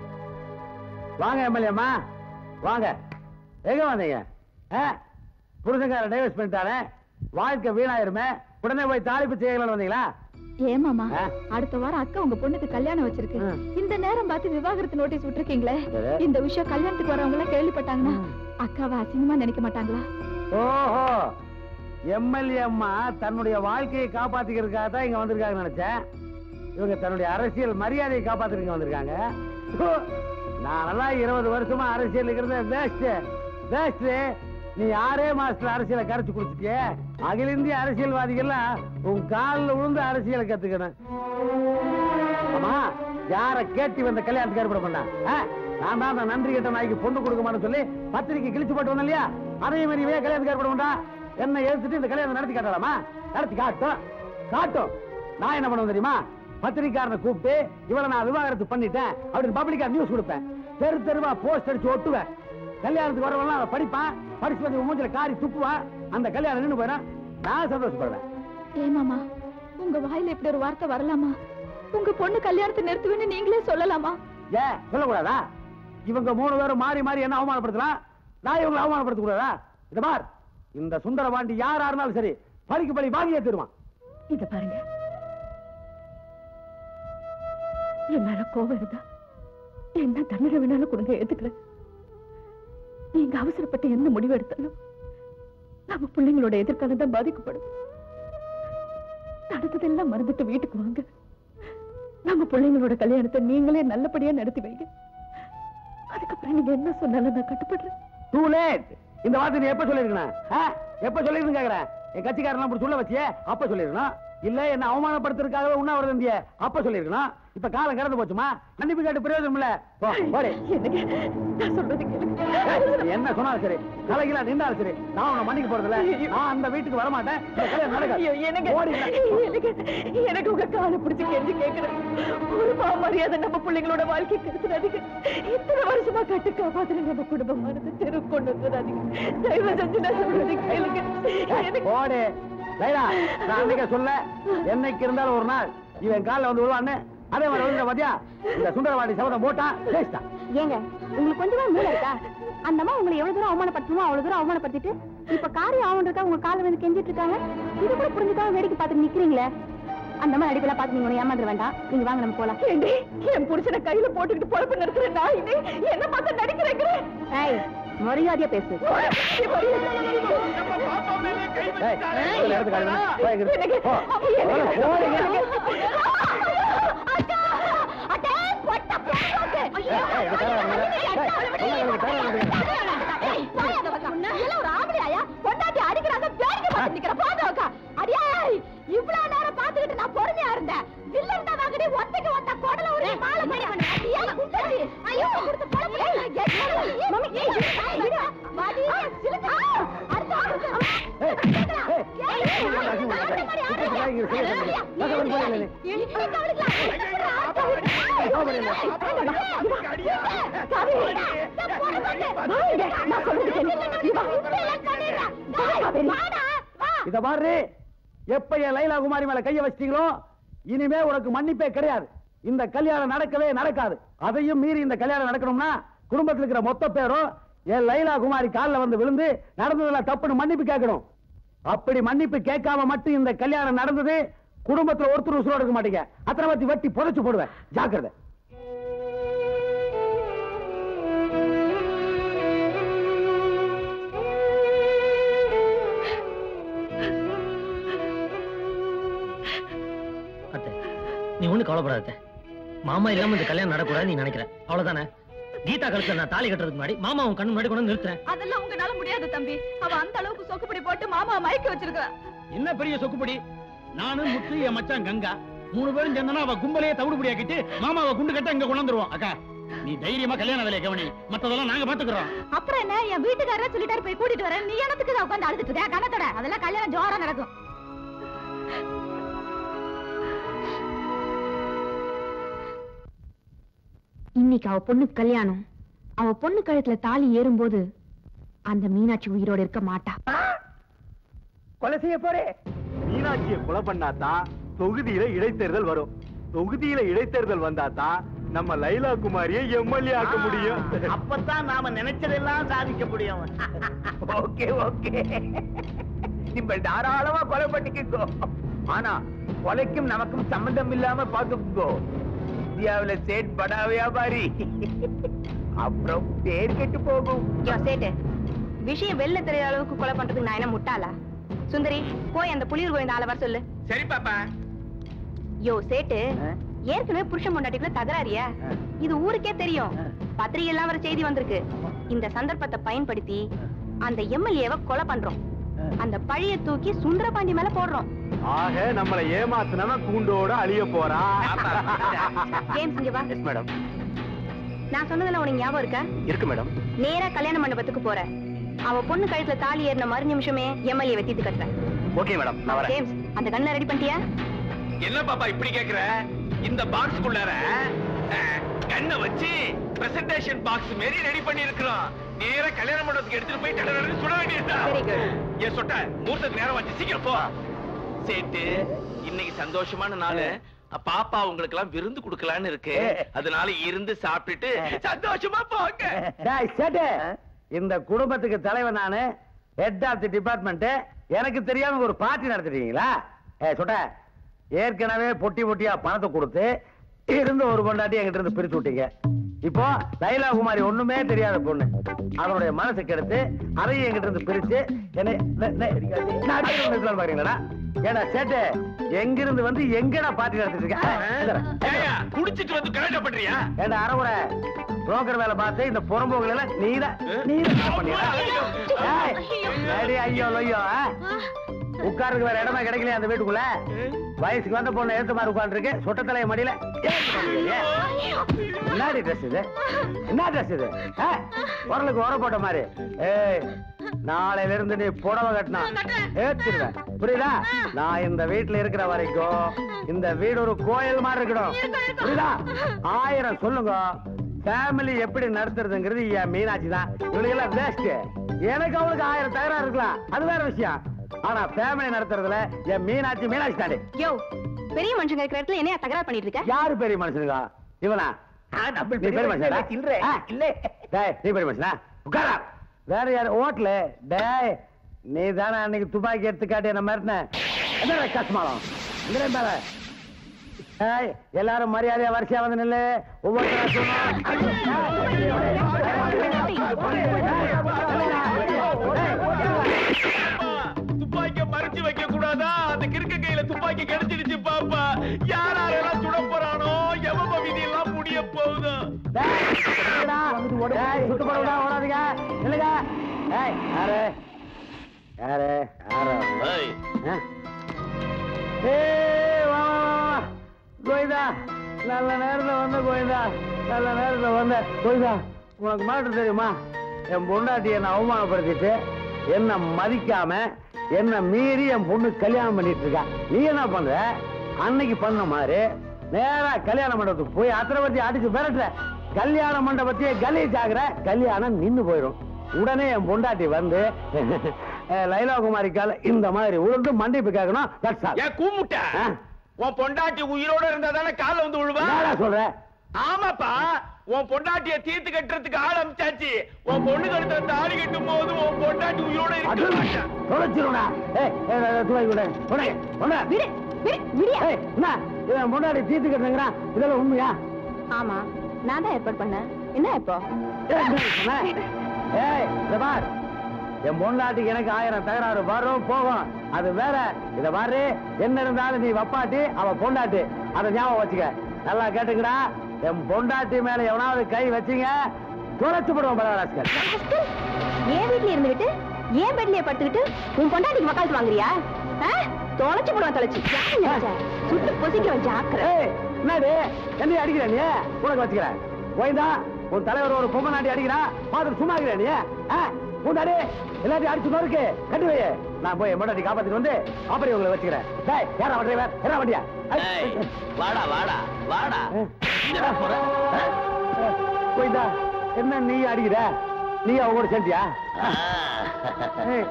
வாங்க எம்எல்ஏம்மா வாங்க எங்க வந்தீங்க ஆ? புருஷன்கார டைவர்ஸ் பண்ணிட்டானே வாழ்க்கை வீணாயிருமே உடனே போய் தாளிப்பு செய்யலாம்னு வந்தீங்களா ஏமாமா ஆ? அடுத்த வாரம் அக்கா உங்க பொண்ணுக்கு கல்யாணம் வச்சிருக்கு இந்த நேரம் பார்த்து விவாகரத்து நோட்டீஸ் விட்டுருக்கீங்களே சரி. இந்த விஷயம் கல்யாணத்துக்கு வரவங்க எல்லாம் கேள்விப்பட்டாங்கன்னா அக்காவை அசிங்கமா நினைக்க மாட்டாங்களா ஓஹோ எம்எல்ஏ அம்மா தன்னுடைய வாழ்க்கையை காப்பாத்திக்கிறதுக்காக தான் இங்க வந்திருக்காங்கன்னு நினைச்சேன் இவங்க தன்னுடைய அரசியல் மரியாதையை காப்பாத்துறதுக்கு வந்திருக்காங்க ஹோ, நானெல்லாம் இருபது வருஷமா அரசியல் இருக்கிறது வேஸ்ட் வேஸ்ட் நீ ஆறே மாசத்துல அரசியலை கரைச்சு குடிச்சிட்டியே அகில இந்திய அரசியல்வாதிகள்லாம் உன் காலில் விழுந்து அரசியலை கத்துக்கணும் ஆமா யார கேட்டு வந்த கல்யாணத்துக்கு ஏற்பாடு பண்ணா ஆ? நான் தான் அந்த நன்றி கெட்ட நாய்க்கு பொண்ணு கொடுக்கமான்னு சொல்லி பத்திரிக்கை கிழிச்சு போட்டு வந்தேன் இல்லையா அதே மாதிரி இவன் கல்யாணத்துக்கு ஏற்பாடு பண்ணா என்ன எடுத்துட்டு இந்த கல்யாணம் நடத்தி காட்டலாமா நடத்தி காட்டும் காட்டும் நான் என்ன பண்ணுவேன் தெரியுமா பத்திரிக்காரனை கூப்பிட்டு இவளை நான் விவாகரத்து பண்ணிட்டேன் அப்படின்னு பப்ளிக்கா நியூஸ் கொடுப்பேன் தெரு தெருவா போஸ்ட் அடிச்சு ஒட்டுவேன் கல்யாணத்துக்கு வரவெல்லாம் அவன் படிப்பான் படிச்சு வந்து மூஞ்சில காரி துப்புவான் அந்த கல்யாணம் நின்று போயிடும் நான் சந்தோஷப்படுவேன் ஏமாமா உங்க வாயில இப்படி ஒரு வார்த்தை வரலாமா உங்க பொண்ணு கல்யாணத்தை நிறுத்துவேன்னு நீங்களே சொல்லலாமா ஏன் சொல்லக்கூடாதா இவங்க மூணு பேரும் மாறி மாறி என்ன அவமானப்படுத்தலாம் நான் இவங்களை அவமானப்படுத்த கூடாதா இந்த பார் இந்த சுந்தரபாண்டி யாரா இருந்தாலும் சரி பழிக்கு பழி வாங்கியே தருவான் இத பாருங்க என் மேல கோவம் இருந்தா என்ன தண்டனை வேணாலும் கொடுங்க ஏத்துக்கிறேன் நீங்க அவசரப்பட்டு எந்த முடிவு எடுத்தாலும் நம்ம பிள்ளைங்களோட எதிர்காலம் தான் பாதிக்கப்படும் நடந்ததெல்லாம் மறந்துட்டு வீட்டுக்கு வாங்க நம்ம பிள்ளைங்களோட கல்யாணத்தை நீங்களே நல்லபடியா நடத்தி வைங்க அதுக்கப்புறம் நீங்க என்ன சொன்னாலும் நான் கட்டுப்படுறேன் டூ லேட் இந்த வார்த்தை நீ எப்ப சொல்லிருக்கணும் ஆ? எப்ப சொல்லிருக்கணும் கேக்குறேன் என் கட்சிக்காரன் அப்படி சொல்ல வச்சியே அப்ப சொல்லிருக்கணும் இல்ல என்ன அவமானப்படுத்துறதுக்காகவே உண்ணாவிரதம் இருந்தியே அப்ப சொல்லிருக்கணும் இப்ப காலம் கடந்து போச்சுமா கண்டிப்பா கேட்டு பிரயோஜனம் இல்ல போ, போடி. நான் சொல்றது ஏய், நீ என்ன சொன்னாலும் சரி தலைகளா நின்றாலும் சரி நான் உன்னை மன்னிக்க போறதில்ல நான் அந்த வீட்டுக்கு வர மாட்டேன் இந்த கல்யாணம் நடக்காது. எனக்கு ஓடிடுறேன். எனக்கு எனக்கு உங்க காலை பிடிச்சு கெஞ்சி கேட்கிறேன் ஒரு பாமரியாதை நம்ம பிள்ளைங்களோட வாழ்க்கை கெடுத்துறாதீங்க இத்தனை வருஷமா கட்டு காப்பாத்துற நம்ம குடும்பம் மருந்து தெரு கொண்டு வந்துடாதீங்க தயவு செஞ்சு நான் சொல்றது கேளுங்க ஏய், ஓடு லைலா நான் அன்னைக்கே சொல்ல என்னைக்கு இருந்தாலும் ஒரு நாள் இவன் காலில் வந்து விழுவான்னு அதே மாதிரி விழுந்த பாத்தியா இந்த சுந்தரவாடி சபதம் போட்டான் ஜெயிச்சிட்டான் ஏங்க உங்களுக்கு கொஞ்சமா மூளை இருக்கா அந்த அம்மா உங்களை எவ்வளவு தூரம் அவமானப்படுத்தணுமோ அவ்வளவு தூரம் அவமானப்படுத்திட்டு இப்ப காரியம் ஆவன்றதா உங்க கால வந்து கெஞ்சிட்டு இருக்காங்க இது கூட புரிஞ்சுக்காம வேடிக்கை பார்த்துட்டு நிக்கிறீங்களே அந்த மாதிரி அடிப்பெல்லாம் பார்த்து நீங்க உன்னை ஏமாந்துட வேண்டாம் நீங்க வாங்க நம்ம போலாம் ஏண்டி என் புருஷனை கையில போட்டுக்கிட்டு பொழப்பு நடத்துற நான் இது என்ன பார்த்து நடிக்கிறேங்கிற ஏய் மரியாதையா பேசு ஏய், முதல்ல எடுத்து காட்டுங்க. போய் இங்க இரு. போ. முதல்ல போடுங்க. ஏய், ஏய், இது தர வேண்டாம். ஏய், சொல்ல வேண்டாம். ஏய், ஒரு ஆம்பளையா பொண்டாட்டி அடிக்கிறாங்க வேடிக்கை பார்த்து நிக்கிற போதோக்கா அடியாய் இவ்வளவு நேரம் பார்த்துக்கிட்டு நான் பொறுமையா இருந்தேன் வில்லன் தான் வாங்கடி ஒத்தைக்கு வந்த குடல ஒரு மாலை பண்ணி பண்ண ஐயோ குண்டடி ஐயோ கொடுத்து பழப்பு மம்மி வாடி இத பாரு எப்ப என் லைலா குமாரி மேல கைய வச்சிட்டீங்களோ இனிமே உனக்கு மன்னிப்பே கிடையாது இந்த கல்யாணம் நடக்கவே நடக்காது அதையும் மீறி இந்த கல்யாணம் நடக்கணும்னா குடும்பத்தில் இருக்கிற மொத்த பேரும் என் லைலா குமாரி கால்ல வந்து விழுந்து நடந்ததுல தப்புன்னு மன்னிப்பு கேட்கணும் அப்படி மன்னிப்பு கேட்காம மட்டும் இந்த கல்யாணம் நடந்தது குடும்பத்துல ஒருத்தர் உசுரோட இருக்க மாட்டீங்க அத்தனை பத்தி வெட்டி புதைச்சு போடுவேன் ஜாக்கிரதை அத்தை நீ ஒண்ணு கவலைப்படாத அத்தை. மாமா இல்லாம இந்த கல்யாணம் நடக்கூடாது நீ நினைக்கிற அவ்வளவுதானே கீதா கழுத்துல நான் தாலி கட்டுறதுக்கு முன்னாடி மாமா உன் கண்ணு முன்னாடி கொண்டு வந்து நிறுத்துறேன் அதெல்லாம் உங்களால முடியாது தம்பி அவ அந்த அளவுக்கு சொக்குப்படி போட்டு மாமா மயக்க வச்சிருக்கா என்ன பெரிய சொக்குப்படி நானும் முத்து என் மச்சான் கங்கா மூணு பேரும் சேர்ந்தனா அவ கும்பலையே தவிடுபடி ஆக்கிட்டு மாமாவை குண்டு கட்ட இங்க கொண்டு வந்துருவோம் அக்கா நீ தைரியமா கல்யாண வேலையை கவனி மத்ததெல்லாம் நாங்க பாத்துக்கிறோம் அப்புறம் என்ன என் வீட்டுக்காரரே சொல்லிட்டாரு போய் கூட்டிட்டு வரேன் நீ எனத்துக்கு உட்காந்து அழுதுட்டு இருக்க கணத்தோட அதெல்லாம் கல்யாணம் ஜோரா நடக்கும் இன்னைக்கு அவ பொண்ணுக்கு கல்யாணம் அவ பொண்ணு கழுத்துல தாலி ஏறும்போது அந்த மீனாட்சி உயிரோட இருக்க மாட்டா கொலை செய்ய போறே மீனாட்சியை கொலை பண்ணாதான் தொகுதியில இடைத்தேர்தல் வரும் தொகுதியில இடைத்தேர்தல் வந்தாதான் நம்ம லைலா குமாரியை எம்எல்ஏ ஆக்க முடியும் அப்பதான் நாம நினைச்சதெல்லாம் சாதிக்க முடியும் ஓகே ஓகே நீங்கள் தாராளமா கொலை பண்ணிக்கோ ஆனா கொலைக்கும் நமக்கும் சம்பந்தம் இல்லாம பாத்துக்கோ இந்தியாவுல சேட் படா வியாபாரி அப்புறம் பேர் கெட்டு போகும் யோ சேட்டு விஷயம் வெளில தெரியற அளவுக்கு கொலை பண்றதுக்கு நான் என்ன முட்டாளா சுந்தரி போய் அந்த புளியூர் கோயந்த ஆளை வர சொல்லு சரி பாப்பா யோ சேட்டு ஏற்கனவே புருஷன் பொண்டாட்டிக்குள்ள தகராறியா இது ஊருக்கே தெரியும் பத்திரிகை எல்லாம் வர செய்தி வந்திருக்கு இந்த சந்தர்ப்பத்தை பயன்படுத்தி அந்த எம்எல்ஏவை கொலை பண்றோம் அந்த பழிய தூக்கி சுந்தரபாண்டி மேல போடுறோம் ஆக நம்மளை ஏமாத்துனவன் கூண்டோட அழிய போறான் ஜேம்ஸ் இங்க வா மேடம் நான் சொன்னதெல்லாம் உனக்கு ஞாபகம் இருக்கா இருக்கு மேடம் நேரா கல்யாண மண்டபத்துக்கு போற அவ பொண்ணு கழுத்துல தாலி ஏறின மறு நிமிஷமே எம்எல்ஏ வெத்திட்டு கட்டுறேன் ஓகே மேடம் நான் வரேன் ஜேம்ஸ் அந்த கண்ணை ரெடி பண்ணிட்டியா என்ன பாப்பா இப்படி கேக்குற இந்த பாக்ஸ்க்குள்ளார கண்ணை வச்சு பிரசன்டேஷன் பாக்ஸ் மாரி ரெடி பண்ணி இருக்கிறோம் நேரா கல்யாண மண்டபத்துக்கு எடுத்துட்டு போய் கடை சுட வேண்டியதா Very good. ஏன் சொட்ட முகூர்த்தத்துக்கு நேரம் வச்சு சீக்கிரம் போ சேட்டு இன்னைக்கு சந்தோஷமான நாள் பாப்பா உங்களுக்கு எல்லாம் விருந்து கொடுக்கலான்னு இருக்கு அதனால இருந்து சாப்பிட்டுட்டு சந்தோஷமா போங்க டேய் சேட்டு இந்த குடும்பத்துக்கு தலைவன் நானு ஹெட் ஆஃப் தி டிபார்ட்மெண்ட் எனக்கு தெரியாம ஒரு பார்ட்டி நடத்திட்டீங்களா ஏ சொட்ட ஏற்கனவே பொட்டி பொட்டியா பணத்தை கொடுத்து இருந்த ஒரு பொண்டாட்டி என்கிட்ட இருந்து பிரிச்சு விட்டீங்க இப்போ லைலா குமாரி ஒண்ணுமே தெரியாத பொண்ணு அதனுடைய மனசு கெடுத்து அதையும் என்கிட்ட இருந்து பிரிச்சு என்னை நெ- நெ- நாட்டியம் நிறுத்தலாம்னு பாக்குறீங்களா ஏடா சேட்டு எங்கிருந்து வந்து எங்கடா பார்ட்டி நடத்திட்டு இருக்க குடிச்சிட்டு வந்து கரெக்டா பண்றியா ஏண்டா அறவுரை புரோக்கர் வேலை பார்த்து இந்த புறம்போக்குல எல்லாம் நீதான் நீதான் பண்ணியா ஏய், அடி, ஐயோ ஐயோ உட்காருக்கு வேற இடமே கிடைக்கலையா அந்த வீட்டுக்குள்ள வயசுக்கு வந்த பொண்ணு ஏத்த மாதிரி உட்கார்ந்து இருக்கு சொட்ட தலைய மடியில என்னடி ட்ரெஸ் இது என்ன ட்ரெஸ் இது ஆ? குரலுக்கு உர போட்ட மாதிரி ஏய் நாளையில இருந்து நீ புடவை கட்டினா ஏத்திடுவேன் புரியுதா நான் இந்த வீட்டுல இருக்கிற வரைக்கும் இந்த வீடு ஒரு கோயில் மாதிரி இருக்கணும் புரியுதா ஆயிரம் சொல்லுங்க ஃபேமிலி எப்படி நடத்துறதுங்கிறது என் மீனாட்சி தான் இவளுக்கு எல்லாம் வேஸ்ட் எனக்கு அவளுக்கு ஆயிரம் தகராறு இருக்கலாம் அது வேற விஷயம் ஆனா ஃபேமிலி நடத்துறதுல என் மீனாட்சி மீனாட்சி தாண்டி யோ பெரிய மனுஷங்க இருக்கிற இடத்துல என்னைய தகராறு பண்ணிட்டு இருக்க யாரு பெரிய மனுஷனுங்க இவனா நீ பெரிய மனுஷனா ஆ, டேய் நீ பெரிய மனுஷனா உட்காரா வேற யாரு ஓட்டல டேய் நீ தானே அன்னைக்கு துப்பாக்கி எடுத்து காட்டி என்ன மிரட்டின என்ன கஷ்டமாலம் இந்த மேல டேய் எல்லாரும் மரியாதையா வரிசையா வந்து நில்லு துப்பாக்கிய மறைச்சு வைக்க கூடாதா அந்த கிறுக்க கையில துப்பாக்கி கிடைச்சிடுச்சு பாப்பா யார் யாரெல்லாம் சுட போறானோ எவ விதி எல்லாம் முடிய போகுதோ சுட்டு போடுடா ஓடாதீங்க நில்லுங்க டேய் யாரு யாரு யாரு ஆ? ஏய், வா, வா, வா, வா. கோவிந்தா நல்ல நேரத்துல வந்த கோவிந்தா நல்ல நேரத்துல வந்த கோவிந்தா உனக்கு மாட்டு தெரியுமா என் பொண்டாட்டி என்னை அவமானப்படுத்திட்டு என்ன மதிக்காம என்ன மீறி என் பொண்ணு கல்யாணம் பண்ணிட்டு இருக்கா நீ என்ன பண்ற அன்னைக்கு பண்ண மாதிரி நேரா கல்யாண மண்டபத்துக்கு போய் அத்திரவர்த்தி அடிச்சு விரட்டுற கல்யாண மண்டபத்தையே கலீஜ் ஆகுற கல்யாணம் நின்னு போயிடும் உடனே என் பொண்டாட்டி வந்து அஹ், லைலா குமாரிக்கால இந்த மாதிரி உளுந்து மன்னிப்பு கேட்கணும் that's all. ஏன் கூமுட்ட ஆ? உன் பொண்டாட்டி உயிரோட இருந்தா தானே கால வந்து விழுவா என்னடா சொல்ற ஆமாப்பா உன் பொண்டாட்டிய தீர்த்து கட்டுறதுக்கு ஆள் அமிச்சாச்சு உன் பொண்ணு கழுத்த தாலி கட்டும் போது உன் பொண்டாட்டி உயிரோட இருக்க மாட்டா தொலைச்சிருடா ஏய் ஏய், துணை கொடு துணை கொடு விடு விடு விடியா ஏய் என்ன இவன் முன்னாடி தீர்த்து கட்டுங்கிறான் இதெல்லாம் உண்மையா ஆமா நான் தான் ஏற்பாடு பண்ணேன் என்ன இப்போ ஏய், என்ன சொன்ன? ஏய் இத பார் என் பொண்டாட்டிக்கு எனக்கு ஆயிரம் தகராறு வரும் போகும் அது வேற இத பாரு என்ன இருந்தாலும் நீ வப்பாட்டி அவ பொண்டாட்டி அதை ஞாபகம் வச்சுக்க நல்லா கேட்டுக்கடா என் பொண்டாட்டி மேல எவனாவது கை வச்சீங்க தொலைச்சு போடுவோம் பரவாயில்ல ஏன் வீட்ல இருந்துகிட்டு ஏன் பெட்லயே படுத்துக்கிட்டு உன் பொண்டாட்டிக்கு வக்காலத்து வாங்குறியா ஆ? தொலைச்சு போடுவான் தொலைச்சு யாரு நினைச்ச? சுட்டு பொசிக்கிறவன் ஜாக்கிர ஏய் என்னடி என்னைய அடிக்கிற நீ உனக்கு வச்சுக்கிறேன் போய்தா உன் தலைவர் ஒரு பொம்மை நாட்டி அடிக்கிறா பார்த்துட்டு சும்மா இருக்கிற நீ ஆ? பூண்டாடி எல்லாத்தையும் அடிச்சு நொறுக்கு கட்டி வை நான் போய் என் பொண்டாட்டி காப்பாத்திட்டு வந்து அப்புறம் உங்களை வச்சுக்கிறேன் டேய் யாரா டிரைவர் யாரா வண்டியா ஏய், வாடா வாடா வாடா எங்கடா போற ஆ? போய்தா என்ன நீ அடிக்கிற நீ அவங்க கூட சேர்ந்தியா ஆ. ஏய்,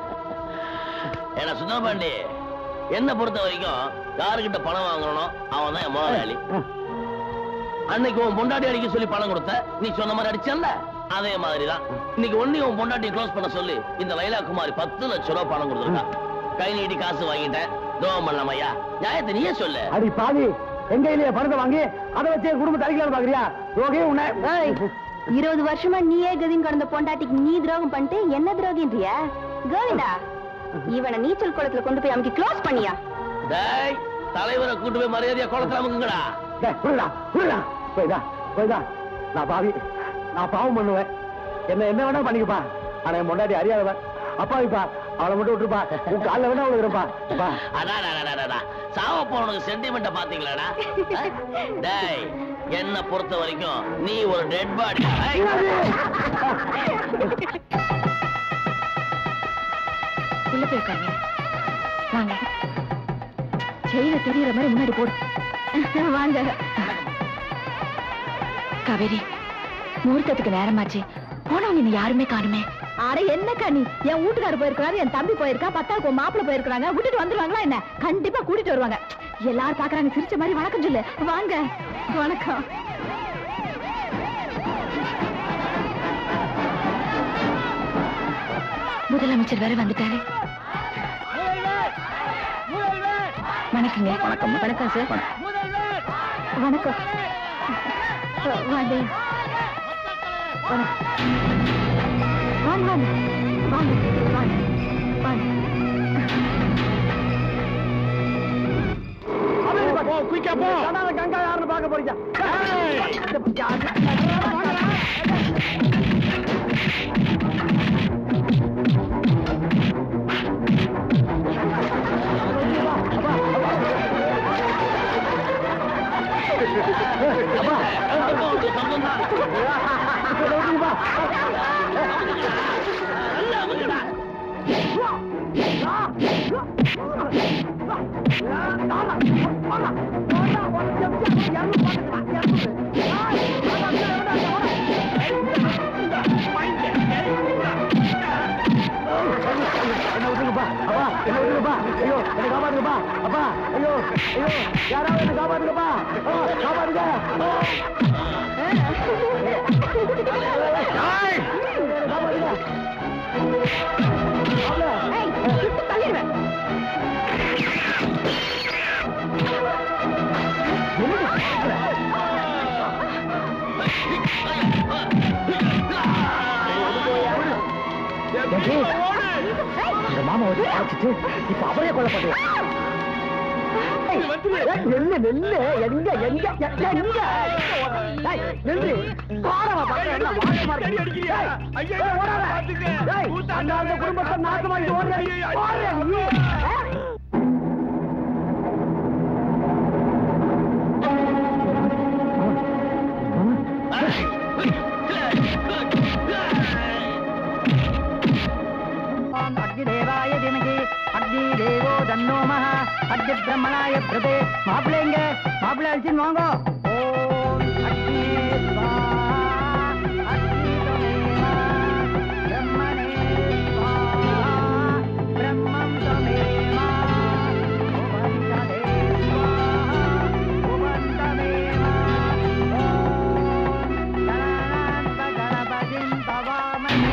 ஏன்னா சுந்தரபாண்டி என்ன பொறுத்த வரைக்கும் யாருக்கிட்ட பணம் வாங்கணும் அவன் தான் என் முதலாளி அன்னைக்கு உன் பொண்டாட்டி அடிக்க சொல்லி பணம் கொடுத்த நீ சொன்ன மாதிரி அடிச்சல்ல அதே மாதிரி தான் இன்னைக்கு ஒண்ணு உன் பொண்டாட்டி க்ளோஸ் பண்ண சொல்லி இந்த லைலா குமாரி பத்து லட்சம் ரூபாய் பணம் கொடுத்துருக்கா கை நீட்டி காசு வாங்கிட்டேன் துரோகம் பண்ணலாம் ஐயா நியாயத்தை நீயே சொல்லு அடி பாவி எங்க இல்லையே பணத்தை வாங்கி அதை வச்சு என் குடும்பத்தை அடிக்கலாம்னு பாக்குறியா ரோகே உன்னை இருபது வருஷமா நீயே கதின்னு கடந்த பொண்டாட்டிக்கு நீ துரோகம் பண்ணிட்டு என்ன துரோகின்றியா கோவிந்தா இவனை நீச்சல் குளத்துல கொண்டு போய் அமைக்க க்ளோஸ் பண்ணியா டேய் தலைவரை கூட்டு போய் மரியாதையா குளத்துல அமுக்குங்கடா டேய், விடுடா, விடுடா. போய்தா, போய்தா. நான் பாவி நான் பாவம் பண்ணுவேன் என்ன என்ன வேணா பண்ணிக்கப்பா ஆனா என் பொண்டாட்டி அறியாதவன் அப்பாவிப்பா அவளை மட்டும் விட்டுருப்பா உன் காலில் வேணா விழுகிறப்பா அப்பா அடா, அடா, அடா, அடா, அடா. சாவ போனவனுக்கு சென்டிமெண்ட்ட பாத்தீங்களாடா டேய் என்ன பொறுத்த வரைக்கும் நீ ஒரு டெட் பாடி உள்ள போயிருக்காங்க வாங்க செயல தெரியற மாதிரி முன்னாடி போடு வாங்க காவேரி முகூர்த்தத்துக்கு நேரமாச்சு போனவங்க இன்னும் யாருமே காணுமே அட என்னக்கா நீ என் வீட்டுக்காரர் போயிருக்காரு என் தம்பி போயிருக்கா பத்தாவுக்கு உன் மாப்பிள்ள போயிருக்காங்க விட்டுட்டு வந்துருவாங்களா என்ன கண்டிப்பா கூட்டிட்டு வருவாங்க எல்லாரும் பாக்குறாங்க சிரிச்ச மாதிரி வணக்கம் சொல்லு வாங்க வணக்கம் முதலமைச்சர் வேற வந்துட்டாரு வணக்கங்க வணக்கம் வணக்கம் சார் வணக்கம் வ- வாங்க வணக்கம். வாங்க வாங்க வாங்க வாங்க வாங்க போ குயிக்கா போ கங்கா யாருன்னு பார்க்க போறீங்க என்ன விட்டுருப்பா அப்பா என்ன விட்டுருப்பா ஐயோ என்ன காப்பாத்துங்கப்பா அப்பா ஐயோ ஐயோ யாராவது என்ன காப்பாத்துங்கப்பா ஆ, காப்பாத்துங்க ஏய், என்ன காப்பாத்துங்க இந்த மாமா வந்து பார்த்துட்டு இப்ப அவரே கொல்லப்பட்டு நெல்லு நெல்லு எங்க எங்க எங்க எங்க டேய், நெல்லு பாரவா பாக்க அந்த குடும்பத்தை நாசமாக்கி ஓடுற ஓடுற நீ ஆ? பிரம்மணாய பிரம்மணாய பிரதே மாப்பிள்ளைங்க மாப்பிள்ளை அழிச்சுன்னு வாங்க ஓம் அக்னே ஸ்வாஹா, அக்னி தமேவா, பிரம்மணே ஸ்வாஹா, பிரம்மம் தமேவா, உபந்தமே ஸ்வாஹா, உபந்தமேவா, ஓம் கணாந்த கணபதிம் பவாமஹே.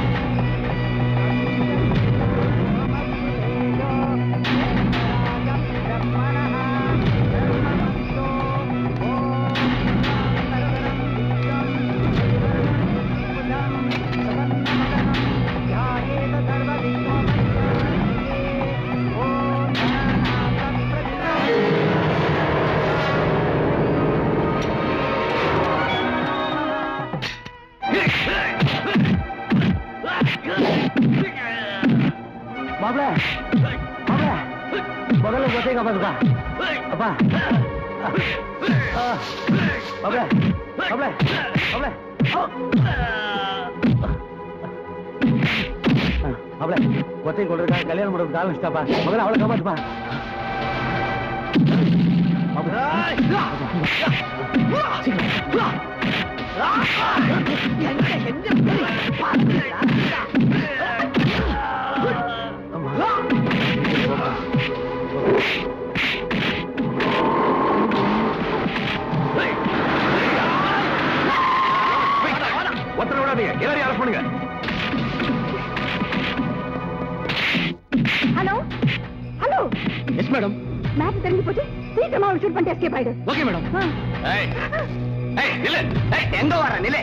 மாப்பிள மாப்பிள முதல்ல கொத்தையை காப்பாத்துக்கா அப்பா ஆ. மாப்பிள மாப்பிள மாப்பிள மாப்பிள கொத்தையை கொள்றதுக்கா கல்யாணம் பண்ணுறதுக்கு கால் வச்சுட்டாப்பா முதல்ல அவளை காப்பாத்துப்பா ஒருத்தரை விடாதீங்க எல்லாரையும் அரெஸ்ட் பண்ணுங்க hello hello yes madam map தெரிஞ்சு போச்சு சீக்கிரமா ஷூட் பண்ணிட்டு எஸ்கேப் ஆயிடு ஓகே மேடம் ஏய் ஏய் நில்லு ஏய் எங்க வர நில்லு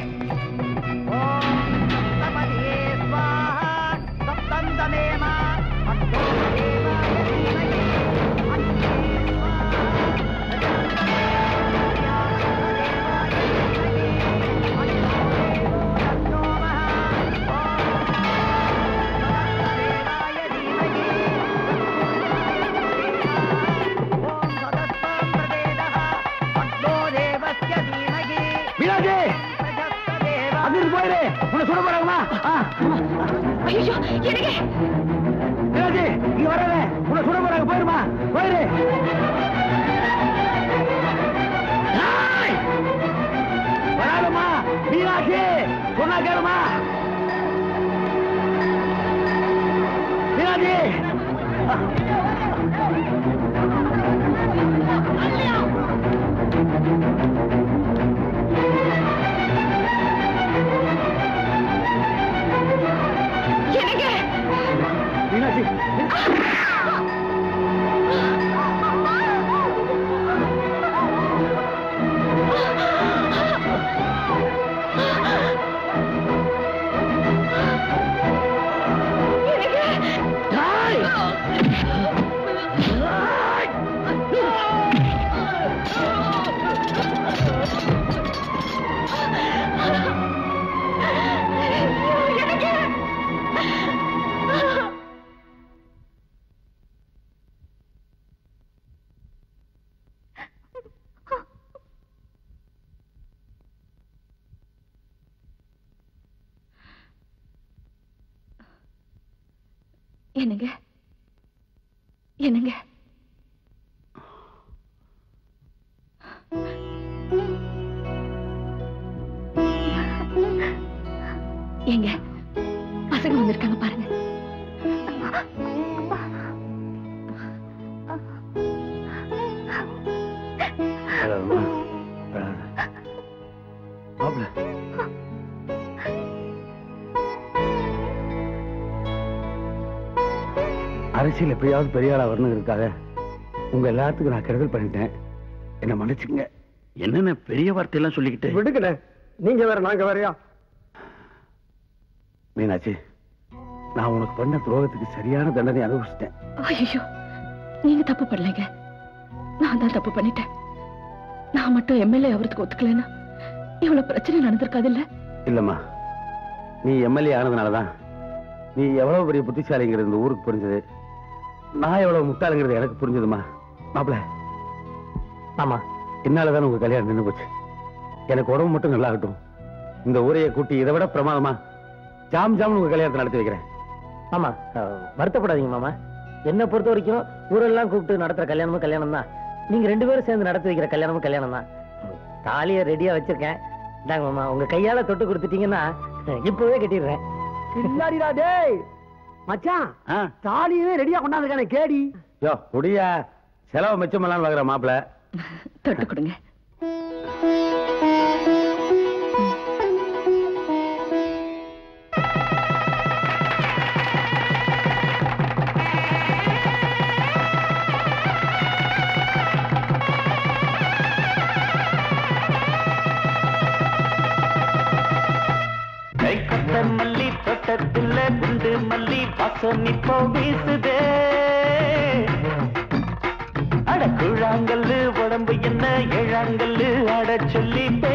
மீனாட்சி அங்கிட்டு போயிரு உன்னை சுட போறாங்கம்மா ஐயோ எனக்கு மீனாட்சி இங்க வராத உன்னை சுட போறாங்க போயிருமா போயிரு ஏய்! வராதம்மா மீனாட்சி சொன்னா கேளுமா மீனாட்சி மீனாட்சி என்னங்க என்னங்க ஏங்க பசங்க வந்திருக்காங்க பாருங்க அழாதம்மா, அழாத. மாப்பிள. அரசியல் எப்படியாவது பெரிய ஆளா வரணுங்கிறதுக்காக உங்க எல்லாத்துக்கும் நான் கெடுதல் பண்ணிட்டேன் என்ன மன்னிச்சுங்க என்னென்ன பெரிய வார்த்தையெல்லாம் சொல்லிக்கிட்டு விடுக்கல நீங்க வேற நாங்க வேறயா மீனாட்சி நான் உனக்கு பண்ண துரோகத்துக்கு சரியான தண்டனை அனுபவிச்சிட்டேன் ஐயோ நீங்க தப்பு பண்ணலைங்க நான் தான் தப்பு பண்ணிட்டேன் நான் மட்டும் எம்எல்ஏ அவருக்கு ஒத்துக்கலைன்னா இவ்வளவு பிரச்சனை நடந்திருக்காது இல்ல இல்லம்மா நீ எம்எல்ஏ ஆனதுனாலதான் நீ எவ்வளவு பெரிய புத்திசாலிங்கிறது இந்த ஊருக்கு புரிஞ்சது நான் எவ்வளவு முட்டாளுங்கிறது எனக்கு புரிஞ்சதுமா மாப்பிள ஆமா என்னாலதான் உங்க கல்யாணம் நின்னு போச்சு எனக்கு உடம்பு மட்டும் நல்லா ஆகட்டும் இந்த ஊரையை கூட்டி இதை விட பிரமாதமா ஜாம் ஜாம் உங்க கல்யாணத்தை நடத்தி வைக்கிறேன் ஆமா வருத்தப்படாதீங்க மாமா என்னை பொறுத்த வரைக்கும் ஊரெல்லாம் கூப்பிட்டு நடத்துற கல்யாணமும் கல்யாணம் தான் நீங்க ரெண்டு பேரும் சேர்ந்து நடத்தி வைக்கிற கல்யாணமும் கல்யாணம் தான் தாலியை ரெடியா வச்சிருக்கேன் இந்தாங்க மாமா உங்க கையால தொட்டு கொடுத்துட்டீங்கன்னா இப்பவே கட்டிடுறேன் பின்னாடிடா டேய் மச்சான் தாலியவே ரெடியா கொண்டாந்துருக்கானே கேடி யோ குடியா செலவு மிச்சம் பண்ணலாம்னு பார்க்குற மாப்பிள்ள தொட்டு கொடுங்க கை கொத்த மல்லி தோட்டத்துல குண்டு மல்லி வாசம் இப்போ வீசுதே அட குழாங்கல்லு உடம்பு என்ன ஏழாங்கல்லு அட சொல்லி பே